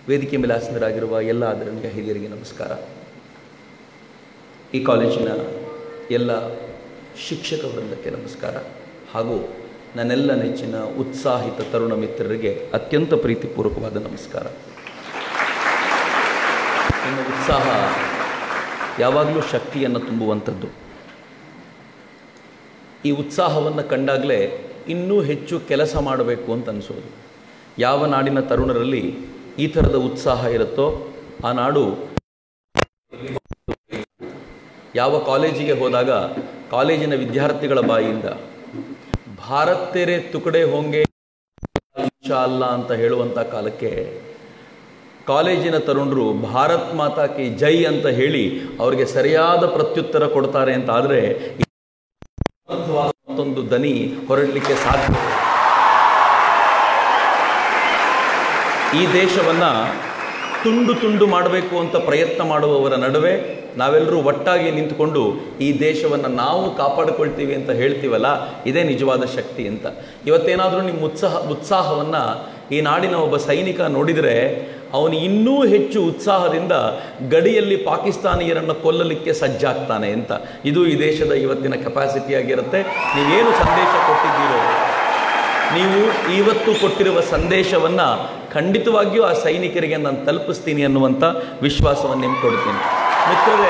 ವೇದಿಕೆ ಮೇಲೆ ಆಸನರಾಗಿರುವ ಎಲ್ಲ ಆದರಣೀಯ ಹಿರಿಯರಿಗೆ ನಮಸ್ಕಾರ ಈ ಕಾಲೇಜಿನ ಎಲ್ಲ ಶಿಕ್ಷಕ ವೃಂದಕ್ಕೆ ನಮಸ್ಕಾರ ಹಾಗೂ ನನ್ನೆಲ್ಲ ನೆಚ್ಚಿನ ಉತ್ಸಾಹಿತ ತರುಣ ಮಿತ್ರರಿಗೆ ಅತ್ಯಂತ ಪ್ರೀತಿಪೂರ್ವಕವಾದ ನಮಸ್ಕಾರ ನಿಮ್ಮ ಉತ್ಸಾಹ ಯಾವಾಗಲೂ ಶಕ್ತಿಯನ್ನು ತುಂಬುವಂಥದ್ದು ಈ ಉತ್ಸಾಹವನ್ನು ಕಂಡಾಗಲೇ ಇನ್ನೂ ಹೆಚ್ಚು ಕೆಲಸ ಮಾಡಬೇಕು ಅಂತ ಅನಿಸೋದು ಯಾವ ನಾಡಿನ ತರುಣರಲ್ಲಿ ಈ ಥರದ ಉತ್ಸಾಹ ಇರುತ್ತೋ ಆ ನಾಡು ಯಾವ ಕಾಲೇಜಿಗೆ ಹೋದಾಗ ಕಾಲೇಜಿನ ವಿದ್ಯಾರ್ಥಿಗಳ ಬಾಯಿಯಿಂದ ಭಾರತ್ ತೆರೆ ತುಕಡೆ ಹೋಂಗೆ ಇನ್ಶಾ ಅಲ್ಲ ಅಂತ ಹೇಳುವಂಥ ಕಾಲಕ್ಕೆ ಕಾಲೇಜಿನ ತರುಣರು ಭಾರತ್ ಮಾತಾ ಕಿ ಜೈ ಅಂತ ಹೇಳಿ ಅವರಿಗೆ ಸರಿಯಾದ ಪ್ರತ್ಯುತ್ತರ ಕೊಡ್ತಾರೆ ಅಂತ ಆದರೆ ಮತ್ತೊಂದು ದನಿ ಹೊರಡಲಿಕ್ಕೆ ಸಾಧ್ಯ ಈ ದೇಶವನ್ನ ತುಂಡು ತುಂಡು ಮಾಡಬೇಕು ಅಂತ ಪ್ರಯತ್ನ ಮಾಡುವವರ ನಡುವೆ ನಾವೆಲ್ಲರೂ ಒಟ್ಟಾಗಿ ನಿಂತುಕೊಂಡು ಈ ದೇಶವನ್ನು ನಾವು ಕಾಪಾಡಿಕೊಳ್ತೀವಿ ಅಂತ ಹೇಳ್ತೀವಲ್ಲ ಇದೇ ನಿಜವಾದ ಶಕ್ತಿ ಅಂತ ಇವತ್ತೇನಾದರೂ ನಿಮ್ಮ ಉತ್ಸಾಹ ಉತ್ಸಾಹವನ್ನು ಈ ನಾಡಿನ ಒಬ್ಬ ಸೈನಿಕ ನೋಡಿದರೆ ಅವನು ಇನ್ನೂ ಹೆಚ್ಚು ಉತ್ಸಾಹದಿಂದ ಗಡಿಯಲ್ಲಿ ಪಾಕಿಸ್ತಾನಿಯರನ್ನು ಕೊಲ್ಲಲಿಕ್ಕೆ ಸಜ್ಜಾಗ್ತಾನೆ ಅಂತ ಇದು ಈ ದೇಶದ ಇವತ್ತಿನ ಕೆಪಾಸಿಟಿ ಆಗಿರುತ್ತೆ ನೀವೇನು ಸಂದೇಶ ಕೊಟ್ಟಿದ್ದೀರೋ ನೀವು ಇವತ್ತು ಕೊಟ್ಟಿರುವ ಸಂದೇಶವನ್ನು ಖಂಡಿತವಾಗಿಯೂ ಆ ಸೈನಿಕರಿಗೆ ನಾನು ತಲುಪಿಸ್ತೀನಿ ಅನ್ನುವಂಥ ವಿಶ್ವಾಸವನ್ನು ನಿಮ್ಗೆ ಕೊಡ್ತೀನಿ ಮಿತ್ರರೇ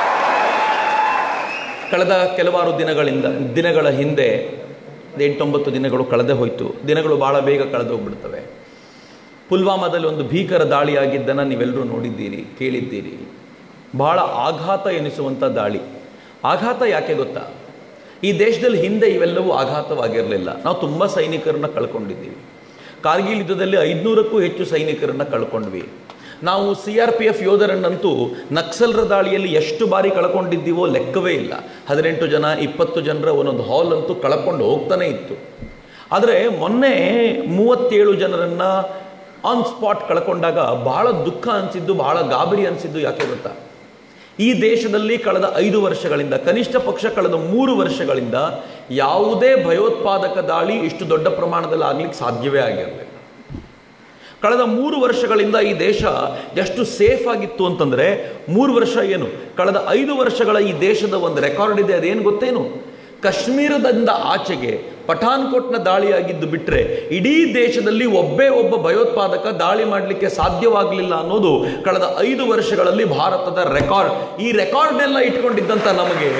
ಕಳೆದ ಕೆಲವಾರು ದಿನಗಳಿಂದ ದಿನಗಳ ಹಿಂದೆ ಎಂಟೊಂಬತ್ತು ದಿನಗಳು ಕಳೆದೇ ಹೋಯಿತು ದಿನಗಳು ಭಾಳ ಬೇಗ ಕಳೆದು ಹೋಗ್ಬಿಡ್ತವೆ ಪುಲ್ವಾಮಾದಲ್ಲಿ ಒಂದು ಭೀಕರ ದಾಳಿಯಾಗಿದ್ದನ್ನು ನೀವೆಲ್ಲರೂ ನೋಡಿದ್ದೀರಿ ಕೇಳಿದ್ದೀರಿ ಬಹಳ ಆಘಾತ ಎನಿಸುವಂಥ ದಾಳಿ ಆಘಾತ ಯಾಕೆ ಗೊತ್ತಾ ಈ ದೇಶದಲ್ಲಿ ಹಿಂದೆ ಇವೆಲ್ಲವೂ ಆಘಾತವಾಗಿರಲಿಲ್ಲ ನಾವು ತುಂಬ ಸೈನಿಕರನ್ನ ಕಳ್ಕೊಂಡಿದ್ದೀವಿ ಕಾರ್ಗಿಲ್ ಯುದ್ಧದಲ್ಲಿ ಐದುನೂರಕ್ಕೂ ಹೆಚ್ಚು ಸೈನಿಕರನ್ನ ಕಳ್ಕೊಂಡ್ವಿ ನಾವು ಸಿ ಆರ್ ಪಿ ಎಫ್ ಯೋಧರನ್ನಂತೂ ನಕ್ಸಲರ ದಾಳಿಯಲ್ಲಿ ಎಷ್ಟು ಬಾರಿ ಕಳ್ಕೊಂಡಿದ್ದೀವೋ ಲೆಕ್ಕವೇ ಇಲ್ಲ ಹದಿನೆಂಟು ಜನ ಇಪ್ಪತ್ತು ಜನರ ಒಂದೊಂದು ಹಾಲ್ ಅಂತೂ ಕಳ್ಕೊಂಡು ಹೋಗ್ತಾನೆ ಇತ್ತು ಆದರೆ ಮೊನ್ನೆ ಮೂವತ್ತೇಳು ಜನರನ್ನ ಆನ್ ಸ್ಪಾಟ್ ಕಳ್ಕೊಂಡಾಗ ಬಹಳ ದುಃಖ ಅನಿಸಿದ್ದು ಬಹಳ ಗಾಬರಿ ಅನಿಸಿದ್ದು ಯಾಕೆ ಗೊತ್ತಾ ಈ ದೇಶದಲ್ಲಿ ಕಳೆದ ಐದು ವರ್ಷಗಳಿಂದ ಕನಿಷ್ಠ ಪಕ್ಷ ಕಳೆದ ಮೂರು ವರ್ಷಗಳಿಂದ ಯಾವುದೇ ಭಯೋತ್ಪಾದಕ ದಾಳಿ ಇಷ್ಟು ದೊಡ್ಡ ಪ್ರಮಾಣದಲ್ಲಿ ಆಗ್ಲಿಕ್ಕೆ ಸಾಧ್ಯವೇ ಆಗಿರಲಿಲ್ಲ ಕಳೆದ ಮೂರು ವರ್ಷಗಳಿಂದ ಈ ದೇಶ ಎಷ್ಟು ಸೇಫ್ ಆಗಿತ್ತು ಅಂತಂದ್ರೆ ಮೂರು ವರ್ಷ ಏನು ಕಳೆದ ಐದು ವರ್ಷಗಳ ಈ ದೇಶದ ಒಂದು ರೆಕಾರ್ಡ್ ಇದೆ ಅದೇನು ಗೊತ್ತೇನು ಕಾಶ್ಮೀರದಿಂದ ಆಚೆಗೆ ಪಠಾನ್ಕೋಟ್ನ ದಾಳಿಯಾಗಿದ್ದು ಬಿಟ್ಟರೆ ಇಡೀ ದೇಶದಲ್ಲಿ ಒಬ್ಬೇ ಒಬ್ಬ ಭಯೋತ್ಪಾದಕ ದಾಳಿ ಮಾಡಲಿಕ್ಕೆ ಸಾಧ್ಯವಾಗಲಿಲ್ಲ ಅನ್ನೋದು ಕಳೆದ ಐದು ವರ್ಷಗಳಲ್ಲಿ ಭಾರತದ ರೆಕಾರ್ಡ್ ಈ ರೆಕಾರ್ಡ್ನೆಲ್ಲ ಇಟ್ಕೊಂಡಿದ್ದಂಥ ನಮಗೆ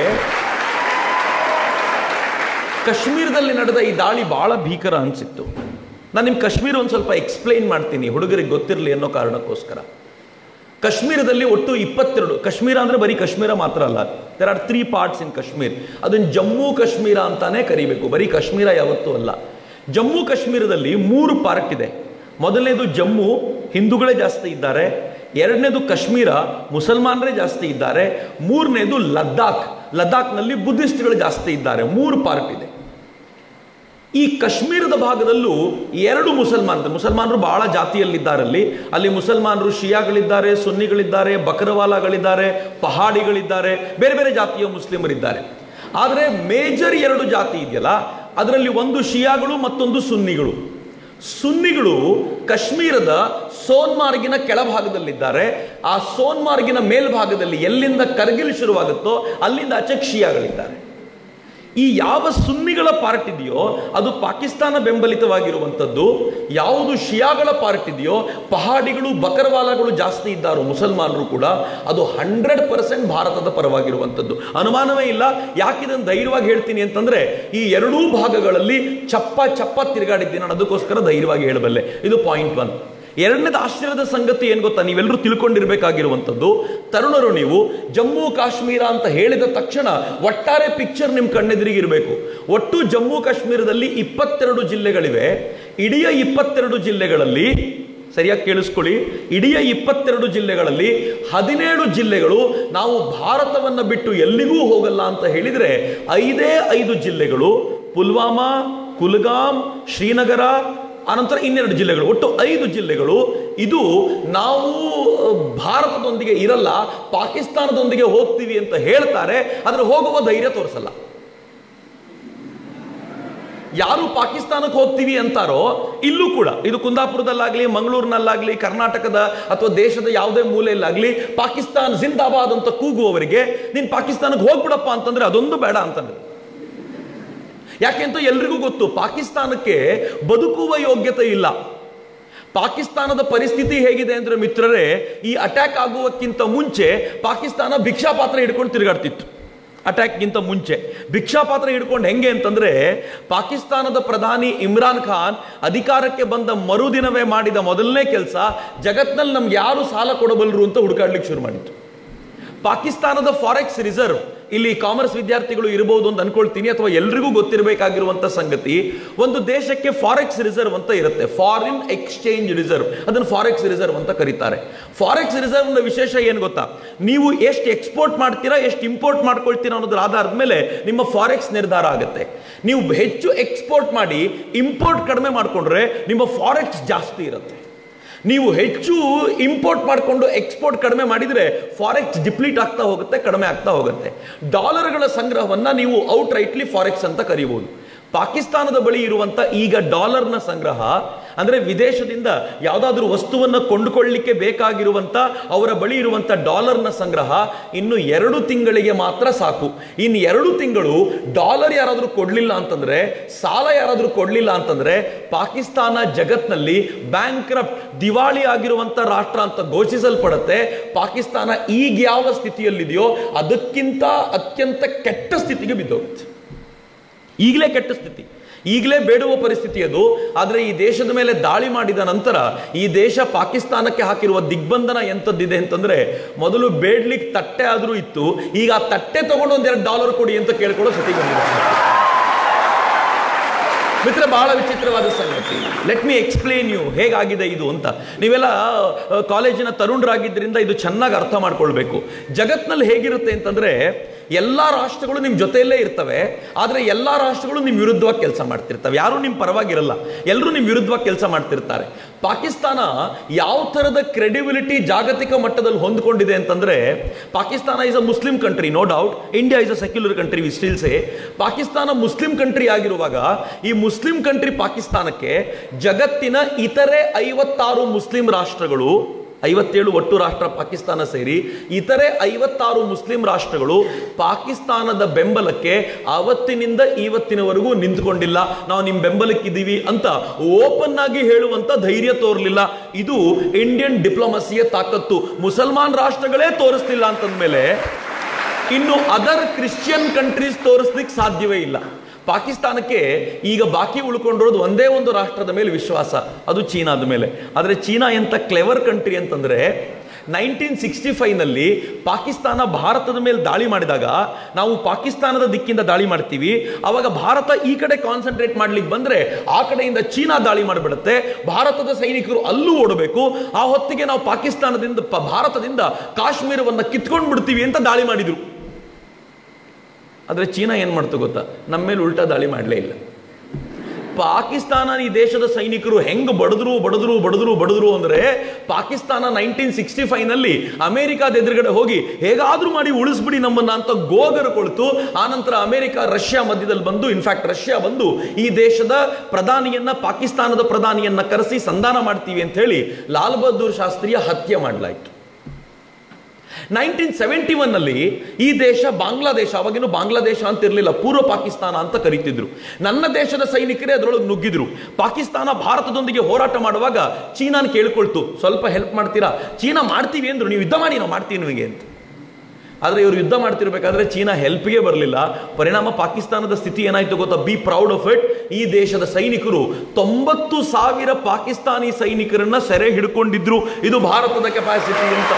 ಕಾಶ್ಮೀರದಲ್ಲಿ ನಡೆದ ಈ ದಾಳಿ ಬಹಳ ಭೀಕರ ಅನಿಸಿತ್ತು ನಾನು ನಿಮ್ಮ ಕಾಶ್ಮೀರ ಒಂದು ಸ್ವಲ್ಪ ಎಕ್ಸ್ಪ್ಲೈನ್ ಮಾಡ್ತೀನಿ ಹುಡುಗರಿಗೆ ಗೊತ್ತಿರಲಿ ಅನ್ನೋ ಕಾರಣಕ್ಕೋಸ್ಕರ ಕಾಶ್ಮೀರದಲ್ಲಿ ಒಟ್ಟು ಇಪ್ಪತ್ತೆರಡು ಕಾಶ್ಮೀರ ಅಂದರೆ ಬರೀ ಕಾಶ್ಮೀರ ಮಾತ್ರ ಅಲ್ಲ there are three parts in Kashmir ಅದನ್ನು ಜಮ್ಮು ಕಾಶ್ಮೀರ ಅಂತಾನೆ ಕರಿಬೇಕು ಬರೀ ಕಾಶ್ಮೀರ ಯಾವತ್ತೂ ಅಲ್ಲ ಜಮ್ಮು ಕಾಶ್ಮೀರದಲ್ಲಿ ಮೂರು ಪಾರ್ಟ್ ಇದೆ ಮೊದಲನೇದು ಜಮ್ಮು ಹಿಂದೂಗಳೇ ಜಾಸ್ತಿ ಇದ್ದಾರೆ ಎರಡನೇದು ಕಾಶ್ಮೀರ ಮುಸಲ್ಮಾನರೇ ಜಾಸ್ತಿ ಇದ್ದಾರೆ ಮೂರನೇದು ಲದ್ದಾಖ್ ಲದ್ದಾಖ್ನಲ್ಲಿ ಬುದ್ಧಿಸ್ಟ್ಗಳು ಜಾಸ್ತಿ ಇದ್ದಾರೆ ಮೂರು ಪಾರ್ಟ್ ಇದೆ ಈ ಕಾಶ್ಮೀರದ ಭಾಗದಲ್ಲೂ ಎರಡು ಮುಸಲ್ಮಾನರು ಮುಸಲ್ಮಾನರು ಬಹಳ ಜಾತಿಯಲ್ಲಿದ್ದಾರಲ್ಲಿ ಅಲ್ಲಿ ಮುಸಲ್ಮಾನರು ಶಿಯಾಗಳಿದ್ದಾರೆ ಸುನ್ನಿಗಳಿದ್ದಾರೆ ಬಕರವಾಲಾಗಳಿದ್ದಾರೆ ಪಹಾಡಿಗಳಿದ್ದಾರೆ ಬೇರೆ ಬೇರೆ ಜಾತಿಯ ಮುಸ್ಲಿಮರಿದ್ದಾರೆ ಆದರೆ ಮೇಜರ್ ಎರಡು ಜಾತಿ ಇದೆಯಲ್ಲ ಅದರಲ್ಲಿ ಒಂದು ಶಿಯಾಗಳು ಮತ್ತೊಂದು ಸುನ್ನಿಗಳು ಸುನ್ನಿಗಳು ಕಾಶ್ಮೀರದ ಸೋನ್ಮಾರ್ಗಿನ ಕೆಳಭಾಗದಲ್ಲಿದ್ದಾರೆ ಆ ಸೋನ್ಮಾರ್ಗಿನ ಮೇಲ್ಭಾಗದಲ್ಲಿ ಎಲ್ಲಿಂದ ಕರ್ಗಿಲ್ ಶುರುವಾಗುತ್ತೋ ಅಲ್ಲಿಂದ ಆಚೆ ಶಿಯಾಗಳಿದ್ದಾರೆ ಈ ಯಾವ ಸುನ್ನಿಗಳ ಪಾರ್ಟ್ ಇದೆಯೋ ಅದು ಪಾಕಿಸ್ತಾನ ಬೆಂಬಲಿತವಾಗಿರುವಂಥದ್ದು ಯಾವುದು ಶಿಯಾಗಳ ಪಾರ್ಟ್ ಇದೆಯೋ ಪಹಾಡಿಗಳು ಬಕರ್ವಾಲಾಗಳು ಜಾಸ್ತಿ ಇದ್ದಾರೋ ಮುಸಲ್ಮಾನರು ಕೂಡ ಅದು ಹಂಡ್ರೆಡ್ ಪರ್ಸೆಂಟ್ ಭಾರತದ ಪರವಾಗಿರುವಂಥದ್ದು ಅನುಮಾನವೇ ಇಲ್ಲ ಯಾಕಿದನ್ನು ಧೈರ್ಯವಾಗಿ ಹೇಳ್ತೀನಿ ಅಂತಂದ್ರೆ ಈ ಎರಡೂ ಭಾಗಗಳಲ್ಲಿ ಚಪ್ಪ ಚಪ್ಪ ತಿರುಗಾಡಿದ್ದೀನಿ ನಾನು ಅದಕ್ಕೋಸ್ಕರ ಧೈರ್ಯವಾಗಿ ಹೇಳಬಲ್ಲೆ ಇದು ಪಾಯಿಂಟ್ ಒನ್ ಎರಡನೇದು ಆಶ್ಚರ್ಯದ ಸಂಗತಿ ಏನು ಗೊತ್ತಾ ನೀವೆಲ್ಲರೂ ತಿಳ್ಕೊಂಡಿರ್ಬೇಕಾಗಿರುವಂಥದ್ದು ತರುಣರು ನೀವು ಜಮ್ಮು ಕಾಶ್ಮೀರ ಅಂತ ಹೇಳಿದ ತಕ್ಷಣ ಒಟ್ಟಾರೆ ಪಿಕ್ಚರ್ ನಿಮ್ಮ ಕಣ್ಣೆದುರಿಗಿರಬೇಕು ಒಟ್ಟು ಜಮ್ಮು ಕಾಶ್ಮೀರದಲ್ಲಿ ಇಪ್ಪತ್ತೆರಡು ಜಿಲ್ಲೆಗಳಿವೆ ಇಡೀ ಇಪ್ಪತ್ತೆರಡು ಜಿಲ್ಲೆಗಳಲ್ಲಿ ಸರಿಯಾಗಿ ಕೇಳಿಸ್ಕೊಳ್ಳಿ ಇಡೀ ಇಪ್ಪತ್ತೆರಡು ಜಿಲ್ಲೆಗಳಲ್ಲಿ ಹದಿನೇಳು ಜಿಲ್ಲೆಗಳು ನಾವು ಭಾರತವನ್ನು ಬಿಟ್ಟು ಎಲ್ಲಿಗೂ ಹೋಗಲ್ಲ ಅಂತ ಹೇಳಿದರೆ ಐದೇ ಐದು ಜಿಲ್ಲೆಗಳು ಪುಲ್ವಾಮಾ ಕುಲ್ಗಾಮ್ ಶ್ರೀನಗರ ಆನಂತರ ಇನ್ನೆರಡು ಜಿಲ್ಲೆಗಳು ಒಟ್ಟು ಐದು ಜಿಲ್ಲೆಗಳು ಇದು ನಾವು ಭಾರತದೊಂದಿಗೆ ಇರಲ್ಲ ಪಾಕಿಸ್ತಾನದೊಂದಿಗೆ ಹೋಗ್ತೀವಿ ಅಂತ ಹೇಳ್ತಾರೆ ಆದರೆ ಹೋಗುವ ಧೈರ್ಯ ತೋರಿಸಲ್ಲ ಯಾರು ಪಾಕಿಸ್ತಾನಕ್ಕೆ ಹೋಗ್ತೀವಿ ಅಂತಾರೋ ಇಲ್ಲೂ ಕೂಡ ಇದು ಕುಂದಾಪುರದಲ್ಲಾಗ್ಲಿ ಮಂಗಳೂರಿನಲ್ಲಾಗ್ಲಿ ಕರ್ನಾಟಕದ ಅಥವಾ ದೇಶದ ಯಾವುದೇ ಮೂಲೆಯಲ್ಲಾಗ್ಲಿ ಪಾಕಿಸ್ತಾನ್ ಜಿಂದಾಬಾದ್ ಅಂತ ಕೂಗುವವರಿಗೆ ನೀನ್ ಪಾಕಿಸ್ತಾನಕ್ಕೆ ಹೋಗ್ಬಿಡಪ್ಪ ಅಂತಂದ್ರೆ ಅದೊಂದು ಬೇಡ ಅಂತಂದ್ರೆ ಯಾಕೆ ಅಂತ ಎಲ್ರಿಗೂ ಗೊತ್ತು ಪಾಕಿಸ್ತಾನಕ್ಕೆ ಬದುಕುವ ಯೋಗ್ಯತೆ ಇಲ್ಲ ಪಾಕಿಸ್ತಾನದ ಪರಿಸ್ಥಿತಿ ಹೇಗಿದೆ ಅಂದ್ರೆ ಮಿತ್ರರೇ ಈ ಅಟ್ಯಾಕ್ ಆಗುವಕ್ಕಿಂತ ಮುಂಚೆ ಪಾಕಿಸ್ತಾನ ಭಿಕ್ಷಾ ಪಾತ್ರ ಹಿಡ್ಕೊಂಡು ತಿರುಗಾಡ್ತಿತ್ತು ಅಟ್ಯಾಕ್ಗಿಂತ ಮುಂಚೆ ಭಿಕ್ಷಾ ಪಾತ್ರ ಹಿಡ್ಕೊಂಡು ಹೆಂಗೆ ಅಂತಂದ್ರೆ ಪಾಕಿಸ್ತಾನದ ಪ್ರಧಾನಿ ಇಮ್ರಾನ್ ಖಾನ್ ಅಧಿಕಾರಕ್ಕೆ ಬಂದ ಮರುದಿನವೇ ಮಾಡಿದ ಮೊದಲನೇ ಕೆಲಸ ಜಗತ್ನಲ್ಲಿ ನಮ್ಗೆ ಯಾರು ಸಾಲ ಕೊಡಬಲ್ಲರು ಅಂತ ಹುಡುಕಾಡ್ಲಿಕ್ಕೆ ಶುರು ಮಾಡಿತ್ತು ಪಾಕಿಸ್ತಾನದ ಫಾರೆಕ್ಸ್ ರಿಸರ್ವ್ ಇಲ್ಲಿ ಕಾಮರ್ಸ್ ವಿದ್ಯಾರ್ಥಿಗಳು ಇರಬಹುದು ಅಂತ ಅನ್ಕೊಳ್ತೀನಿ ಅಥವಾ ಎಲ್ರಿಗೂ ಗೊತ್ತಿರಬೇಕಾಗಿರುವಂತ ಸಂಗತಿ ಒಂದು ದೇಶಕ್ಕೆ ಫಾರೆಕ್ಸ್ ರಿಸರ್ವ್ ಅಂತ ಇರುತ್ತೆ ಫಾರಿನ್ ಎಕ್ಸ್ಚೇಂಜ್ ರಿಸರ್ವ್ ಅದನ್ನು ಫಾರೆಕ್ಸ್ ರಿಸರ್ವ್ ಅಂತ ಕರೀತಾರೆ ಫಾರೆಕ್ಸ್ ರಿಸರ್ವ್ ನ ವಿಶೇಷ ಏನು ಗೊತ್ತಾ ನೀವು ಎಷ್ಟು ಎಕ್ಸ್ಪೋರ್ಟ್ ಮಾಡ್ತೀರಾ ಎಷ್ಟು ಇಂಪೋರ್ಟ್ ಮಾಡ್ಕೊಳ್ತೀರಾ ಅನ್ನೋದ್ರ ಆಧಾರದ ಮೇಲೆ ನಿಮ್ಮ ಫಾರೆಕ್ಸ್ ನಿರ್ಧಾರ ಆಗುತ್ತೆ ನೀವು ಹೆಚ್ಚು ಎಕ್ಸ್ಪೋರ್ಟ್ ಮಾಡಿ ಇಂಪೋರ್ಟ್ ಕಡಿಮೆ ಮಾಡಿಕೊಂಡ್ರೆ ನಿಮ್ಮ ಫಾರೆಕ್ಸ್ ಜಾಸ್ತಿ ಇರುತ್ತೆ ನೀವು ಹೆಚ್ಚು ಇಂಪೋರ್ಟ್ ಮಾಡಿಕೊಂಡು ಎಕ್ಸ್ಪೋರ್ಟ್ ಕಡಿಮೆ ಮಾಡಿದರೆ ಫಾರೆಕ್ಸ್ ಡಿಪ್ಲೀಟ್ ಆಗ್ತಾ ಹೋಗುತ್ತೆ ಕಡಿಮೆ ಆಗ್ತಾ ಹೋಗುತ್ತೆ ಡಾಲರ್ಗಳ ಸಂಗ್ರಹವನ್ನ ನೀವು ಔಟ್ ರೈಟ್ಲಿ ಫಾರೆಕ್ಸ್ ಅಂತ ಕರೀಬಹುದು ಪಾಕಿಸ್ತಾನದ ಬಳಿ ಇರುವಂತ ಈಗ ಡಾಲರ್ನ ಸಂಗ್ರಹ ಅಂದ್ರೆ ವಿದೇಶದಿಂದ ಯಾವುದಾದ್ರೂ ವಸ್ತುವನ್ನು ಕೊಂಡುಕೊಳ್ಳಲಿಕ್ಕೆ ಬೇಕಾಗಿರುವಂತ ಅವರ ಬಳಿ ಇರುವಂತ ಡಾಲರ್ನ ಸಂಗ್ರಹ ಇನ್ನು ಎರಡು ತಿಂಗಳಿಗೆ ಮಾತ್ರ ಸಾಕು ಇನ್ನು ಎರಡು ತಿಂಗಳು ಡಾಲರ್ ಯಾರಾದರೂ ಕೊಡ್ಲಿಲ್ಲ ಅಂತಂದ್ರೆ ಸಾಲ ಯಾರಾದರೂ ಕೊಡ್ಲಿಲ್ಲ ಅಂತಂದ್ರೆ ಪಾಕಿಸ್ತಾನ ಜಗತ್ನಲ್ಲಿ ಬ್ಯಾಂಕ್ರಪ್ಟ್ ದಿವಾಳಿ ಆಗಿರುವಂತ ರಾಷ್ಟ್ರ ಅಂತ ಘೋಷಿಸಲ್ಪಡುತ್ತೆ ಪಾಕಿಸ್ತಾನ ಈಗ ಯಾವ ಸ್ಥಿತಿಯಲ್ಲಿದೆಯೋ ಅದಕ್ಕಿಂತ ಅತ್ಯಂತ ಕೆಟ್ಟ ಸ್ಥಿತಿಗೆ ಬಿದ್ದೋಗುತ್ತೆ ಈಗಲೇ ಕೆಟ್ಟ ಸ್ಥಿತಿ ಈಗಲೇ ಬೇಡುವ ಪರಿಸ್ಥಿತಿ ಅದು ಆದರೆ ಈ ದೇಶದ ಮೇಲೆ ದಾಳಿ ಮಾಡಿದ ನಂತರ ಈ ದೇಶ ಪಾಕಿಸ್ತಾನಕ್ಕೆ ಹಾಕಿರುವ ದಿಗ್ಬಂಧನ ಎಂಥದ್ದಿದೆ ಅಂತಂದ್ರೆ ಮೊದಲು ಬೇಡ್ಲಿಕ್ಕೆ ತಟ್ಟೆ ಆದರೂ ಇತ್ತು ಈಗ ಆ ತಟ್ಟೆ ತಗೊಂಡು ಒಂದೆರಡು ಡಾಲರ್ ಕೊಡಿ ಅಂತ ಕೇಳ್ಕೊಳ್ಳೋ ಸ್ಥಿತಿ ಬಂದಿದೆ ಮಿತ್ರ ಬಹಳ ವಿಚಿತ್ರವಾದ ಸಂಗತಿ ಲೆಟ್ ಮಿ ಎಕ್ಸ್ಪ್ಲೇನ್ ಯು ಹೇಗಾಗಿದೆ ಇದು ಅಂತ ನೀವೆಲ್ಲ ಆ, ಕಾಲೇಜಿನ ತರುಣರಾಗಿದ್ದರಿಂದ ಇದು ಚೆನ್ನಾಗಿ ಅರ್ಥ ಮಾಡ್ಕೊಳ್ಬೇಕು ಜಗತ್ನಲ್ಲಿ ಹೇಗಿರುತ್ತೆ ಅಂತಂದ್ರೆ ಎಲ್ಲ ರಾಷ್ಟ್ರಗಳು ನಿಮ್ಮ ಜೊತೆಯಲ್ಲೇ ಇರ್ತವೆ ಆದರೆ ಎಲ್ಲ ರಾಷ್ಟ್ರಗಳು ನಿಮ್ಮ ವಿರುದ್ಧವಾಗಿ ಕೆಲಸ ಮಾಡ್ತಿರ್ತವೆ ಯಾರು ನಿಮ್ಮ ಪರವಾಗಿರಲ್ಲ ಎಲ್ಲರೂ ನಿಮ್ಮ ವಿರುದ್ಧವಾಗಿ ಕೆಲಸ ಮಾಡ್ತಿರ್ತಾರೆ ಪಾಕಿಸ್ತಾನ ಯಾವ ಥರದ ಕ್ರೆಡಿಬಿಲಿಟಿ ಜಾಗತಿಕ ಮಟ್ಟದಲ್ಲಿ ಹೊಂದ್ಕೊಂಡಿದೆ ಅಂತಂದ್ರೆ Pakistan is a Muslim country no doubt India is a secular country we still say Pakistan Muslim country ಆಗಿರುವಾಗ ಈ ಮುಸ್ಲಿಂ ಕಂಟ್ರಿ ಪಾಕಿಸ್ತಾನಕ್ಕೆ ಜಗತ್ತಿನ ಇತರೆ ಐವತ್ತಾರು ಮುಸ್ಲಿಂ ರಾಷ್ಟ್ರಗಳು ಐವತ್ತೇಳು ಒಟ್ಟು ರಾಷ್ಟ್ರ ಪಾಕಿಸ್ತಾನ ಸೇರಿ ಇತರೆ ಐವತ್ತಾರು ಮುಸ್ಲಿಂ ರಾಷ್ಟ್ರಗಳು ಪಾಕಿಸ್ತಾನದ ಬೆಂಬಲಕ್ಕೆ ಅವತ್ತಿನಿಂದ ಇವತ್ತಿನವರೆಗೂ ನಿಂತ್ಕೊಂಡಿಲ್ಲ ನಾವು ನಿಮ್ಮ ಬೆಂಬಲಕ್ಕಿದ್ದೀವಿ ಅಂತ ಓಪನ್ ಆಗಿ ಹೇಳುವಂತ ಧೈರ್ಯ ತೋರಲಿಲ್ಲ ಇದು ಇಂಡಿಯನ್ ಡಿಪ್ಲೊಮಸಿಯ ತಾಕತ್ತು ಮುಸಲ್ಮಾನ್ ರಾಷ್ಟ್ರಗಳೇ ತೋರಿಸ್ತಿಲ್ಲ ಅಂತಂದ್ಮೇಲೆ ಇನ್ನು ಅದರ್ ಕ್ರಿಶ್ಚಿಯನ್ ಕಂಟ್ರೀಸ್ ತೋರಿಸ್ಲಿಕ್ಕೆ ಸಾಧ್ಯವೇ ಇಲ್ಲ ಪಾಕಿಸ್ತಾನಕ್ಕೆ ಈಗ ಬಾಕಿ ಉಳ್ಕೊಂಡಿರೋದು ಒಂದೇ ಒಂದು ರಾಷ್ಟ್ರದ ಮೇಲೆ ವಿಶ್ವಾಸ ಅದು ಚೀನಾದ ಮೇಲೆ ಆದರೆ ಚೀನಾ ಎಂತ ಕ್ಲೆವರ್ ಕಂಟ್ರಿ ಅಂತಂದ್ರೆ ನೈನ್ಟೀನ್ ಸಿಕ್ಸ್ಟಿ ಫೈವ್ನಲ್ಲಿ ಪಾಕಿಸ್ತಾನ ಭಾರತದ ಮೇಲೆ ದಾಳಿ ಮಾಡಿದಾಗ ನಾವು ಪಾಕಿಸ್ತಾನದ ದಿಕ್ಕಿಂದ ದಾಳಿ ಮಾಡ್ತೀವಿ ಅವಾಗ ಭಾರತ ಈ ಕಡೆ ಕಾನ್ಸಂಟ್ರೇಟ್ ಮಾಡ್ಲಿಕ್ಕೆ ಬಂದ್ರೆ ಆ ಕಡೆಯಿಂದ ಚೀನಾ ದಾಳಿ ಮಾಡಿಬಿಡುತ್ತೆ ಭಾರತದ ಸೈನಿಕರು ಅಲ್ಲೂ ಓಡಬೇಕು ಆ ಹೊತ್ತಿಗೆ ನಾವು ಪಾಕಿಸ್ತಾನದಿಂದ ಪ- ಭಾರತದಿಂದ ಕಾಶ್ಮೀರವನ್ನು ಕಿತ್ಕೊಂಡು ಬಿಡ್ತೀವಿ ಅಂತ ದಾಳಿ ಮಾಡಿದ್ರು ಆದರೆ ಚೀನಾ ಏನು ಮಾಡ್ತು ಗೊತ್ತಾ ನಮ್ಮ ಮೇಲೆ ಉಲ್ಟಾ ದಾಳಿ ಮಾಡಲೇ ಇಲ್ಲ ಪಾಕಿಸ್ತಾನ ಈ ದೇಶದ ಸೈನಿಕರು ಹೆಂಗ್ ಬಡದ್ರು ಬಡದ್ರು ಬಡದ್ರು ಬಡದ್ರು ಅಂದ್ರೆ ಪಾಕಿಸ್ತಾನ ನೈನ್ಟೀನ್ ಸಿಕ್ಸ್ಟಿ ಫೈವ್ ನಲ್ಲಿ ಅಮೆರಿಕಾದ ಎದುರುಗಡೆ ಹೋಗಿ ಹೇಗಾದ್ರೂ ಮಾಡಿ ಉಳಿಸ್ಬಿಡಿ ನಮ್ಮನ್ನ ಅಂತ ಗೋಗರು ಕೊಳ್ತು ಆನಂತರ ಅಮೆರಿಕ ರಷ್ಯಾ ಮಧ್ಯದಲ್ಲಿ ಬಂದು ಇನ್ಫ್ಯಾಕ್ಟ್ ರಷ್ಯಾ ಬಂದು ಈ ದೇಶದ ಪ್ರಧಾನಿಯನ್ನ ಪಾಕಿಸ್ತಾನದ ಪ್ರಧಾನಿಯನ್ನ ಕರೆಸಿ ಸಂಧಾನ ಮಾಡ್ತೀವಿ ಅಂತ ಹೇಳಿ ಲಾಲ್ ಬಹದ್ದೂರ್ ಶಾಸ್ತ್ರಿಯ ಹತ್ಯೆ ಮಾಡಲಾಯಿತು ನೈನ್ಟೀನ್ ಸೆವೆಂಟಿ ಒನ್ ನಲ್ಲಿ ಈ ದೇಶ ಬಾಂಗ್ಲಾದೇಶ ಅವಾಗಿನ್ನು ಬಾಂಗ್ಲಾದೇಶ ಅಂತ ಇರಲಿಲ್ಲ ಪೂರ್ವ ಪಾಕಿಸ್ತಾನ ಅಂತ ಕರೀತಿದ್ರು ನನ್ನ ದೇಶದ ಸೈನಿಕರೇ ಅದರೊಳಗೆ ನುಗ್ಗಿದ್ರು ಪಾಕಿಸ್ತಾನ ಭಾರತದೊಂದಿಗೆ ಹೋರಾಟ ಮಾಡುವಾಗ ಚೀನಾನ ಕೇಳ್ಕೊಳ್ತು ಸ್ವಲ್ಪ ಹೆಲ್ಪ್ ಮಾಡ್ತೀರಾ ಚೀನಾ ಮಾಡ್ತೀವಿ ಅಂದ್ರು ನೀವು ಯುದ್ಧ ಮಾಡಿ ನಾವು ಮಾಡ್ತೀವಿ ನಿಮಗೆ ಅಂತ ಆದರೆ ಇವರು ಯುದ್ಧ ಮಾಡ್ತಿರ್ಬೇಕಾದ್ರೆ ಚೀನಾ ಹೆಲ್ಪ್ಗೆ ಬರಲಿಲ್ಲ ಪರಿಣಾಮ ಪಾಕಿಸ್ತಾನದ ಸ್ಥಿತಿ ಏನಾಯ್ತು ಗೊತ್ತಾ ಬಿ ಪ್ರೌಡ್ ಆಫ್ ಇಟ್ ಈ ದೇಶದ ಸೈನಿಕರು ತೊಂಬತ್ತು ಸಾವಿರ ಪಾಕಿಸ್ತಾನಿ ಸೈನಿಕರನ್ನ ಸೆರೆ ಹಿಡ್ಕೊಂಡಿದ್ರು ಇದು ಭಾರತದ ಕೆಪಾಸಿಟಿ ಅಂತ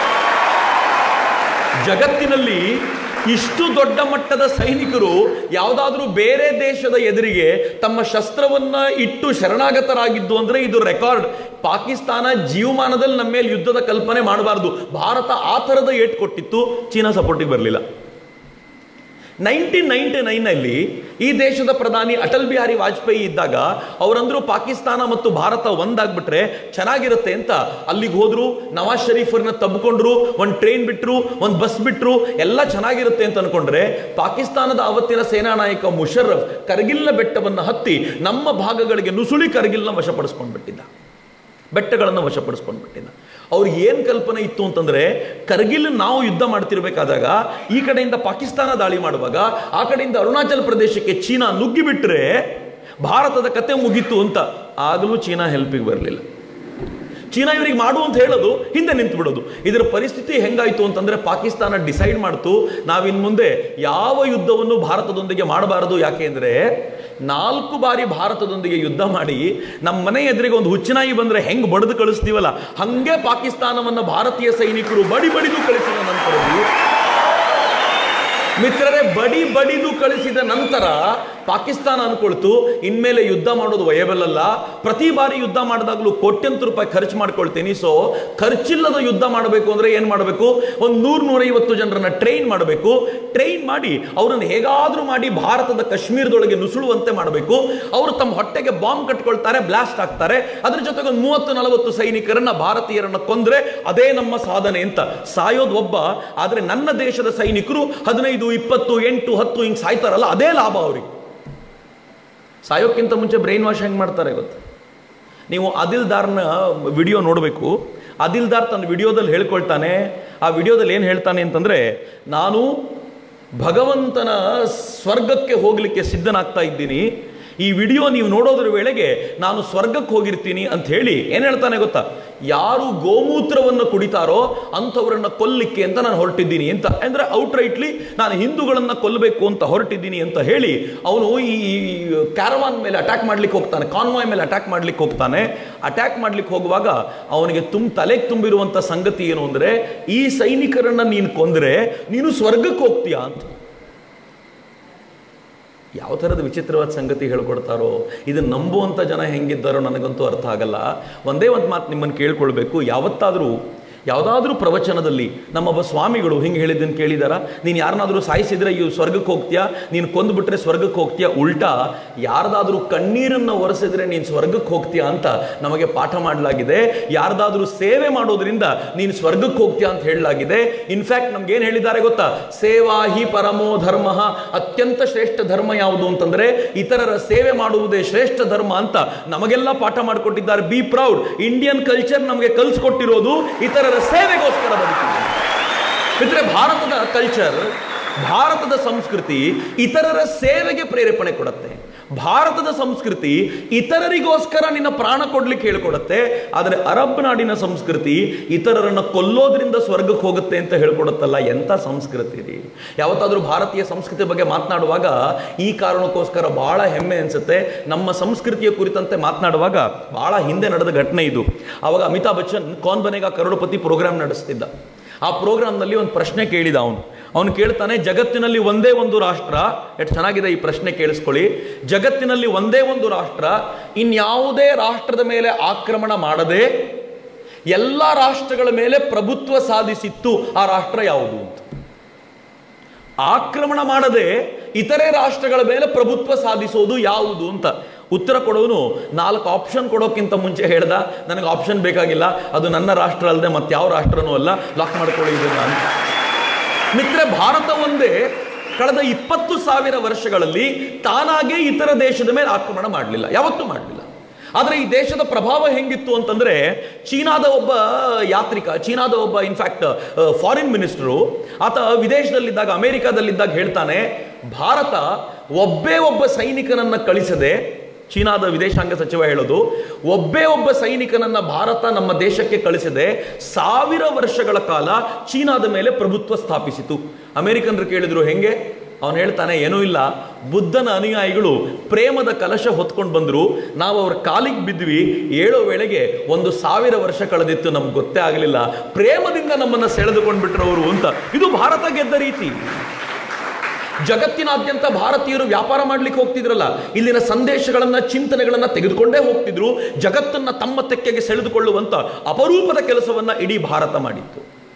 ಜಗತ್ತಿನಲ್ಲಿ ಇಷ್ಟು ದೊಡ್ಡ ಮಟ್ಟದ ಸೈನಿಕರು ಯಾವುದಾದ್ರೂ ಬೇರೆ ದೇಶದ ಎದುರಿಗೆ ತಮ್ಮ ಶಸ್ತ್ರವನ್ನ ಇಟ್ಟು ಶರಣಾಗತರಾಗಿದ್ದು ಅಂದ್ರೆ ಇದು ರೆಕಾರ್ಡ್ ಪಾಕಿಸ್ತಾನ ಜೀವಮಾನದಲ್ಲಿ ನಮ್ಮ ಮೇಲೆ ಯುದ್ಧದ ಕಲ್ಪನೆ ಮಾಡಬಾರದು ಭಾರತ ಆ ಥರದ ಏಟ್ ಕೊಟ್ಟಿತ್ತು ಚೀನಾ ಸಪೋರ್ಟಿಗೆ ಬರಲಿಲ್ಲ ನೈನ್ಟೀನ್ ನೈನ್ಟಿ ನೈನಲ್ಲಿ ಈ ದೇಶದ ಪ್ರಧಾನಿ ಅಟಲ್ ಬಿಹಾರಿ ವಾಜಪೇಯಿ ಇದ್ದಾಗ ಅವರಂದ್ರು ಪಾಕಿಸ್ತಾನ ಮತ್ತು ಭಾರತ ಒಂದಾಗ್ಬಿಟ್ರೆ ಚೆನ್ನಾಗಿರುತ್ತೆ ಅಂತ ಅಲ್ಲಿಗೆ ಹೋದ್ರು ನವಾಜ್ ಶರೀಫರ್ನ ತಬ್ಕೊಂಡ್ರು ಒಂದು ಟ್ರೈನ್ ಬಿಟ್ರು ಒಂದು ಬಸ್ ಬಿಟ್ರು ಎಲ್ಲ ಚೆನ್ನಾಗಿರುತ್ತೆ ಅಂತ ಅನ್ಕೊಂಡ್ರೆ ಪಾಕಿಸ್ತಾನದ ಅವತ್ತಿನ ಸೇನಾ ನಾಯಕ ಮುಷರ್ರಫ್ ಕರ್ಗಿಲ್ನ ಬೆಟ್ಟವನ್ನು ಹತ್ತಿ ನಮ್ಮ ಭಾಗಗಳಿಗೆ ನುಸುಳಿ ಕರ್ಗಿಲ್ನ ವಶಪಡಿಸ್ಕೊಂಡ್ಬಿಟ್ಟಿದ್ದ ಬೆಟ್ಟಗಳನ್ನು ವಶಪಡಿಸ್ಕೊಂಡ್ಬಿಟ್ಟಿದ್ದ ಅವ್ರಿಗೆ ಏನು ಕಲ್ಪನೆ ಇತ್ತು ಅಂತಂದ್ರೆ ಕರ್ಗಿಲ್ ನಾವು ಯುದ್ಧ ಮಾಡ್ತಿರ್ಬೇಕಾದಾಗ ಈ ಕಡೆಯಿಂದ ಪಾಕಿಸ್ತಾನ ದಾಳಿ ಮಾಡುವಾಗ ಆ ಕಡೆಯಿಂದ ಅರುಣಾಚಲ ಪ್ರದೇಶಕ್ಕೆ ಚೀನಾ ನುಗ್ಗಿಬಿಟ್ರೆ ಭಾರತದ ಕತೆ ಮುಗೀತು ಅಂತ ಆಗಲೂ ಚೀನಾ ಹೆಲ್ಪಿಗೆ ಬರಲಿಲ್ಲ ಚೀನಾ ಇವರಿಗೆ ಮಾಡು ಅಂತ ಹೇಳೋದು ಹಿಂದೆ ನಿಂತು ಬಿಡೋದು ಇದರ ಪರಿಸ್ಥಿತಿ ಹೆಂಗಾಯ್ತು ಅಂತಂದ್ರೆ ಪಾಕಿಸ್ತಾನ ಡಿಸೈಡ್ ಮಾಡ್ತು ನಾವಿನ್ ಮುಂದೆ ಯಾವ ಯುದ್ಧವನ್ನು ಭಾರತದೊಂದಿಗೆ ಮಾಡಬಾರದು ಯಾಕೆ ಅಂದ್ರೆ ನಾಲ್ಕು ಬಾರಿ ಭಾರತದೊಂದಿಗೆ ಯುದ್ಧ ಮಾಡಿ ನಮ್ಮ ಮನೆ ಎದುರಿಗೆ ಒಂದು ಹುಚ್ಚನಾಯಿ ಬಂದ್ರೆ ಹೆಂಗ್ ಬಡಿದು ಕಳಿಸ್ತೀವಲ್ಲ ಹಂಗೆ ಪಾಕಿಸ್ತಾನವನ್ನ ಭಾರತೀಯ ಸೈನಿಕರು ಬಡಿ ಬಡಿದು ಕಳಿಸಿದ ನಂತರದಲ್ಲಿ ಮಿತ್ರರೇ ಬಡಿ ಬಡಿದು ಕಳಿಸಿದ ನಂತರ ಪಾಕಿಸ್ತಾನ ಅನ್ಕೊಳ್ತು ಇನ್ಮೇಲೆ ಯುದ್ಧ ಮಾಡೋದು ವಯಬಲ್ ಅಲ್ಲ ಪ್ರತಿ ಬಾರಿ ಯುದ್ಧ ಮಾಡಿದಾಗಲೂ ಕೋಟ್ಯಂತರ ರೂಪಾಯಿ ಖರ್ಚು ಮಾಡ್ಕೊಳ್ತೀನಿ ಸೊ ಖರ್ಚಿಲ್ಲದ ಯುದ್ಧ ಮಾಡಬೇಕು ಅಂದ್ರೆ ಏನ್ ಮಾಡಬೇಕು ಒಂದು ನೂರ್ ನೂರೈವತ್ತು ಜನರನ್ನ ಟ್ರೈನ್ ಮಾಡಬೇಕು ಟ್ರೈನ್ ಮಾಡಿ ಅವರನ್ನು ಹೇಗಾದ್ರೂ ಮಾಡಿ ಭಾರತದ ಕಾಶ್ಮೀರದೊಳಗೆ ನುಸುಳುವಂತೆ ಮಾಡಬೇಕು ಅವರು ತಮ್ಮ ಹೊಟ್ಟೆಗೆ ಬಾಂಬ್ ಕಟ್ಕೊಳ್ತಾರೆ ಬ್ಲಾಸ್ಟ್ ಆಗ್ತಾರೆ ಅದ್ರ ಜೊತೆಗೆ ಒಂದು ಮೂವತ್ತು ನಲವತ್ತು ಸೈನಿಕರನ್ನ ಭಾರತೀಯರನ್ನ ಕೊಂದ್ರೆ ಅದೇ ನಮ್ಮ ಸಾಧನೆ ಅಂತ ಸಾಯೋದು ಒಬ್ಬ ಆದ್ರೆ ನನ್ನ ದೇಶದ ಸೈನಿಕರು ಹದಿನೈದು ಇಪ್ಪತ್ತು ಎಂಟು ಹತ್ತು ಹಿಂಗ್ ಸಾಯ್ತಾರಲ್ಲ ಅದೇ ಲಾಭ ಅವರಿಗೆ ಸಾಯೋಕ್ಕಿಂತ ಮುಂಚೆ ಬ್ರೈನ್ ವಾಶ್ ಹೆಂಗೆ ಮಾಡ್ತಾರೆ ಗೊತ್ತಾ ನೀವು ಅದಿಲ್ದಾರ್ನ ವಿಡಿಯೋ ನೋಡಬೇಕು ಅದಿಲ್ದಾರ್ ತನ್ನ ವಿಡಿಯೋದಲ್ಲಿ ಹೇಳ್ಕೊಳ್ತಾನೆ ಆ ವಿಡಿಯೋದಲ್ಲಿ ಏನು ಹೇಳ್ತಾನೆ ಅಂತಂದ್ರೆ ನಾನು ಭಗವಂತನ ಸ್ವರ್ಗಕ್ಕೆ ಹೋಗಲಿಕ್ಕೆ ಸಿದ್ಧನಾಗ್ತಾ ಇದ್ದೀನಿ ಈ ವಿಡಿಯೋ ನೀವು ನೋಡೋದ್ರ ವೇಳೆಗೆ ನಾನು ಸ್ವರ್ಗಕ್ಕೆ ಹೋಗಿರ್ತೀನಿ ಅಂತ ಹೇಳಿ ಏನು ಹೇಳ್ತಾನೆ ಗೊತ್ತಾ ಯಾರು ಗೋಮೂತ್ರವನ್ನು ಕುಡಿತಾರೋ ಅಂಥವ್ರನ್ನ ಕೊಲ್ಲಿಕ್ಕೆ ಅಂತ ನಾನು ಹೊರಟಿದ್ದೀನಿ ಅಂತ ಅಂದ್ರೆ ಔಟ್ರೈಟ್ಲಿ ನಾನು ಹಿಂದೂಗಳನ್ನ ಕೊಲ್ಲಬೇಕು ಅಂತ ಹೊರಟಿದ್ದೀನಿ ಅಂತ ಹೇಳಿ ಅವನು ಈ ಕ್ಯಾರವಾನ್ ಮೇಲೆ ಅಟ್ಯಾಕ್ ಮಾಡ್ಲಿಕ್ಕೆ ಹೋಗ್ತಾನೆ ಕಾನ್ವಾಯ್ ಮೇಲೆ ಅಟ್ಯಾಕ್ ಮಾಡ್ಲಿಕ್ಕೆ ಹೋಗ್ತಾನೆ ಅಟ್ಯಾಕ್ ಮಾಡ್ಲಿಕ್ಕೆ ಹೋಗುವಾಗ ಅವನಿಗೆ ತುಂಬ ತಲೆಗೆ ತುಂಬಿರುವಂತ ಸಂಗತಿ ಏನು ಅಂದ್ರೆ ಈ ಸೈನಿಕರನ್ನ ನೀನು ಕೊಂದ್ರೆ ನೀನು ಸ್ವರ್ಗಕ್ಕೆ ಹೋಗ್ತೀಯಾ ಅಂತ ಯಾವ ಥರದ ವಿಚಿತ್ರವಾದ ಸಂಗತಿ ಹೇಳ್ಕೊಡ್ತಾರೋ ಇದನ್ನು ನಂಬುವಂಥ ಜನ ಹೆಂಗಿದ್ದಾರೋ ನನಗಂತೂ ಅರ್ಥ ಆಗಲ್ಲ ಒಂದೇ ಒಂದು ಮಾತು ನಿಮ್ಮನ್ನು ಕೇಳ್ಕೊಳ್ಬೇಕು ಯಾವತ್ತಾದರೂ ಯಾವುದಾದ್ರೂ ಪ್ರವಚನದಲ್ಲಿ ನಮ್ಮೊಬ್ಬ ಸ್ವಾಮಿಗಳು ಹಿಂಗೆ ಹೇಳಿದ್ದನ್ನು ಕೇಳಿದಾರ ನೀನು ಯಾರನ್ನಾದರೂ ಸಾಯಿಸಿದ್ರೆ ಇವು ಸ್ವರ್ಗಕ್ಕೆ ಹೋಗ್ತೀಯಾ ನೀನು ಕೊಂದುಬಿಟ್ರೆ ಸ್ವರ್ಗಕ್ಕೆ ಹೋಗ್ತೀಯಾ ಉಲ್ಟಾ ಯಾರ್ದಾದ್ರೂ ಕಣ್ಣೀರನ್ನು ಒರೆಸಿದ್ರೆ ನೀನು ಸ್ವರ್ಗಕ್ಕೆ ಹೋಗ್ತೀಯಾ ಅಂತ ನಮಗೆ ಪಾಠ ಮಾಡಲಾಗಿದೆ ಯಾರ್ದಾದ್ರೂ ಸೇವೆ ಮಾಡೋದ್ರಿಂದ ನೀನು ಸ್ವರ್ಗಕ್ಕೆ ಹೋಗ್ತೀಯಾ ಅಂತ ಹೇಳಲಾಗಿದೆ ಇನ್ಫ್ಯಾಕ್ಟ್ ನಮ್ಗೆ ಏನು ಹೇಳಿದ್ದಾರೆ ಗೊತ್ತಾ ಸೇವಾ ಹಿ ಪರಮೋ ಧರ್ಮ ಅತ್ಯಂತ ಶ್ರೇಷ್ಠ ಧರ್ಮ ಯಾವುದು ಅಂತಂದ್ರೆ ಇತರರ ಸೇವೆ ಮಾಡುವುದೇ ಶ್ರೇಷ್ಠ ಧರ್ಮ ಅಂತ ನಮಗೆಲ್ಲ ಪಾಠ ಮಾಡಿಕೊಟ್ಟಿದ್ದಾರೆ ಬಿ ಪ್ರೌಡ್ ಇಂಡಿಯನ್ ಕಲ್ಚರ್ ನಮಗೆ ಕಲಿಸ್ಕೊಟ್ಟಿರೋದು ಇತರರ ಸೇವೆಗೋಸ್ಕರ ಬದುಕಿದೆ ಮಿತ್ರೆ ಭಾರತದ ಕಲ್ಚರ್ ಭಾರತದ ಸಂಸ್ಕೃತಿ ಇತರರ ಸೇವೆಗೆ ಪ್ರೇರೇಪಣೆ ಕೊಡುತ್ತೆ ಭಾರತದ ಸಂಸ್ಕೃತಿ ಇತರರಿಗೋಸ್ಕರ ನಿನ್ನ ಪ್ರಾಣ ಕೊಡ್ಲಿಕ್ಕೆ ಹೇಳ್ಕೊಡುತ್ತೆ ಆದರೆ ಅರಬ್ ನಾಡಿನ ಸಂಸ್ಕೃತಿ ಇತರರನ್ನ ಕೊಲ್ಲೋದ್ರಿಂದ ಸ್ವರ್ಗಕ್ಕೆ ಹೋಗುತ್ತೆ ಅಂತ ಹೇಳ್ಕೊಡುತ್ತಲ್ಲ ಎಂಥ ಸಂಸ್ಕೃತಿ ರೀ ಯಾವತ್ತಾದ್ರೂ ಭಾರತೀಯ ಸಂಸ್ಕೃತಿ ಬಗ್ಗೆ ಮಾತನಾಡುವಾಗ ಈ ಕಾರಣಕ್ಕೋಸ್ಕರ ಬಹಳ ಹೆಮ್ಮೆ ಅನ್ಸುತ್ತೆ ನಮ್ಮ ಸಂಸ್ಕೃತಿಯ ಕುರಿತಂತೆ ಮಾತನಾಡುವಾಗ ಬಹಳ ಹಿಂದೆ ನಡೆದ ಘಟನೆ ಇದು ಅವಾಗ ಅಮಿತಾಬ್ ಬಚ್ಚನ್ ಕೌನ್ ಬನೇಗ ಕರೋಡಪತಿ ಪ್ರೋಗ್ರಾಮ್ ನಡೆಸ್ತಿದ್ದ ಆ ಪ್ರೋಗ್ರಾಮ್ನಲ್ಲಿ ಒಂದು ಪ್ರಶ್ನೆ ಕೇಳಿದ ಅವನು ಅವನು ಕೇಳ್ತಾನೆ ಜಗತ್ತಿನಲ್ಲಿ ಒಂದೇ ಒಂದು ರಾಷ್ಟ್ರ ಎಷ್ಟು ಚೆನ್ನಾಗಿದೆ ಈ ಪ್ರಶ್ನೆ ಕೇಳಿಸ್ಕೊಳ್ಳಿ ಜಗತ್ತಿನಲ್ಲಿ ಒಂದೇ ಒಂದು ರಾಷ್ಟ್ರ ಇನ್ಯಾವುದೇ ರಾಷ್ಟ್ರದ ಮೇಲೆ ಆಕ್ರಮಣ ಮಾಡದೆ ಎಲ್ಲ ರಾಷ್ಟ್ರಗಳ ಮೇಲೆ ಪ್ರಭುತ್ವ ಸಾಧಿಸಿತ್ತು ಆ ರಾಷ್ಟ್ರ ಯಾವುದು ಅಂತ ಆಕ್ರಮಣ ಮಾಡದೆ ಇತರೆ ರಾಷ್ಟ್ರಗಳ ಮೇಲೆ ಪ್ರಭುತ್ವ ಸಾಧಿಸೋದು ಯಾವುದು ಅಂತ ಉತ್ತರ ಕೊಡೋನು ನಾಲ್ಕು ಆಪ್ಷನ್ ಕೊಡೋಕ್ಕಿಂತ ಮುಂಚೆ ಹೇಳ್ದ ನನಗೆ ಆಪ್ಷನ್ ಬೇಕಾಗಿಲ್ಲ ಅದು ನನ್ನ ರಾಷ್ಟ್ರ ಅಲ್ಲದೆ ಮತ್ತೆ ಯಾವ ರಾಷ್ಟ್ರನೂ ಅಲ್ಲ ಲಾಕ್ ಮಾಡ್ಕೊಳ್ಳಿ ಇದನ್ನ ಅಂತ ಮಿತ್ರ ಭಾರತ ಒಂದೇ ಕಳೆದ ಇಪ್ಪತ್ತು ಸಾವಿರ ವರ್ಷಗಳಲ್ಲಿ ತಾನಾಗೇ ಇತರ ದೇಶದ ಮೇಲೆ ಆಕ್ರಮಣ ಮಾಡಲಿಲ್ಲ ಯಾವತ್ತೂ ಮಾಡಲಿಲ್ಲ ಆದರೆ ಈ ದೇಶದ ಪ್ರಭಾವ ಹೆಂಗಿತ್ತು ಅಂತಂದ್ರೆ ಚೀನಾದ ಒಬ್ಬ ಯಾತ್ರಿಕ ಚೀನಾದ ಒಬ್ಬ ಇನ್ಫ್ಯಾಕ್ಟ್ ಫಾರಿನ್ ಮಿನಿಸ್ಟರು ಆತ ವಿದೇಶದಲ್ಲಿದ್ದಾಗ ಅಮೆರಿಕಾದಲ್ಲಿದ್ದಾಗ ಹೇಳ್ತಾನೆ ಭಾರತ ಒಬ್ಬೇ ಒಬ್ಬ ಸೈನಿಕನನ್ನ ಕಳಿಸದೆ ಚೀನಾದ ವಿದೇಶಾಂಗ ಸಚಿವ ಹೇಳೋದು ಒಬ್ಬೇ ಒಬ್ಬ ಸೈನಿಕನನ್ನ ಭಾರತ ನಮ್ಮ ದೇಶಕ್ಕೆ ಕಳಿಸದೆ ಸಾವಿರ ವರ್ಷಗಳ ಕಾಲ ಚೀನಾದ ಮೇಲೆ ಪ್ರಭುತ್ವ ಸ್ಥಾಪಿಸಿತು ಅಮೆರಿಕನ್ರು ಕೇಳಿದ್ರು ಹೆಂಗೆ ಅವನು ಹೇಳ್ತಾನೆ ಏನೂ ಇಲ್ಲ ಬುದ್ಧನ ಅನುಯಾಯಿಗಳು ಪ್ರೇಮದ ಕಲಶ ಹೊತ್ಕೊಂಡು ಬಂದ್ರು ನಾವು ಅವ್ರ ಕಾಲಿಗೆ ಬಿದ್ವಿ ಏಳೋ ವೇಳೆಗೆ ಒಂದು ಸಾವಿರ ವರ್ಷ ಕಳೆದಿತ್ತು ನಮ್ಗೆ ಗೊತ್ತೇ ಆಗಲಿಲ್ಲ ಪ್ರೇಮದಿಂದ ನಮ್ಮನ್ನ ಸೆಳೆದುಕೊಂಡು ಬಿಟ್ರು ಅವರು ಅಂತ ಇದು ಭಾರತ ಗೆದ್ದ ರೀತಿ ಜಗತ್ತಿನಾದ್ಯಂತ ಭಾರತೀಯರು ವ್ಯಾಪಾರ ಮಾಡ್ಲಿಕ್ಕೆ ಹೋಗ್ತಿದ್ರಲ್ಲ ಇಲ್ಲಿನ ಸಂದೇಶಗಳನ್ನ ಚಿಂತನೆಗಳನ್ನ ತೆಗೆದುಕೊಂಡೇ ಹೋಗ್ತಿದ್ರು ಜಗತ್ತನ್ನ ತಮ್ಮ ತೆಕ್ಕೆಗೆ ಸೆಳೆದುಕೊಳ್ಳುವಂತ ಅಪರೂಪದ ಕೆಲಸವನ್ನ ಇಡೀ ಭಾರತ ಮಾಡಿತ್ತು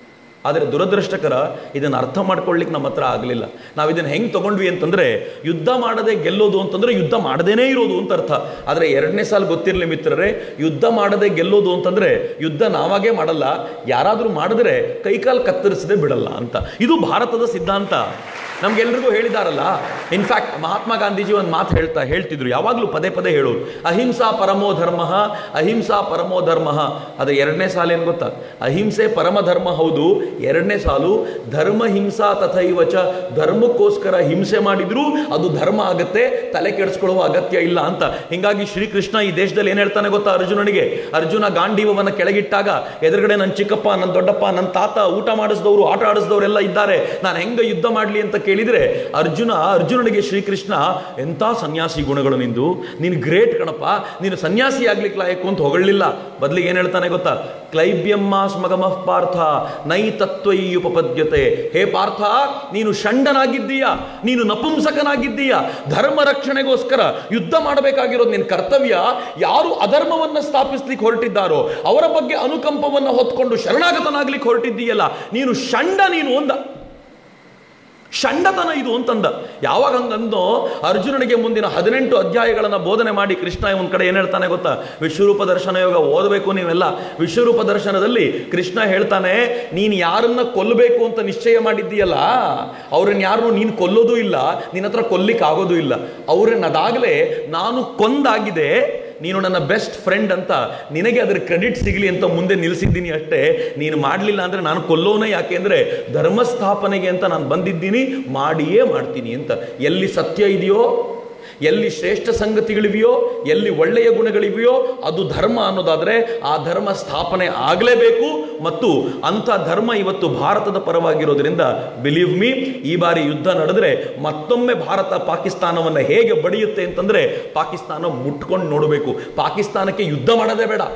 ಆದರೆ ದುರದೃಷ್ಟಕರ ಇದನ್ನು ಅರ್ಥ ಮಾಡ್ಕೊಳ್ಳಿಕ್ಕೆ ನಮ್ಮ ಹತ್ರ ಆಗಲಿಲ್ಲ ನಾವು ಇದನ್ನು ಹೆಂಗೆ ತಗೊಂಡ್ವಿ ಅಂತಂದ್ರೆ ಯುದ್ಧ ಮಾಡದೆ ಗೆಲ್ಲೋದು ಅಂತಂದ್ರೆ ಯುದ್ಧ ಮಾಡದೇನೇ ಇರೋದು ಅಂತ ಅರ್ಥ ಆದರೆ ಎರಡನೇ ಸಾಲ ಗೊತ್ತಿರಲಿ ಮಿತ್ರರೇ ಯುದ್ಧ ಮಾಡದೆ ಗೆಲ್ಲೋದು ಅಂತಂದ್ರೆ ಯುದ್ಧ ನಾವಾಗೇ ಮಾಡಲ್ಲ ಯಾರಾದರೂ ಮಾಡಿದ್ರೆ ಕೈಕಾಲು ಕತ್ತರಿಸದೆ ಬಿಡಲ್ಲ ಅಂತ ಇದು ಭಾರತದ ಸಿದ್ಧಾಂತ ನಮ್ಗೆಲ್ರಿಗೂ ಹೇಳಿದಾರಲ್ಲ ಇನ್ಫ್ಯಾಕ್ಟ್ ಮಹಾತ್ಮ ಗಾಂಧೀಜಿ ಒಂದು ಮಾತು ಹೇಳ್ತಾ ಹೇಳ್ತಿದ್ರು ಯಾವಾಗಲೂ ಪದೇ ಪದೇ ಹೇಳೋರು ಅಹಿಂಸಾ ಪರಮೋ ಧರ್ಮ ಅಹಿಂಸಾ ಪರಮೋ ಧರ್ಮ ಅದು ಎರಡನೇ ಸಾಲು ಏನು ಗೊತ್ತಾ ಅಹಿಂಸೆ ಪರಮ ಧರ್ಮ ಹೌದು ಎರಡನೇ ಸಾಲು ಧರ್ಮ ಹಿಂಸಾ ತಥೈವ ಚ ಧರ್ಮಕ್ಕೋಸ್ಕರ ಹಿಂಸೆ ಮಾಡಿದ್ರು ಅದು ಧರ್ಮ ಆಗತ್ತೆ ತಲೆ ಕೆಡಿಸ್ಕೊಳ್ಳುವ ಅಗತ್ಯ ಇಲ್ಲ ಅಂತ ಹಿಂಗಾಗಿ ಶ್ರೀಕೃಷ್ಣ ಈ ದೇಶದಲ್ಲಿ ಏನು ಹೇಳ್ತಾನೆ ಗೊತ್ತಾ ಅರ್ಜುನನಿಗೆ ಅರ್ಜುನ ಗಾಂಡೀವವನ್ನ ಕೆಳಗಿಟ್ಟಾಗ ಎದುರುಗಡೆ ನನ್ನ ಚಿಕ್ಕಪ್ಪ ನನ್ನ ದೊಡ್ಡಪ್ಪ ನನ್ನ ತಾತ ಊಟ ಮಾಡಿಸಿದವರು ಆಟ ಆಡಿಸಿದವರೆಲ್ಲ ಇದ್ದಾರೆ ನಾನು ಹೆಂಗ ಯುದ್ಧ ಮಾಡಲಿ ಅಂತ ಕೇಳಿದ್ರೆ ಅರ್ಜುನ ಅರ್ಜುನನಿಗೆ ಶ್ರೀಕೃಷ್ಣ ಎಂಥ ಸನ್ಯಾಸಿ ಗುಣಗಳು ನಿಂದು ನೀನು ಗ್ರೇಟ್ ಕಣಪ್ಪ ನೀನು ಸನ್ಯಾಸಿ ಆಗ್ಲಿಕ್ಕೆ ಲಾಯಕು ಅಂತ ಹೊಗಳಿಲ್ಲ ಬದಲಿಗೆ ಏನು ಹೇಳ್ತಾನೆ ಗೊತ್ತಾ ಕ್ಲೈಬ್ಯಮ್ಮ ಸ್ಮಗಮಃ ಪಾರ್ಥ ನೈ ತತ್ವೈಯುಪಪದ್ಯತೆ ಹೇ ಪಾರ್ಥ ನೀನು ಷಂಡನಾಗಿದ್ದೀಯ ನೀನು ನಪುಂಸಕನಾಗಿದ್ದೀಯ ಧರ್ಮ ರಕ್ಷಣೆಗೋಸ್ಕರ ಯುದ್ಧ ಮಾಡಬೇಕಾಗಿರೋದು ನಿನ್ನ ಕರ್ತವ್ಯ ಯಾರು ಅಧರ್ಮವನ್ನ ಸ್ಥಾಪಿಸ್ಲಿಕ್ಕೆ ಹೊರಟಿದ್ದಾರೋ ಅವರ ಬಗ್ಗೆ ಅನುಕಂಪವನ್ನ ಹೊತ್ಕೊಂಡು ಶರಣಾಗತನಾಗ್ಲಿಕ್ಕೆ ಹೊರಟಿದ್ದೀಯಲ್ಲ ನೀನು ಷಂಡ ನೀನು ಒಂದ ಷಂಡತನ ಇದು ಅಂತಂದ ಯಾವಾಗ ಹಂಗಂದೋ ಅರ್ಜುನನಿಗೆ ಮುಂದಿನ ಹದಿನೆಂಟು ಅಧ್ಯಾಯಗಳನ್ನು ಬೋಧನೆ ಮಾಡಿ ಕೃಷ್ಣ ಒಂದು ಕಡೆ ಏನು ಹೇಳ್ತಾನೆ ಗೊತ್ತಾ ವಿಶ್ವರೂಪ ದರ್ಶನ ಯೋಗ ಓದಬೇಕು ನೀವೆಲ್ಲ ವಿಶ್ವರೂಪ ದರ್ಶನದಲ್ಲಿ ಕೃಷ್ಣ ಹೇಳ್ತಾನೆ ನೀನು ಯಾರನ್ನ ಕೊಲ್ಲಬೇಕು ಅಂತ ನಿಶ್ಚಯ ಮಾಡಿದ್ದೀಯಲ್ಲ ಅವ್ರನ್ನ ಯಾರು ನೀನು ಕೊಲ್ಲೋದು ಇಲ್ಲ ನಿನ್ನ ಹತ್ರ ಕೊಲ್ಲಿಕ್ಕೆ ಆಗೋದು ಇಲ್ಲ ಅವ್ರನ್ನ ಅದಾಗಲೇ ನಾನು ಕೊಂದಾಗಿದೆ ನೀನು ನನ್ನ ಬೆಸ್ಟ್ ಫ್ರೆಂಡ್ ಅಂತ ನಿನಗೆ ಅದರ ಕ್ರೆಡಿಟ್ ಸಿಗಲಿ ಅಂತ ಮುಂದೆ ನಿಲ್ಲಿಸಿದ್ದೀನಿ ಅಷ್ಟೇ ನೀನು ಮಾಡಲಿಲ್ಲ ಅಂದರೆ ನಾನು ಕೊಲ್ಲೋನೇ ಯಾಕೆ ಅಂದರೆ ಧರ್ಮಸ್ಥಾಪನೆಗೆ ಅಂತ ನಾನು ಬಂದಿದ್ದೀನಿ ಮಾಡಿಯೇ ಮಾಡ್ತೀನಿ ಅಂತ ಎಲ್ಲಿ ಸತ್ಯ ಇದೆಯೋ ಎಲ್ಲಿ ಶ್ರೇಷ್ಠ ಸಂಗತಿಗಳಿವೆಯೋ ಎಲ್ಲಿ ಒಳ್ಳೆಯ ಗುಣಗಳಿವೆಯೋ ಅದು ಧರ್ಮ ಅನ್ನೋದಾದರೆ ಆ ಧರ್ಮ ಸ್ಥಾಪನೆ ಆಗಲೇಬೇಕು ಮತ್ತು ಅಂಥ ಧರ್ಮ ಇವತ್ತು ಭಾರತದ ಪರವಾಗಿರೋದ್ರಿಂದ ಬಿಲೀವ್ ಮೀ ಈ ಬಾರಿ ಯುದ್ಧ ನಡೆದ್ರೆ ಮತ್ತೊಮ್ಮೆ ಭಾರತ ಪಾಕಿಸ್ತಾನವನ್ನು ಹೇಗೆ ಬಡಿಯುತ್ತೆ ಅಂತಂದ್ರೆ ಪಾಕಿಸ್ತಾನ ಮುಟ್ಕೊಂಡು ನೋಡಬೇಕು ಪಾಕಿಸ್ತಾನಕ್ಕೆ ಯುದ್ಧ ಮಾಡೋದೇ ಬೇಡ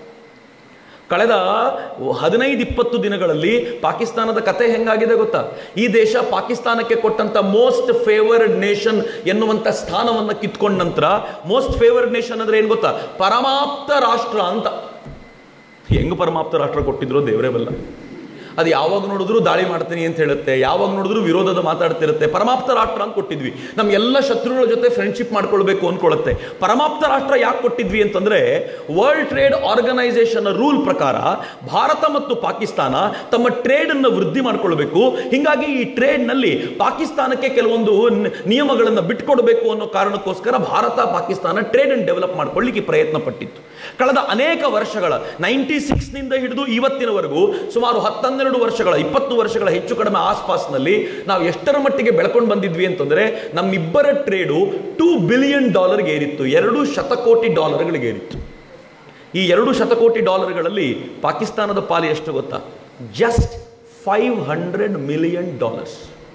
ಕಳೆದ ಹದಿನೈದು ಇಪ್ಪತ್ತು ದಿನಗಳಲ್ಲಿ ಪಾಕಿಸ್ತಾನದ ಕತೆ ಹೆಂಗಾಗಿದೆ ಗೊತ್ತಾ ಈ ದೇಶ ಪಾಕಿಸ್ತಾನಕ್ಕೆ ಕೊಟ್ಟಂತ ಮೋಸ್ಟ್ ಫೇವರ್ಡ್ ನೇಷನ್ ಎನ್ನುವಂತ ಸ್ಥಾನವನ್ನು ಕಿತ್ಕೊಂಡ ನಂತರ ಮೋಸ್ಟ್ ಫೇವರ್ಡ್ ನೇಷನ್ ಅಂದ್ರೆ ಏನು ಗೊತ್ತಾ ಪರಮಾಪ್ತ ರಾಷ್ಟ್ರ ಅಂತ ಹೆಂಗ್ ಪರಮಾಪ್ತ ರಾಷ್ಟ್ರ ಕೊಟ್ಟಿದ್ರು ದೇವರೇ ಬಲ್ಲ ಅದು ಯಾವಾಗ ನೋಡಿದ್ರು ದಾಳಿ ಮಾಡ್ತೀನಿ ಅಂತ ಹೇಳುತ್ತೆ ಯಾವಾಗ ನೋಡಿದ್ರು ವಿರೋಧದ ಮಾತಾಡ್ತಿರುತ್ತೆ ಪರಮಾಪ್ತ ರಾಷ್ಟ್ರ ಅಂತ ಕೊಟ್ಟಿದ್ವಿ ನಮ್ಮ ಎಲ್ಲ ಶತ್ರುಗಳ ಜೊತೆ ಫ್ರೆಂಡ್ಶಿಪ್ ಮಾಡ್ಕೊಳ್ಬೇಕು ಅನ್ಕೊಳ್ಳುತ್ತೆ ಪರಮಾಪ್ತ ರಾಷ್ಟ್ರ ಯಾಕೆ ಕೊಟ್ಟಿದ್ವಿ ಅಂತಂದ್ರೆ ವರ್ಲ್ಡ್ ಟ್ರೇಡ್ ಆರ್ಗನೈಸೇಷನ್ ರೂಲ್ ಪ್ರಕಾರ ಭಾರತ ಮತ್ತು ಪಾಕಿಸ್ತಾನ ತಮ್ಮ ಟ್ರೇಡ್ ಅನ್ನು ವೃದ್ಧಿ ಮಾಡ್ಕೊಳ್ಬೇಕು ಹಿಂಗಾಗಿ ಈ ಟ್ರೇಡ್ ನಲ್ಲಿ ಪಾಕಿಸ್ತಾನಕ್ಕೆ ಕೆಲವೊಂದು ನ- ನಿಯಮಗಳನ್ನು ಬಿಟ್ಕೊಡ್ಬೇಕು ಅನ್ನೋ ಕಾರಣಕ್ಕೋಸ್ಕರ ಭಾರತ ಪಾಕಿಸ್ತಾನ ಟ್ರೇಡ್ ಅನ್ನು ಡೆವಲಪ್ ಮಾಡ್ಕೊಳ್ಳಿಕ್ಕೆ ಪ್ರಯತ್ನ ಪಟ್ಟಿತ್ತು ಕಳೆದ ಅನೇಕ ವರ್ಷಗಳ ನೈಂಟಿ ಸಿಕ್ಸ್ನಿಂದ ಹಿಡಿದು ಇವತ್ತಿನವರೆಗೂ ಸುಮಾರು ಹತ್ತನ್ನೆರಡು ವರ್ಷಗಳ ಇಪ್ಪತ್ತು ವರ್ಷಗಳ ಹೆಚ್ಚು ಕಡಿಮೆ ಆಸ್ಪಾಸ್ನಲ್ಲಿ ನಾವು ಎಷ್ಟರ ಮಟ್ಟಿಗೆ ಬೆಳ್ಕೊಂಡು ಬಂದಿದ್ವಿ ಅಂತಂದ್ರೆ ನಮ್ಮಿಬ್ಬರ ಟ್ರೇಡು ಟೂ ಬಿಲಿಯನ್ ಡಾಲರ್ಗೆ ಏರಿತ್ತು ಎರಡು ಶತಕೋಟಿ ಡಾಲರ್ಗಳಿಗೆ ಏರಿತ್ತು ಈ ಎರಡು ಶತಕೋಟಿ ಡಾಲರ್ಗಳಲ್ಲಿ ಪಾಕಿಸ್ತಾನದ ಪಾಲು ಎಷ್ಟು ಗೊತ್ತಾ just five hundred million dollars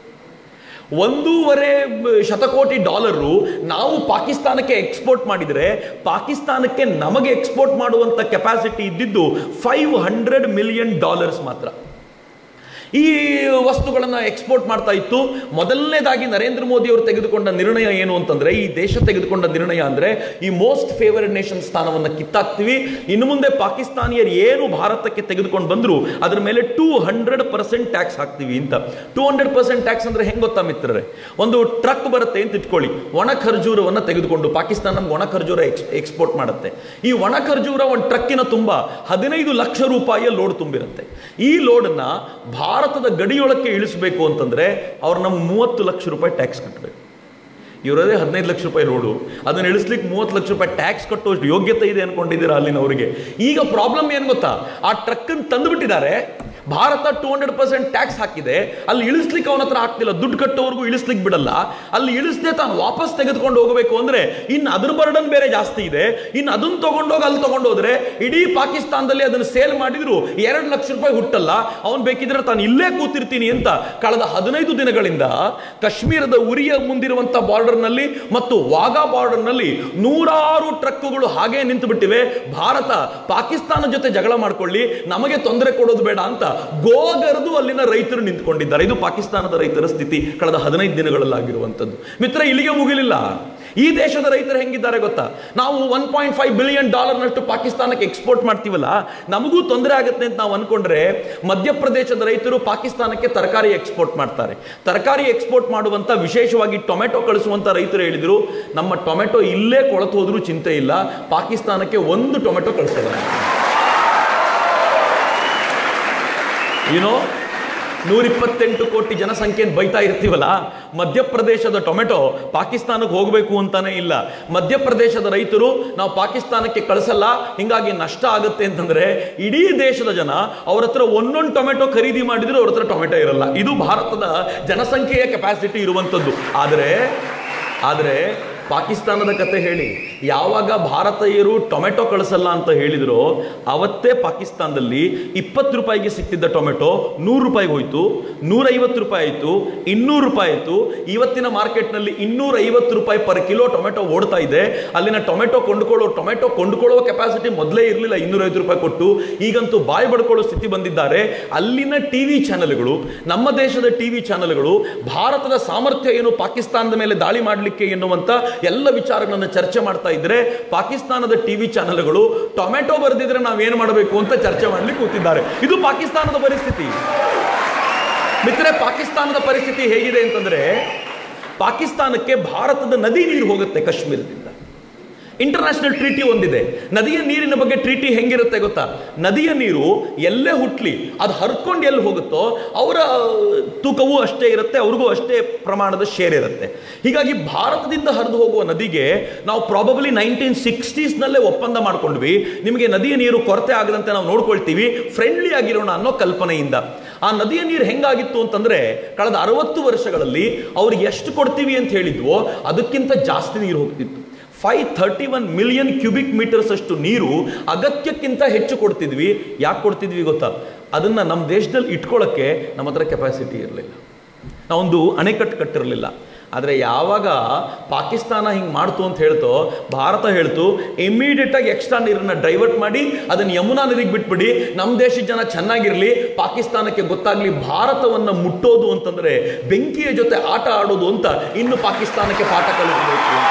ಒಂದೂವರೆ ಬ- ಶತಕೋಟಿ ಡಾಲರು ನಾವು ಪಾಕಿಸ್ತಾನಕ್ಕೆ ಎಕ್ಸ್ಪೋರ್ಟ್ ಮಾಡಿದರೆ ಪಾಕಿಸ್ತಾನಕ್ಕೆ ನಮಗೆ ಎಕ್ಸ್ಪೋರ್ಟ್ ಮಾಡುವಂಥ ಕೆಪಾಸಿಟಿ ಇದ್ದಿದ್ದು ಫೈವ್ ಹಂಡ್ರೆಡ್ ಮಿಲಿಯನ್ ಡಾಲರ್ಸ್ ಮಾತ್ರ ಈ ವಸ್ತುಗಳನ್ನು ಎಕ್ಸ್ಪೋರ್ಟ್ ಮಾಡ್ತಾ ಇತ್ತು ಮೊದಲನೇದಾಗಿ ನರೇಂದ್ರ ಮೋದಿ ಅವರು ತೆಗೆದುಕೊಂಡ ನಿರ್ಣಯ ಏನು ಅಂತಂದ್ರೆ ಈ ದೇಶ ತೆಗೆದುಕೊಂಡ ನಿರ್ಣಯ ಅಂದ್ರೆ ಈ ಮೋಸ್ಟ್ ಫೇವರ್ಡ್ ನೇಷನ್ ಸ್ಥಾನವನ್ನು ಕಿತ್ತಾಕ್ತಿವಿ ಇನ್ನು ಮುಂದೆ ಪಾಕಿಸ್ತಾನಿಯರು ಏನು ಭಾರತಕ್ಕೆ ತೆಗೆದುಕೊಂಡು ಬಂದ್ರು ಅದ್ರ ಮೇಲೆ ಟೂ ಹಂಡ್ರೆಡ್ ಪರ್ಸೆಂಟ್ ಟ್ಯಾಕ್ಸ್ ಹಾಕ್ತೀವಿ ಅಂತ ಟೂ ಹಂಡ್ರೆಡ್ ಪರ್ಸೆಂಟ್ ಟ್ಯಾಕ್ಸ್ ಅಂದ್ರೆ ಹೆಂಗ್ ಗೊತ್ತಾ ಮಿತ್ರರೇ ಒಂದು ಟ್ರಕ್ ಬರುತ್ತೆ ಅಂತ ಇಟ್ಕೊಳ್ಳಿ ಒಣ ಖರ್ಜೂರವನ್ನು ತೆಗೆದುಕೊಂಡು ಪಾಕಿಸ್ತಾನ ನಮ್ಗೆ ಒಣ ಖರ್ಜೂರ ಎಕ್ಸ್ ಎಕ್ಸ್ಪೋರ್ಟ್ ಮಾಡುತ್ತೆ ಈ ಒಣ ಖರ್ಜೂರ ಒಂದು ಟ್ರಕ್ಕಿನ ತುಂಬ ಹದಿನೈದು ಲಕ್ಷ ರೂಪಾಯಿಯ ಲೋಡ್ ತುಂಬಿರುತ್ತೆ ಈ ಲೋಡನ್ನ ಭಾರತದ ಗಡಿಯೊಳಕ್ಕೆ ಇಳಿಸಬೇಕು ಅಂತಂದ್ರೆ ಅವ್ರು ನಮ್ಗೆ ಮೂವತ್ತು ಲಕ್ಷ ರೂಪಾಯಿ ಟ್ಯಾಕ್ಸ್ ಕಟ್ಟಬೇಕು ಇವರದೇ ಹದಿನೈದು ಲಕ್ಷ ರೂಪಾಯಿ ಲೋಡು ಅದನ್ನ ಇಳಿಸ್ಲಿಕ್ಕೆ ಮೂವತ್ತು ಲಕ್ಷ ರೂಪಾಯಿ ಟ್ಯಾಕ್ಸ್ ಕಟ್ಟುವಷ್ಟು ಯೋಗ್ಯತೆ ಇದೆ ಅನ್ಕೊಂಡಿದ್ದೀರಾ ಅಲ್ಲಿನವರಿಗೆ ಈಗ ಪ್ರಾಬ್ಲಮ್ ಏನು ಗೊತ್ತಾ ಆ ಟ್ರಕ್ಕನ್ನು ತಂದುಬಿಟ್ಟಿದ್ದಾರೆ Bharat two hundred percent tax ಹಾಕಿದೆ ಅಲ್ಲಿ ಇಳಿಸ್ಲಿಕ್ಕೆ ಅವನ ಹತ್ರ ಆಗ್ತಿಲ್ಲ ದುಡ್ಡು ಕಟ್ಟೋವರೆಗೂ ಇಳಿಸ್ಲಿಕ್ಕೆ ಬಿಡಲ್ಲ ಅಲ್ಲಿ ಇಳಿಸದೆ ತಾನು ವಾಪಸ್ ತೆಗೆದುಕೊಂಡು ಹೋಗಬೇಕು ಅಂದ್ರೆ ಇನ್ನು ಅದ್ರ ಬರ್ಡನ್ ಬೇರೆ ಜಾಸ್ತಿ ಇದೆ ಇನ್ನು ಅದನ್ನ ತಗೊಂಡೋಗಿ ಅಲ್ಲಿ ತಗೊಂಡೋದ್ರೆ ಇಡೀ ಪಾಕಿಸ್ತಾನದಲ್ಲಿ ಅದನ್ನು ಸೇಲ್ ಮಾಡಿದ್ರು ಎರಡು ಲಕ್ಷ ರೂಪಾಯಿ ಹುಟ್ಟಲ್ಲ ಅವನು ಬೇಕಿದ್ರೆ ತಾನು ಇಲ್ಲೇ ಕೂತಿರ್ತೀನಿ ಅಂತ ಕಳೆದ ಹದಿನೈದು ದಿನಗಳಿಂದ ಕಾಶ್ಮೀರದ ಉರಿಯ ಮುಂದಿರುವಂತ ಬಾರ್ಡರ್ನಲ್ಲಿ ಮತ್ತು ವಾಘಾ ಬಾರ್ಡರ್ನಲ್ಲಿ ನೂರಾರು ಟ್ರಕ್ಗಳು ಹಾಗೆ ನಿಂತು ಬಿಟ್ಟಿವೆ ಭಾರತ ಪಾಕಿಸ್ತಾನ ಜೊತೆ ಜಗಳ ಮಾಡ್ಕೊಳ್ಳಿ ನಮಗೆ ತೊಂದರೆ ಕೊಡೋದು ಬೇಡ ಅಂತ ಗೋಗರ್ದು ಅಲ್ಲಿನ ರೈತರು ನಿಂತ್ಕೊಂಡಿದ್ದಾರೆ ಇದು ಪಾಕಿಸ್ತಾನದ ರೈತರ ಸ್ಥಿತಿ ಕಳೆದ ಹದಿನೈದು ದಿನಗಳಲ್ಲಾಗಿರುವಂಥದ್ದು ಮಿತ್ರ ಇಲ್ಲಿಗೆ ಮುಗಿಲಿಲ್ಲ ಈ ದೇಶದ ರೈತರು ಹೆಂಗಿದ್ದಾರೆ ಗೊತ್ತಾ ನಾವು ಒನ್ ಪಾಯಿಂಟ್ ಫೈವ್ ಬಿಲಿಯನ್ ಡಾಲರ್ನಷ್ಟು ಪಾಕಿಸ್ತಾನಕ್ಕೆ ಎಕ್ಸ್ಪೋರ್ಟ್ ಮಾಡ್ತೀವಲ್ಲ ನಮಗೂ ತೊಂದರೆ ಆಗುತ್ತೆ ಅಂತ ನಾವು ಅನ್ಕೊಂಡ್ರೆ ಮಧ್ಯಪ್ರದೇಶದ ರೈತರು ಪಾಕಿಸ್ತಾನಕ್ಕೆ ತರಕಾರಿ ಎಕ್ಸ್ಪೋರ್ಟ್ ಮಾಡ್ತಾರೆ ತರಕಾರಿ ಎಕ್ಸ್ಪೋರ್ಟ್ ಮಾಡುವಂತ ವಿಶೇಷವಾಗಿ ಟೊಮೆಟೊ ಕಳಿಸುವಂತ ರೈತರು ಹೇಳಿದ್ರು ನಮ್ಮ ಟೊಮೆಟೊ ಇಲ್ಲೇ ಕೊಳತು ಹೋದ್ರೂ ಚಿಂತೆ ಇಲ್ಲ ಪಾಕಿಸ್ತಾನಕ್ಕೆ ಒಂದು ಟೊಮೆಟೊ ಕಳಿಸಲ್ಲ ಏನೋ ನೂರಿಪ್ಪತ್ತೆಂಟು ಕೋಟಿ ಜನಸಂಖ್ಯೆಯನ್ನು ಬೈತಾ ಇರ್ತೀವಲ್ಲ ಮಧ್ಯಪ್ರದೇಶದ ಟೊಮೆಟೊ ಪಾಕಿಸ್ತಾನಕ್ಕೆ ಹೋಗಬೇಕು ಅಂತಾನೆ ಇಲ್ಲ ಮಧ್ಯಪ್ರದೇಶದ ರೈತರು ನಾವು ಪಾಕಿಸ್ತಾನಕ್ಕೆ ಕಳಿಸಲ್ಲ ಹಿಂಗಾಗಿ ನಷ್ಟ ಆಗುತ್ತೆ ಅಂತಂದ್ರೆ ಇಡೀ ದೇಶದ ಜನ ಅವ್ರ ಹತ್ರ ಒಂದೊಂದು ಟೊಮೆಟೊ ಖರೀದಿ ಮಾಡಿದ್ರು ಅವ್ರ ಹತ್ರ ಟೊಮೆಟೊ ಇರಲ್ಲ ಇದು ಭಾರತದ ಜನಸಂಖ್ಯೆಯ ಕೆಪಾಸಿಟಿ ಇರುವಂಥದ್ದು ಆದರೆ ಆದರೆ ಪಾಕಿಸ್ತಾನದ ಕತೆ ಹೇಳಿ ಯಾವಾಗ ಭಾರತೀಯರು ಟೊಮೆಟೊ ಕಳಿಸಲ್ಲ ಅಂತ ಹೇಳಿದ್ರು ಅವತ್ತೇ ಪಾಕಿಸ್ತಾನದಲ್ಲಿ ಇಪ್ಪತ್ತು ರೂಪಾಯಿಗೆ ಸಿಕ್ತಿದ್ದ ಟೊಮೆಟೊ ನೂರು ರೂಪಾಯಿಗೆ ಹೋಯ್ತು ನೂರೈವತ್ತು ರೂಪಾಯಿ ಆಯಿತು ಇನ್ನೂರು ರೂಪಾಯಿ ಆಯಿತು ಇವತ್ತಿನ ಮಾರ್ಕೆಟ್ನಲ್ಲಿ ಇನ್ನೂರ ಐವತ್ತು ರೂಪಾಯಿ ಪರ್ ಕಿಲೋ ಟೊಮೆಟೊ ಓಡ್ತಾ ಇದೆ ಅಲ್ಲಿನ ಟೊಮೆಟೊ ಕೊಂಡ್ಕೊಳ್ಳೋ ಟೊಮೆಟೊ ಕೊಂಡ್ಕೊಳ್ಳೋ ಕೆಪಾಸಿಟಿ ಮೊದಲೇ ಇರಲಿಲ್ಲ ಇನ್ನೂರೈವತ್ತು ರೂಪಾಯಿ ಕೊಟ್ಟು ಈಗಂತೂ ಬಾಯಿ ಬಡ್ಕೊಳ್ಳೋ ಸ್ಥಿತಿ ಬಂದಿದ್ದಾರೆ ಅಲ್ಲಿನ ಟಿವಿ ಚಾನೆಲ್ಗಳು ನಮ್ಮ ದೇಶದ ಟಿವಿ ಚಾನೆಲ್ಗಳು ಭಾರತದ ಸಾಮರ್ಥ್ಯ ಏನು ಪಾಕಿಸ್ತಾನದ ಮೇಲೆ ದಾಳಿ ಮಾಡಲಿಕ್ಕೆ ಎನ್ನುವಂತ ಎಲ್ಲ ವಿಚಾರಗಳನ್ನು ಚರ್ಚೆ ಮಾಡ್ತಾ ಇದ್ರೆ ಪಾಕಿಸ್ತಾನದ ಟಿವಿ ಚಾನೆಲ್ಗಳು ಟೊಮೆಟೊ ಬರೆದಿದ್ರೆ ನಾವೇನು ಮಾಡಬೇಕು ಅಂತ ಚರ್ಚೆ ಮಾಡ್ಲಿಕ್ಕೆ ಕೂತಿದ್ದಾರೆ ಇದು ಪಾಕಿಸ್ತಾನದ ಪರಿಸ್ಥಿತಿ ಮಿತ್ರೆ ಪಾಕಿಸ್ತಾನದ ಪರಿಸ್ಥಿತಿ ಹೇಗಿದೆ ಅಂತಂದ್ರೆ ಪಾಕಿಸ್ತಾನಕ್ಕೆ ಭಾರತದ ನದಿ ನೀರು ಹೋಗುತ್ತೆ ಕಾಶ್ಮೀರದಿಂದ ಇಂಟರ್ನ್ಯಾಷನಲ್ ಟ್ರೀಟಿ ಒಂದಿದೆ ನದಿಯ ನೀರಿನ ಬಗ್ಗೆ ಟ್ರೀಟಿ ಹೆಂಗಿರುತ್ತೆ ಗೊತ್ತಾ ನದಿಯ ನೀರು ಎಲ್ಲೇ ಹುಟ್ಲಿ ಅದು ಹರ್ಕೊಂಡು ಎಲ್ಲಿ ಹೋಗುತ್ತೋ ಅವರ ತೂಕವೂ ಅಷ್ಟೇ ಇರುತ್ತೆ ಅವ್ರಿಗೂ ಅಷ್ಟೇ ಪ್ರಮಾಣದ ಶೇರ್ ಇರುತ್ತೆ ಹೀಗಾಗಿ ಭಾರತದಿಂದ ಹರಿದು ಹೋಗುವ ನದಿಗೆ ನಾವು ಪ್ರಾಬಬ್ಲಿ ನೈನ್ಟೀನ್ ಸಿಕ್ಸ್ಟೀಸ್ನಲ್ಲೇ ಒಪ್ಪಂದ ಮಾಡ್ಕೊಂಡ್ವಿ ನಿಮಗೆ ನದಿಯ ನೀರು ಕೊರತೆ ಆಗದಂತೆ ನಾವು ನೋಡ್ಕೊಳ್ತೀವಿ ಫ್ರೆಂಡ್ಲಿ ಆಗಿರೋಣ ಅನ್ನೋ ಕಲ್ಪನೆಯಿಂದ ಆ ನದಿಯ ನೀರು ಹೆಂಗಾಗಿತ್ತು ಅಂತಂದ್ರೆ ಕಳೆದ ಅರವತ್ತು ವರ್ಷಗಳಲ್ಲಿ ಅವ್ರಿಗೆ ಎಷ್ಟು ಕೊಡ್ತೀವಿ ಅಂತ ಹೇಳಿದ್ವೋ ಅದಕ್ಕಿಂತ ಜಾಸ್ತಿ ನೀರು ಹೋಗ್ತಿತ್ತು five thirty one million cubic metres ಅಷ್ಟು ನೀರು ಅಗತ್ಯಕ್ಕಿಂತ ಹೆಚ್ಚು ಕೊಡ್ತಿದ್ವಿ ಯಾಕೆ ಕೊಡ್ತಿದ್ವಿ ಗೊತ್ತಾ ಅದನ್ನ ನಮ್ಮ ದೇಶದಲ್ಲಿ ಇಟ್ಕೊಳ್ಳೋಕ್ಕೆ ನಮ್ಮ ಹತ್ರ ಕೆಪಾಸಿಟಿ ಇರಲಿಲ್ಲ ನಾವೊಂದು ಅಣೆಕಟ್ಟು ಕಟ್ಟಿರಲಿಲ್ಲ ಆದರೆ ಯಾವಾಗ ಪಾಕಿಸ್ತಾನ ಹಿಂಗೆ ಮಾಡ್ತು ಅಂತ ಹೇಳ್ತೋ ಭಾರತ ಹೇಳ್ತು ಇಮಿಡಿಯೇಟ್ ಆಗಿ ಎಕ್ಸ್ಟ್ರಾ ನೀರನ್ನ ಡೈವರ್ಟ್ ಮಾಡಿ ಅದನ್ನ ಯಮುನಾ ನದಿಗೆ ಬಿಟ್ಬಿಡಿ ನಮ್ಮ ದೇಶದ ಜನ ಚೆನ್ನಾಗಿರಲಿ ಪಾಕಿಸ್ತಾನಕ್ಕೆ ಗೊತ್ತಾಗ್ಲಿ ಭಾರತವನ್ನ ಮುಟ್ಟೋದು ಅಂತಂದ್ರೆ ಬೆಂಕಿಯ ಜೊತೆ ಆಟ ಆಡೋದು ಅಂತ ಇನ್ನು ಪಾಕಿಸ್ತಾನಕ್ಕೆ ಪಾಠ ಕಲಿಸಬೇಕು ಅಂತ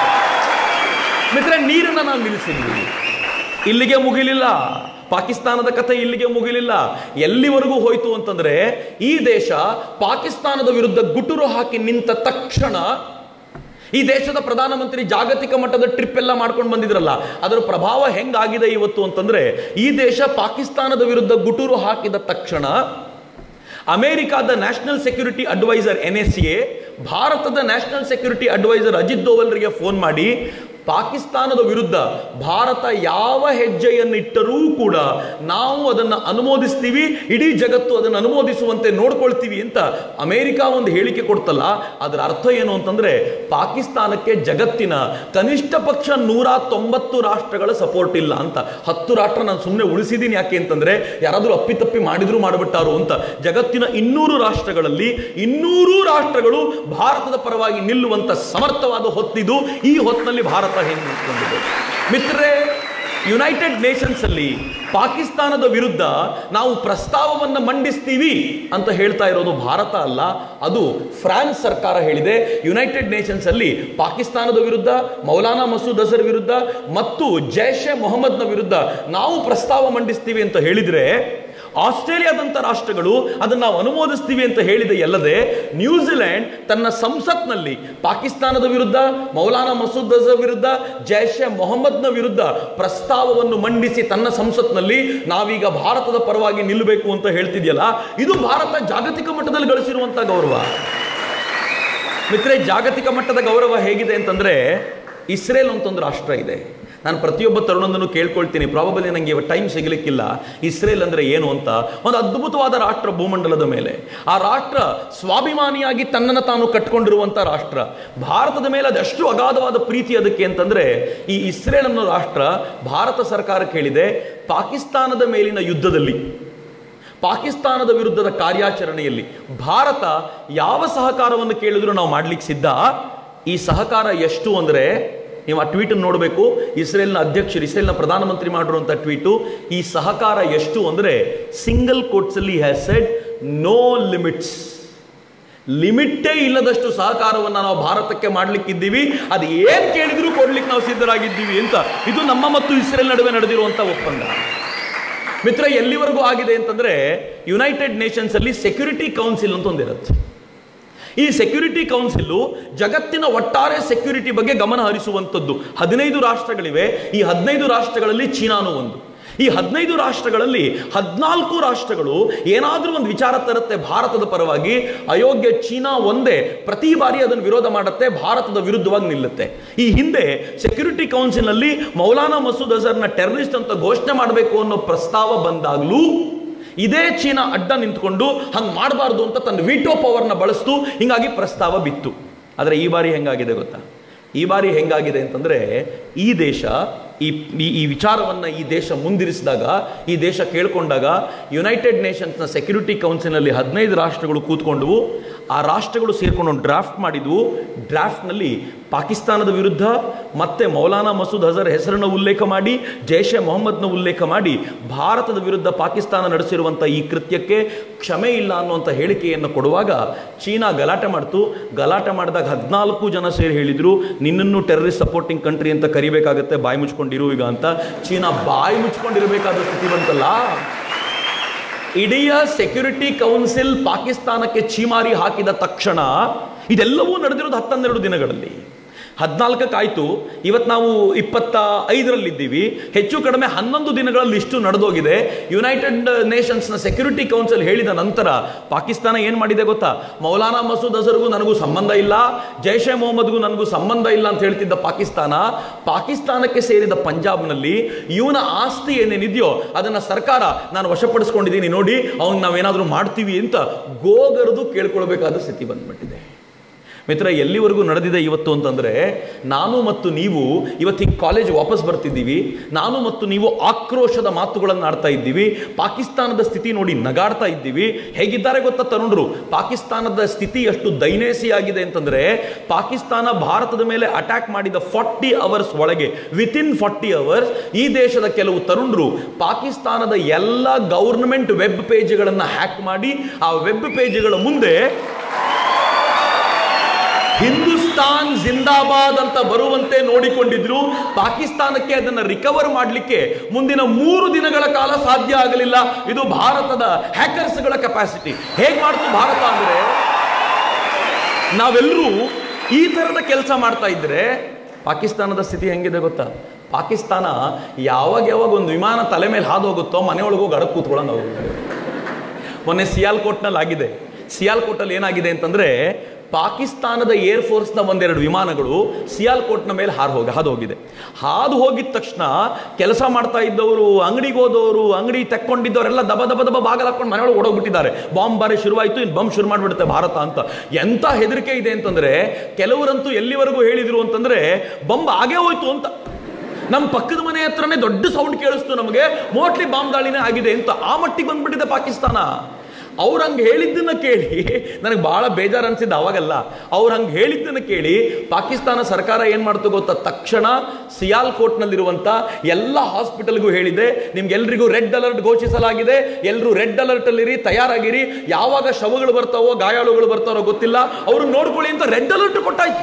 ಮಿತ್ರ ನೀರನ್ನ ನಾವು ನಿಲ್ಲಿಸಿದ್ವಿ ಇಲ್ಲಿಗೆ ಮುಗಿಲಿಲ್ಲ ಪಾಕಿಸ್ತಾನದ ಕಥೆ ಇಲ್ಲಿಗೆ ಮುಗಿಲಿಲ್ಲ ಎಲ್ಲಿವರೆಗೂ ಹೋಯ್ತು ಅಂತಂದ್ರೆ ಈ ದೇಶ ಪಾಕಿಸ್ತಾನದ ವಿರುದ್ಧ ಗುಟುರು ಹಾಕಿ ನಿಂತ ತಕ್ಷಣ ಈ ದೇಶದ ಪ್ರಧಾನಮಂತ್ರಿ ಜಾಗತಿಕ ಮಟ್ಟದ ಟ್ರಿಪ್ ಎಲ್ಲ ಮಾಡ್ಕೊಂಡು ಬಂದಿದ್ರಲ್ಲ ಅದರ ಪ್ರಭಾವ ಹೆಂಗಾಗಿದೆ ಇವತ್ತು ಅಂತಂದ್ರೆ ಈ ದೇಶ ಪಾಕಿಸ್ತಾನದ ವಿರುದ್ಧ ಗುಟುರು ಹಾಕಿದ ತಕ್ಷಣ ಅಮೆರಿಕಾದ national security adviser N S A ಭಾರತದ ನ್ಯಾಷನಲ್ ಸೆಕ್ಯೂರಿಟಿ ಅಡ್ವೈಸರ್ ಅಜಿತ್ ದೋವಲ್ರಿಗೆ ಫೋನ್ ಮಾಡಿ ಪಾಕಿಸ್ತಾನದ ವಿರುದ್ಧ ಭಾರತ ಯಾವ ಹೆಜ್ಜೆಯನ್ನಿಟ್ಟರೂ ಕೂಡ ನಾವು ಅದನ್ನು ಅನುಮೋದಿಸ್ತೀವಿ ಇಡೀ ಜಗತ್ತು ಅದನ್ನು ಅನುಮೋದಿಸುವಂತೆ ನೋಡ್ಕೊಳ್ತೀವಿ ಅಂತ ಅಮೆರಿಕ ಒಂದು ಹೇಳಿಕೆ ಕೊಡ್ತಲ್ಲ ಅದರ ಅರ್ಥ ಏನು ಅಂತಂದ್ರೆ ಪಾಕಿಸ್ತಾನಕ್ಕೆ ಜಗತ್ತಿನ ಕನಿಷ್ಠ ಪಕ್ಷ ನೂರ ತೊಂಬತ್ತು ರಾಷ್ಟ್ರಗಳ ಸಪೋರ್ಟ್ ಇಲ್ಲ ಅಂತ ಹತ್ತು ರಾಷ್ಟ್ರ ನಾನು ಸುಮ್ಮನೆ ಉಳಿಸಿದ್ದೀನಿ ಯಾಕೆ ಅಂತಂದ್ರೆ ಯಾರಾದರೂ ಅಪ್ಪಿತಪ್ಪಿ ಮಾಡಿದ್ರು ಮಾಡಿಬಿಟ್ಟಾರು ಅಂತ ಜಗತ್ತಿನ ಇನ್ನೂರು ರಾಷ್ಟ್ರಗಳಲ್ಲಿ ಇನ್ನೂರು ರಾಷ್ಟ್ರಗಳು ಭಾರತದ ಪರವಾಗಿ ನಿಲ್ಲುವಂತ ಸಮರ್ಥವಾದ ಹೊತ್ತಿದು ಈ ಹೊತ್ತಿನಲ್ಲಿ ಭಾರತ ಹೆಂಗೆ ನಿಂತ್ಕೊಂಡಿದೆ ಮಿತ್ರರೇ ಯುನೈಟೆಡ್ ನೇಷನ್ಸ್ ಅಲ್ಲಿ ಪಾಕಿಸ್ತಾನದ ವಿರುದ್ಧ ನಾವು ಪ್ರಸ್ತಾವವನ್ನು ಮಂಡಿಸ್ತೀವಿ ಅಂತ ಹೇಳ್ತಾ ಇರೋದು ಭಾರತ ಅಲ್ಲ ಅದು ಫ್ರಾನ್ಸ್ ಸರ್ಕಾರ ಹೇಳಿದೆ ಯುನೈಟೆಡ್ ನೇಷನ್ಸ್ ಅಲ್ಲಿ ಪಾಕಿಸ್ತಾನದ ವಿರುದ್ಧ ಮೌಲಾನಾ ಮಸೂದ್ ಅಜರ್ ವಿರುದ್ಧ ಮತ್ತು ಜೈಷ್ ಎ ಮೊಹಮ್ಮದ್ನ ವಿರುದ್ಧ ನಾವು ಪ್ರಸ್ತಾವ ಮಂಡಿಸ್ತೀವಿ ಅಂತ ಹೇಳಿದ್ರೆ ಆಸ್ಟ್ರೇಲಿಯಾದಂಥ ರಾಷ್ಟ್ರಗಳು ಅದನ್ನು ನಾವು ಅನುಮೋದಿಸ್ತೀವಿ ಅಂತ ಹೇಳಿದೆ ಅಲ್ಲದೆ ನ್ಯೂಜಿಲೆಂಡ್ ತನ್ನ ಸಂಸತ್ನಲ್ಲಿ ಪಾಕಿಸ್ತಾನದ ವಿರುದ್ಧ ಮೌಲಾನಾ ಮಸೂದ್ ಅಜರ್ ವಿರುದ್ಧ ಜೈಷ್ ಎ ಮೊಹಮ್ಮದ್ನ ವಿರುದ್ಧ ಪ್ರಸ್ತಾವವನ್ನು ಮಂಡಿಸಿ ತನ್ನ ಸಂಸತ್ನಲ್ಲಿ ನಾವೀಗ ಭಾರತದ ಪರವಾಗಿ ನಿಲ್ಲಬೇಕು ಅಂತ ಹೇಳ್ತಿದೆಯಲ್ಲ ಇದು ಭಾರತ ಜಾಗತಿಕ ಮಟ್ಟದಲ್ಲಿ ಗಳಿಸಿರುವಂಥ ಗೌರವ ಮಿತ್ರೆ ಜಾಗತಿಕ ಮಟ್ಟದ ಗೌರವ ಹೇಗಿದೆ ಅಂತಂದ್ರೆ ಇಸ್ರೇಲ್ ಅಂತ ಒಂದು ರಾಷ್ಟ್ರ ಇದೆ ನಾನು ಪ್ರತಿಯೊಬ್ಬ ತರುಣನನ್ನು ಕೇಳ್ಕೊಳ್ತೀನಿ ಪ್ರಾಬಬಲಿ ನನಗೆ ಟೈಮ್ ಸಿಗಲಿಕ್ಕಿಲ್ಲ ಇಸ್ರೇಲ್ ಅಂದ್ರೆ ಏನು ಅಂತ ಒಂದು ಅದ್ಭುತವಾದ ರಾಷ್ಟ್ರ ಭೂಮಂಡಲದ ಮೇಲೆ ಆ ರಾಷ್ಟ್ರ ಸ್ವಾಭಿಮಾನಿಯಾಗಿ ತನ್ನನ್ನು ತಾನು ಕಟ್ಕೊಂಡಿರುವಂಥ ರಾಷ್ಟ್ರ ಭಾರತದ ಮೇಲೆ ಅದೆಷ್ಟು ಅಗಾಧವಾದ ಪ್ರೀತಿ ಅದಕ್ಕೆ ಅಂತಂದ್ರೆ ಈ ಇಸ್ರೇಲ್ ಅನ್ನೋ ರಾಷ್ಟ್ರ ಭಾರತ ಸರ್ಕಾರಕ್ಕೆ ಹೇಳಿದೆ ಪಾಕಿಸ್ತಾನದ ಮೇಲಿನ ಯುದ್ಧದಲ್ಲಿ ಪಾಕಿಸ್ತಾನದ ವಿರುದ್ಧದ ಕಾರ್ಯಾಚರಣೆಯಲ್ಲಿ ಭಾರತ ಯಾವ ಸಹಕಾರವನ್ನು ಕೇಳಿದ್ರು ನಾವು ಮಾಡ್ಲಿಕ್ಕೆ ಸಿದ್ಧ ಈ ಸಹಕಾರ ಎಷ್ಟು ಅಂದ್ರೆ ನೀವು ಆ ಟ್ವೀಟ್ ನೋಡಬೇಕು ಇಸ್ರೇಲ್ನ ಅಧ್ಯಕ್ಷರು ಇಸ್ರೇಲ್ನ ಪ್ರಧಾನಮಂತ್ರಿ ಮಾಡಿರುವಂಥ ಟ್ವೀಟು ಈ ಸಹಕಾರ ಎಷ್ಟು ಅಂದರೆ ಸಿಂಗಲ್ ಕೋಟ್ಸಲ್ಲಿ ಹ್ಯಾಸ್ ಸೆಡ್ ನೋ ಲಿಮಿಟ್ಸ್ ಲಿಮಿಟ್ಟೇ ಇಲ್ಲದಷ್ಟು ಸಹಕಾರವನ್ನು ನಾವು ಭಾರತಕ್ಕೆ ಮಾಡ್ಲಿಕ್ಕಿದ್ದೀವಿ ಅದು ಏನು ಕೇಳಿದ್ರು ಕೊಡ್ಲಿಕ್ಕೆ ನಾವು ಸಿದ್ಧರಾಗಿದ್ದೀವಿ ಅಂತ ಇದು ನಮ್ಮ ಮತ್ತು ಇಸ್ರೇಲ್ ನಡುವೆ ನಡೆದಿರುವಂಥ ಒಪ್ಪಂದ ಮಿತ್ರ ಎಲ್ಲಿವರೆಗೂ ಆಗಿದೆ ಅಂತಂದ್ರೆ ಯುನೈಟೆಡ್ ನೇಷನ್ಸ್ ಅಲ್ಲಿ ಸೆಕ್ಯೂರಿಟಿ ಕೌನ್ಸಿಲ್ ಅಂತ ಒಂದಿರುತ್ತೆ ಈ ಸೆಕ್ಯೂರಿಟಿ ಕೌನ್ಸಿಲ್ ಜಗತ್ತಿನ ಒಟ್ಟಾರೆ ಸೆಕ್ಯೂರಿಟಿ ಬಗ್ಗೆ ಗಮನ ಹರಿಸುವಂಥದ್ದು ಹದಿನೈದು ರಾಷ್ಟ್ರಗಳಿವೆ ಈ ಹದಿನೈದು ರಾಷ್ಟ್ರಗಳಲ್ಲಿ ಚೀನಾನು ಒಂದು ಈ ಹದಿನೈದು ರಾಷ್ಟ್ರಗಳಲ್ಲಿ ಹದಿನಾಲ್ಕು ರಾಷ್ಟ್ರಗಳು ಏನಾದರೂ ಒಂದು ವಿಚಾರ ತರುತ್ತೆ ಭಾರತದ ಪರವಾಗಿ ಅಯೋಗ್ಯ ಚೀನಾ ಒಂದೇ ಪ್ರತಿ ಬಾರಿ ಅದನ್ನು ವಿರೋಧ ಮಾಡುತ್ತೆ ಭಾರತದ ವಿರುದ್ಧವಾಗಿ ನಿಲ್ಲುತ್ತೆ ಈ ಹಿಂದೆ ಸೆಕ್ಯೂರಿಟಿ ಕೌನ್ಸಿಲ್ನಲ್ಲಿ ಮೌಲಾನಾ ಮಸೂದ್ ಅಜರ್ನ ಟೆರರಿಸ್ಟ್ ಅಂತ ಘೋಷಣೆ ಮಾಡಬೇಕು ಅನ್ನೋ ಪ್ರಸ್ತಾವ ಬಂದಾಗಲೂ ಇದೇ ಚೀನಾ ಅಡ್ಡ ನಿಂತ್ಕೊಂಡು ಹಂಗೆ ಮಾಡಬಾರ್ದು ಅಂತ ತನ್ನ ವಿಟೋ ಪವರ್ನ ಬಳಸ್ತು ಹಿಂಗಾಗಿ ಪ್ರಸ್ತಾವ ಬಿತ್ತು ಆದರೆ ಈ ಬಾರಿ ಹೆಂಗಾಗಿದೆ ಗೊತ್ತಾ ಈ ಬಾರಿ ಹೆಂಗಾಗಿದೆ ಅಂತಂದರೆ ಈ ದೇಶ ಈ ಈ- ಈ ವಿಚಾರವನ್ನು ಈ ದೇಶ ಮುಂದಿರಿಸಿದಾಗ ಈ ದೇಶ ಕೇಳ್ಕೊಂಡಾಗ ಯುನೈಟೆಡ್ ನೇಷನ್ಸ್ನ ಸೆಕ್ಯೂರಿಟಿ ಕೌನ್ಸಿಲ್ನಲ್ಲಿ ಹದಿನೈದು ರಾಷ್ಟ್ರಗಳು ಕೂತ್ಕೊಂಡವು ಆ ರಾಷ್ಟ್ರಗಳು ಸೇರ್ಕೊಂಡು ಒಂದು ಡ್ರಾಫ್ಟ್ ಮಾಡಿದ್ವು ಡ್ರಾಫ್ಟ್ನಲ್ಲಿ ಪಾಕಿಸ್ತಾನದ ವಿರುದ್ಧ ಮತ್ತೆ ಮೌಲಾನಾ ಮಸೂದ್ ಅಜರ್ ಹೆಸರನ್ನು ಉಲ್ಲೇಖ ಮಾಡಿ ಜೈಷ್ ಎ ಮೊಹಮ್ಮದ್ನ ಉಲ್ಲೇಖ ಮಾಡಿ ಭಾರತದ ವಿರುದ್ಧ ಪಾಕಿಸ್ತಾನ ನಡೆಸಿರುವಂಥ ಈ ಕೃತ್ಯಕ್ಕೆ ಕ್ಷಮೆ ಇಲ್ಲ ಅನ್ನುವಂಥ ಹೇಳಿಕೆಯನ್ನು ಕೊಡುವಾಗ ಚೀನಾ ಗಲಾಟೆ ಮಾಡ್ತು ಗಲಾಟೆ ಮಾಡಿದಾಗ ಹದಿನಾಲ್ಕು ಜನ ಸೇರಿ ಹೇಳಿದ್ರು ನಿನ್ನನ್ನು ಟೆರರಿಸ್ಟ್ ಸಪೋರ್ಟಿಂಗ್ ಕಂಟ್ರಿ ಅಂತ ಕರಿಬೇಕಾಗತ್ತೆ ಬಾಯಿ ಮುಚ್ಕೊಂಡಿರು ಈಗ ಅಂತ ಚೀನಾ ಬಾಯಿ ಮುಚ್ಕೊಂಡಿರಬೇಕಾದ ಸ್ಥಿತಿ ಬಂತಲ್ಲ ಇಡೀ ಸೆಕ್ಯೂರಿಟಿ ಕೌನ್ಸಿಲ್ ಪಾಕಿಸ್ತಾನಕ್ಕೆ ಛೀಮಾರಿ ಹಾಕಿದ ತಕ್ಷಣ ಇದೆಲ್ಲವೂ ನಡೆದಿರೋದು ಹತ್ತನ್ನೆರಡು ದಿನಗಳಲ್ಲಿ ಹದಿನಾಲ್ಕಕ್ಕಾಯ್ತು ಇವತ್ತು ನಾವು ಇಪ್ಪತ್ತ ಐದರಲ್ಲಿದ್ದೀವಿ ಹೆಚ್ಚು ಕಡಿಮೆ ಹನ್ನೊಂದು ದಿನಗಳಲ್ಲಿ ಇಷ್ಟು ನಡೆದೋಗಿದೆ ಯುನೈಟೆಡ್ ನೇಷನ್ಸ್ನ ಸೆಕ್ಯೂರಿಟಿ ಕೌನ್ಸಿಲ್ ಹೇಳಿದ ನಂತರ ಪಾಕಿಸ್ತಾನ ಏನು ಮಾಡಿದೆ ಗೊತ್ತಾ ಮೌಲಾನಾ ಮಸೂದ್ ಅಜರ್ಗೂ ನನಗೂ ಸಂಬಂಧ ಇಲ್ಲ ಜೈಷ್ ಎ ಮೊಹಮ್ಮದ್ಗೂ ನನಗೂ ಸಂಬಂಧ ಇಲ್ಲ ಅಂತ ಹೇಳ್ತಿದ್ದ ಪಾಕಿಸ್ತಾನ ಪಾಕಿಸ್ತಾನಕ್ಕೆ ಸೇರಿದ ಪಂಜಾಬ್ನಲ್ಲಿ ಇವನ ಆಸ್ತಿ ಏನೇನಿದೆಯೋ ಅದನ್ನು ಸರ್ಕಾರ ನಾನು ವಶಪಡಿಸ್ಕೊಂಡಿದ್ದೀನಿ ನೋಡಿ ಅವ್ನು ನಾವೇನಾದರೂ ಮಾಡ್ತೀವಿ ಅಂತ ಗೋಗರದು ಕೇಳ್ಕೊಳ್ಬೇಕಾದ ಸ್ಥಿತಿ ಬಂದ್ಬಿಟ್ಟಿದೆ ಮಿತ್ರ ಎಲ್ಲಿವರೆಗೂ ನಡೆದಿದೆ ಇವತ್ತು ಅಂತಂದರೆ ನಾನು ಮತ್ತು ನೀವು ಇವತ್ತು ಹಿಂಗೆ ಕಾಲೇಜ್ ವಾಪಸ್ ಬರ್ತಿದ್ದೀವಿ ನಾನು ಮತ್ತು ನೀವು ಆಕ್ರೋಶದ ಮಾತುಗಳನ್ನು ಆಡ್ತಾ ಇದ್ದೀವಿ ಪಾಕಿಸ್ತಾನದ ಸ್ಥಿತಿ ನೋಡಿ ನಗಾಡ್ತಾ ಇದ್ದೀವಿ ಹೇಗಿದ್ದಾರೆ ಗೊತ್ತಾ ತರುಣರು ಪಾಕಿಸ್ತಾನದ ಸ್ಥಿತಿ ಎಷ್ಟು ದೈನೇಸಿಯಾಗಿದೆ ಅಂತಂದರೆ ಪಾಕಿಸ್ತಾನ ಭಾರತದ ಮೇಲೆ ಅಟ್ಯಾಕ್ ಮಾಡಿದ ಫಾರ್ಟಿ ಅವರ್ಸ್ ಒಳಗೆ ವಿತಿನ್ ಫಾರ್ಟಿ ಅವರ್ಸ್ ಈ ದೇಶದ ಕೆಲವು ತರುಣರು ಪಾಕಿಸ್ತಾನದ ಎಲ್ಲ ಗೌರ್ಮೆಂಟ್ ವೆಬ್ ಪೇಜ್ಗಳನ್ನು ಹ್ಯಾಕ್ ಮಾಡಿ ಆ ವೆಬ್ ಪೇಜ್ಗಳ ಮುಂದೆ ಹಿಂದೂಸ್ತಾನ್ ಜಿಂದಾಬಾದ್ ಅಂತ ಬರುವಂತೆ ನೋಡಿಕೊಂಡಿದ್ರು ಪಾಕಿಸ್ತಾನಕ್ಕೆ ಅದನ್ನು ರಿಕವರ್ ಮಾಡಲಿಕ್ಕೆ ಮುಂದಿನ ಮೂರು ದಿನಗಳ ಕಾಲ ಸಾಧ್ಯ ಆಗಲಿಲ್ಲ ಇದು ಭಾರತದ ಹ್ಯಾಕರ್ಸ್ಗಳ ಕೆಪಾಸಿಟಿ ಹೇಗೆ ಮಾಡ್ತು ಭಾರತ ಅಂದ್ರೆ ನಾವೆಲ್ಲರೂ ಈ ಥರದ ಕೆಲಸ ಮಾಡ್ತಾ ಇದ್ರೆ ಪಾಕಿಸ್ತಾನದ ಸ್ಥಿತಿ ಹೆಂಗಿದೆ ಗೊತ್ತಾ ಪಾಕಿಸ್ತಾನ ಯಾವಾಗ ಯಾವಾಗ ಒಂದು ವಿಮಾನ ತಲೆ ಮೇಲೆ ಹಾದು ಹೋಗುತ್ತೋ ಮನೆಯೊಳಗೆ ಹೋಗಿ ಅಡಕ್ ಕೂತ್ಕೊಳ್ಳೋಂಗೆ ಆಗುತ್ತೆ ಮೊನ್ನೆ ಸಿಯಾಲ್ಕೋಟ್ನಲ್ಲಿ ಆಗಿದೆ ಸಿಯಾಲ್ಕೋಟಲ್ಲಿ ಏನಾಗಿದೆ ಅಂತಂದ್ರೆ ಪಾಕಿಸ್ತಾನದ ಏರ್ ಫೋರ್ಸ್ನ ಒಂದೆರಡು ವಿಮಾನಗಳು ಸಿಯಾಲ್ಕೋಟ್ನ ಮೇಲೆ ಹಾರು ಹೋಗಿ ಹಾದು ಹೋಗಿದೆ ಹಾದು ಹೋಗಿದ ತಕ್ಷಣ ಕೆಲಸ ಮಾಡ್ತಾ ಇದ್ದವರು ಅಂಗಡಿಗೆ ಹೋದವರು ಅಂಗಡಿ ತೆಕ್ಕೊಂಡಿದ್ದವರೆಲ್ಲ ದಬ ದಬ ದಬ ಬಾಗಲ ಹಾಕೊಂಡು ಮನೆಯೊಳಗೆ ಓಡೋಗ್ಬಿಟ್ಟಿದ್ದಾರೆ ಬಾಂಬ್ ಬಾರಿ ಶುರುವಾಯಿತು ಇನ್ನು ಬಂಬ್ ಶುರು ಮಾಡಿಬಿಡುತ್ತೆ ಭಾರತ ಅಂತ ಎಂಥ ಹೆದರಿಕೆ ಇದೆ ಅಂತಂದ್ರೆ ಕೆಲವರಂತೂ ಎಲ್ಲಿವರೆಗೂ ಹೇಳಿದ್ರು ಅಂತಂದ್ರೆ ಬಂಬ್ ಆಗೇ ಹೋಯ್ತು ಅಂತ ನಮ್ಮ ಪಕ್ಕದ ಮನೆ ಹತ್ರನೇ ದೊಡ್ಡ ಸೌಂಡ್ ಕೇಳಿಸ್ತು ನಮಗೆ ಮೋಟ್ಲಿ ಬಾಂಬ್ ದಾಳಿನೇ ಆಗಿದೆ ಅಂತ ಆ ಮಟ್ಟಿಗೆ ಬಂದ್ಬಿಟ್ಟಿದೆ ಪಾಕಿಸ್ತಾನ ಅವ್ರು ಹಂಗೆ ಹೇಳಿದ್ದನ್ನ ಕೇಳಿ ನನಗೆ ಭಾಳ ಬೇಜಾರು ಅನ್ಸಿದ್ದು ಅವಾಗಲ್ಲ ಅವ್ರು ಹಂಗೆ ಹೇಳಿದ್ದನ್ನ ಕೇಳಿ ಪಾಕಿಸ್ತಾನ ಸರ್ಕಾರ ಏನು ಮಾಡ್ತು ಗೊತ್ತಾ ತಕ್ಷಣ ಸಿಯಾಲ್ಕೋಟ್ನಲ್ಲಿರುವಂಥ ಎಲ್ಲ ಹಾಸ್ಪಿಟಲ್ಗೂ ಹೇಳಿದೆ ನಿಮ್ಗೆಲ್ರಿಗೂ ರೆಡ್ ಅಲರ್ಟ್ ಘೋಷಿಸಲಾಗಿದೆ ಎಲ್ಲರೂ ರೆಡ್ ಅಲರ್ಟ್ ಅಲ್ಲಿರಿ ತಯಾರಾಗಿರಿ ಯಾವಾಗ ಶವಗಳು ಬರ್ತಾವೋ ಗಾಯಾಳುಗಳು ಬರ್ತಾರೋ ಗೊತ್ತಿಲ್ಲ ಅವ್ರು ನೋಡ್ಕೊಳ್ಳಿ ಅಂತ ರೆಡ್ ಅಲರ್ಟ್ ಕೊಟ್ಟಾಯ್ತು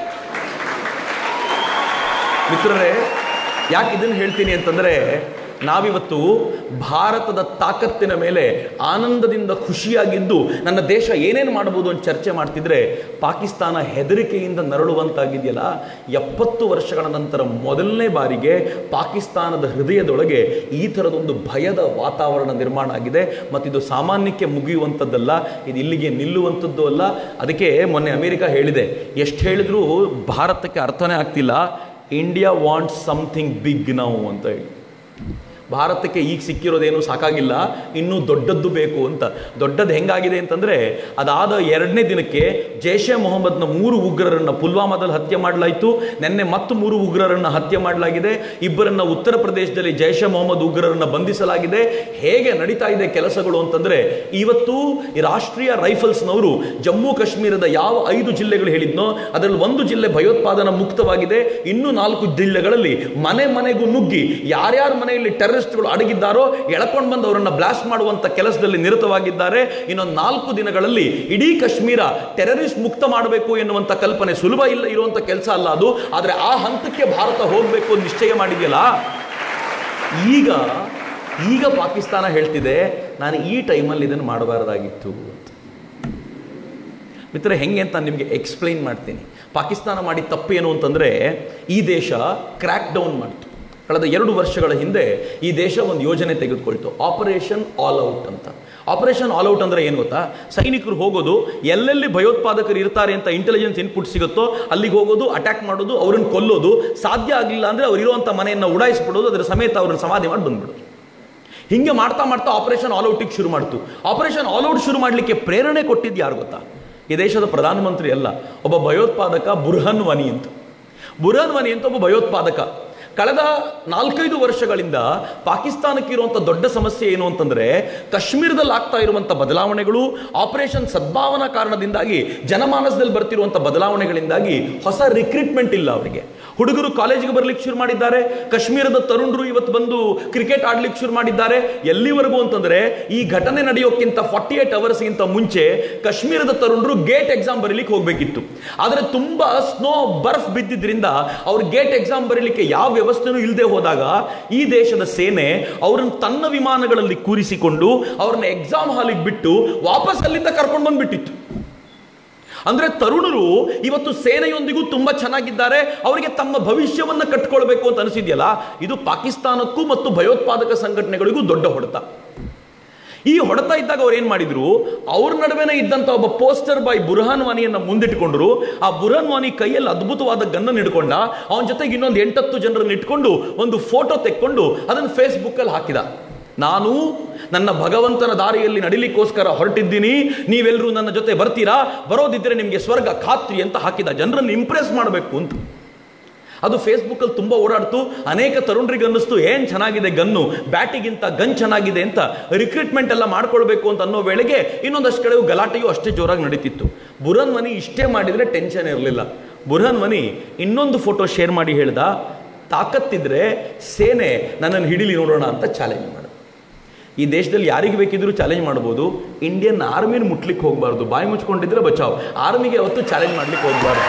ಮಿತ್ರರೇ ಯಾಕೆ ಇದನ್ನು ಹೇಳ್ತೀನಿ ಅಂತಂದರೆ ನಾವಿವತ್ತು ಭಾರತದ ತಾಕತ್ತಿನ ಮೇಲೆ ಆನಂದದಿಂದ ಖುಷಿಯಾಗಿದ್ದು ನನ್ನ ದೇಶ ಏನೇನು ಮಾಡ್ಬೋದು ಅಂತ ಚರ್ಚೆ ಮಾಡ್ತಿದ್ರೆ ಪಾಕಿಸ್ತಾನ ಹೆದರಿಕೆಯಿಂದ ನರಳುವಂತಾಗಿದೆಯಲ್ಲ ಎಪ್ಪತ್ತು ವರ್ಷಗಳ ನಂತರ ಮೊದಲನೇ ಬಾರಿಗೆ ಪಾಕಿಸ್ತಾನದ ಹೃದಯದೊಳಗೆ ಈ ಥರದೊಂದು ಭಯದ ವಾತಾವರಣ ನಿರ್ಮಾಣ ಆಗಿದೆ ಮತ್ತು ಇದು ಸಾಮಾನ್ಯಕ್ಕೆ ಮುಗಿಯುವಂಥದ್ದಲ್ಲ ಇದು ಇಲ್ಲಿಗೆ ನಿಲ್ಲುವಂಥದ್ದು ಅಲ್ಲ ಅದಕ್ಕೆ ಮೊನ್ನೆ ಅಮೆರಿಕ ಹೇಳಿದೆ ಎಷ್ಟು ಹೇಳಿದ್ರೂ ಭಾರತಕ್ಕೆ ಅರ್ಥನೇ ಆಗ್ತಿಲ್ಲ ಇಂಡಿಯಾ ವಾಂಟ್ಸ್ ಸಮಥಿಂಗ್ ಬಿಗ್ ನಾವು ಅಂತ ಹೇಳಿ ಭಾರತಕ್ಕೆ ಈಗ ಸಿಕ್ಕಿರೋದೇನು ಸಾಕಾಗಿಲ್ಲ ಇನ್ನೂ ದೊಡ್ಡದ್ದು ಬೇಕು ಅಂತ ದೊಡ್ಡದು ಹೆಂಗಾಗಿದೆ ಅಂತಂದರೆ ಅದಾದ ಎರಡನೇ ದಿನಕ್ಕೆ ಜೈಷೆ ಮೊಹಮ್ಮದ್ನ ಮೂರು ಉಗ್ರರನ್ನು ಪುಲ್ವಾಮಾದಲ್ಲಿ ಹತ್ಯೆ ಮಾಡಲಾಯಿತು ನಿನ್ನೆ ಮತ್ತು ಮೂರು ಉಗ್ರರನ್ನು ಹತ್ಯೆ ಮಾಡಲಾಗಿದೆ ಇಬ್ಬರನ್ನ ಉತ್ತರ ಪ್ರದೇಶದಲ್ಲಿ ಜೈಷೆ ಮೊಹಮ್ಮದ್ ಉಗ್ರರನ್ನು ಬಂಧಿಸಲಾಗಿದೆ ಹೇಗೆ ನಡೀತಾ ಇದೆ ಕೆಲಸಗಳು ಅಂತಂದರೆ ಇವತ್ತು ಈ ರಾಷ್ಟ್ರೀಯ ರೈಫಲ್ಸ್ನವರು ಜಮ್ಮು ಕಾಶ್ಮೀರದ ಯಾವ ಐದು ಜಿಲ್ಲೆಗಳು ಹೇಳಿದ್ನೋ ಅದರಲ್ಲಿ ಒಂದು ಜಿಲ್ಲೆ ಭಯೋತ್ಪಾದನಾ ಮುಕ್ತವಾಗಿದೆ ಇನ್ನು ನಾಲ್ಕು ಜಿಲ್ಲೆಗಳಲ್ಲಿ ಮನೆ ಮನೆಗೂ ನುಗ್ಗಿ ಯಾರ್ಯಾರ ಮನೆಯಲ್ಲಿ ಟೆರರಿಸ್ಟ್ಗಳು ಅಡಗಿದ್ದಾರೋ ಎಳ್ಕೊಂಡು ಬಂದು ಅವರನ್ನ ಬ್ಲಾಸ್ಟ್ ಮಾಡುವಂತ ಕೆಲಸದಲ್ಲಿ ನಿರತವಾಗಿದ್ದಾರೆ ಇನ್ನೊಂದು ನಾಲ್ಕು ದಿನಗಳಲ್ಲಿ ಇಡೀ ಕಾಶ್ಮೀರ ಟೆರರಿಸ್ಟ್ ಮುಕ್ತ ಮಾಡಬೇಕು ಎನ್ನುವಂತ ಕಲ್ಪನೆ ಸುಲಭ ಇಲ್ಲ ಇರುವಂತ ಕೆಲಸ ಅಲ್ಲ ಅದು ಆದರೆ ಆ ಹಂತಕ್ಕೆ ಭಾರತ ಹೋಗಬೇಕು ಅಂತ ನಿಶ್ಚಯ ಮಾಡಿದೆಯಲ್ಲ ಈಗ ಈಗ ಪಾಕಿಸ್ತಾನ ಹೇಳ್ತಿದೆ ನಾನು ಈ ಟೈಮಲ್ಲಿ ಇದನ್ನು ಮಾಡಬಾರ್ದಾಗಿತ್ತು ಅಂತ ಮಿತ್ರ ಹೆಂಗೆ ಅಂತ ನಾನು ನಿಮಗೆ ಎಕ್ಸ್ಪ್ಲೈನ್ ಮಾಡ್ತೀನಿ ಪಾಕಿಸ್ತಾನ ಮಾಡಿದ ತಪ್ಪೇನು ಅಂತಂದರೆ ಈ ದೇಶ ಕ್ರ್ಯಾಕ್ ಡೌನ್ ಮಾಡಿತು ಕಳೆದ ಎರಡು ವರ್ಷಗಳ ಹಿಂದೆ ಈ ದೇಶ ಒಂದು ಯೋಜನೆ ತೆಗೆದುಕೊಳ್ತು ಆಪರೇಷನ್ ಆಲ್ ಔಟ್ ಅಂತ ಆಪರೇಷನ್ ಆಲ್ ಔಟ್ ಅಂದರೆ ಏನು ಗೊತ್ತಾ ಸೈನಿಕರು ಹೋಗೋದು ಎಲ್ಲೆಲ್ಲಿ ಭಯೋತ್ಪಾದಕರು ಇರ್ತಾರೆ ಅಂತ ಇಂಟೆಲಿಜೆನ್ಸ್ ಇನ್ಪುಟ್ ಸಿಗುತ್ತೋ ಅಲ್ಲಿಗೆ ಹೋಗೋದು ಅಟ್ಯಾಕ್ ಮಾಡೋದು ಅವ್ರನ್ನ ಕೊಲ್ಲೋದು ಸಾಧ್ಯ ಆಗಲಿಲ್ಲ ಅಂದರೆ ಅವ್ರು ಇರುವಂಥ ಮನೆಯನ್ನು ಉಡಾಯಿಸ್ಬಿಡೋದು ಅದರ ಸಮೇತ ಅವ್ರನ್ನ ಸಮಾಧಿ ಮಾಡಿ ಬಂದ್ಬಿಡೋದು ಹಿಂಗೆ ಮಾಡ್ತಾ ಮಾಡ್ತಾ ಆಪರೇಷನ್ ಆಲ್ ಔಟಿಗೆ ಶುರು ಮಾಡ್ತು ಆಪರೇಷನ್ ಆಲ್ ಔಟ್ ಶುರು ಮಾಡಲಿಕ್ಕೆ ಪ್ರೇರಣೆ ಕೊಟ್ಟಿದ್ದು ಯಾರು ಗೊತ್ತಾ ಈ ದೇಶದ ಪ್ರಧಾನಮಂತ್ರಿ ಅಲ್ಲ ಒಬ್ಬ ಭಯೋತ್ಪಾದಕ ಬುರ್ಹನ್ ವನಿ ಅಂತ ಬುರ್ಹನ್ ವನಿ ಅಂತ ಒಬ್ಬ ಭಯೋತ್ಪಾದಕ ಕಳೆದ ನಾಲ್ಕೈದು ವರ್ಷಗಳಿಂದ ಪಾಕಿಸ್ತಾನಕ್ಕೆ ಇರುವಂಥ ದೊಡ್ಡ ಸಮಸ್ಯೆ ಏನು ಅಂತಂದ್ರೆ ಕಾಶ್ಮೀರದಲ್ಲಿ ಆಗ್ತಾ ಇರುವಂಥ ಬದಲಾವಣೆಗಳು ಆಪರೇಷನ್ ಸದ್ಭಾವನಾ ಕಾರಣದಿಂದಾಗಿ ಜನಮಾನಸದಲ್ಲಿ ಬರ್ತಿರುವಂಥ ಬದಲಾವಣೆಗಳಿಂದಾಗಿ ಹೊಸ ರಿಕ್ರೂಟ್ಮೆಂಟ್ ಇಲ್ಲ ಅವರಿಗೆ ಹುಡುಗರು ಕಾಲೇಜಿಗೆ ಬರ್ಲಿಕ್ಕೆ ಶುರು ಮಾಡಿದ್ದಾರೆ ಕಾಶ್ಮೀರದ ತರುಣರು ಇವತ್ತು ಬಂದು ಕ್ರಿಕೆಟ್ ಆಡ್ಲಿಕ್ಕೆ ಶುರು ಮಾಡಿದ್ದಾರೆ ಎಲ್ಲಿವರೆಗೂ ಅಂತಂದ್ರೆ ಈ ಘಟನೆ ನಡೆಯೋಕ್ಕಿಂತ ಫಾರ್ಟಿ ಏಟ್ ಅವರ್ಸ್ಗಿಂತ ಮುಂಚೆ ಕಾಶ್ಮೀರದ ತರುಣರು ಗೇಟ್ ಎಕ್ಸಾಮ್ ಬರೀಲಿಕ್ಕೆ ಹೋಗ್ಬೇಕಿತ್ತು ಆದರೆ ತುಂಬಾ ಸ್ನೋ ಬರ್ಫ್ ಬಿದ್ದಿದ್ರಿಂದ ಅವ್ರು ಗೇಟ್ ಎಕ್ಸಾಮ್ ಬರೀಲಿಕ್ಕೆ ಯಾವ ವ್ಯವಸ್ಥೆನೂ ಇಲ್ಲದೆ ಹೋದಾಗ ಈ ದೇಶದ ಸೇನೆ ಅವರನ್ನು ತನ್ನ ವಿಮಾನಗಳಲ್ಲಿ ಕೂರಿಸಿಕೊಂಡು ಅವ್ರನ್ನ ಎಕ್ಸಾಮ್ ಹಾಲಿಗೆ ಬಿಟ್ಟು ವಾಪಸ್ ಅಲ್ಲಿಂದ ಕರ್ಕೊಂಡು ಬಂದ್ಬಿಟ್ಟಿತ್ತು ಅಂದ್ರೆ ತರುಣರು ಇವತ್ತು ಸೇನೆಯೊಂದಿಗೂ ತುಂಬಾ ಚೆನ್ನಾಗಿದ್ದಾರೆ ಅವರಿಗೆ ತಮ್ಮ ಭವಿಷ್ಯವನ್ನ ಕಟ್ಕೊಳ್ಬೇಕು ಅಂತ ಅನಿಸಿದ್ಯಲ್ಲ ಇದು ಪಾಕಿಸ್ತಾನಕ್ಕೂ ಮತ್ತು ಭಯೋತ್ಪಾದಕ ಸಂಘಟನೆಗಳಿಗೂ ದೊಡ್ಡ ಹೊಡೆತ ಈ ಹೊಡೆತ ಇದ್ದಾಗ ಅವ್ರು ಏನ್ ಮಾಡಿದ್ರು ಅವ್ರ ನಡುವೆನೇ ಇದ್ದಂತ ಒಬ್ಬ ಪೋಸ್ಟರ್ ಬಾಯ್ ಬುರ್ಹಾನ್ ವಾನಿಯನ್ನ ಮುಂದಿಟ್ಕೊಂಡ್ರು ಆ ಬುರ್ಹಾನ್ ವಾನಿ ಕೈಯಲ್ಲಿ ಅದ್ಭುತವಾದ ಗನ್ನನ್ನು ಹಿಡ್ಕೊಂಡ ಅವನ ಜೊತೆಗೆ ಇನ್ನೊಂದು ಎಂಟತ್ತು ಜನರನ್ನು ಇಟ್ಕೊಂಡು ಒಂದು ಫೋಟೋ ತೆಕ್ಕೊಂಡು ಅದನ್ನು ಫೇಸ್ಬುಕ್ ಅಲ್ಲಿ ಹಾಕಿದ ನಾನು ನನ್ನ ಭಗವಂತನ ದಾರಿಯಲ್ಲಿ ನಡಿಲಿಕ್ಕೋಸ್ಕರ ಹೊರಟಿದ್ದೀನಿ ನೀವೆಲ್ಲರೂ ನನ್ನ ಜೊತೆ ಬರ್ತೀರಾ ಬರೋದಿದ್ರೆ ನಿಮಗೆ ಸ್ವರ್ಗ ಖಾತ್ರಿ ಅಂತ ಹಾಕಿದ ಜನರನ್ನು ಇಂಪ್ರೆಸ್ ಮಾಡಬೇಕು ಅಂತ ಅದು ಫೇಸ್ಬುಕ್ಕಲ್ಲಿ ತುಂಬ ಓಡಾಡ್ತು ಅನೇಕ ತರುಣರಿಗೆ ಅನ್ನಿಸ್ತು ಏನು ಚೆನ್ನಾಗಿದೆ ಗನ್ನು ಬ್ಯಾಟಿಗಿಂತ ಗನ್ ಚೆನ್ನಾಗಿದೆ ಅಂತ ರಿಕ್ರೂಟ್ಮೆಂಟ್ ಎಲ್ಲ ಮಾಡ್ಕೊಳ್ಬೇಕು ಅಂತ ಅನ್ನೋ ವೇಳೆಗೆ ಇನ್ನೊಂದಷ್ಟು ಕಡೆ ಗಲಾಟೆಯು ಅಷ್ಟೇ ಜೋರಾಗಿ ನಡೀತಿತ್ತು ಬುರನ್ ಮನಿ ಇಷ್ಟೇ ಮಾಡಿದರೆ ಟೆನ್ಷನ್ ಇರಲಿಲ್ಲ ಬುರನ್ ಮನಿ ಇನ್ನೊಂದು ಫೋಟೋ ಶೇರ್ ಮಾಡಿ ಹೇಳ್ದ ತಾಕತ್ತಿದ್ರೆ ಸೇನೆ ನನ್ನನ್ನು ಹಿಡಿಲಿ ನೋಡೋಣ ಅಂತ ಚಾಲೆಂಜ್ ಮಾಡ ಈ ದೇಶದಲ್ಲಿ ಯಾರಿಗೆ ಬೇಕಿದ್ರೂ ಚಾಲೆಂಜ್ ಮಾಡ್ಬೋದು ಇಂಡಿಯನ್ ಆರ್ಮಿನ ಮುಟ್ಲಿಕ್ಕೆ ಹೋಗಬಾರ್ದು ಬಾಯಿ ಮುಚ್ಕೊಂಡಿದ್ರೆ ಬಚಾವ್ ಆರ್ಮಿಗೆ ಯಾವತ್ತು ಚಾಲೆಂಜ್ ಮಾಡ್ಲಿಕ್ಕೆ ಹೋಗಬಾರ್ದು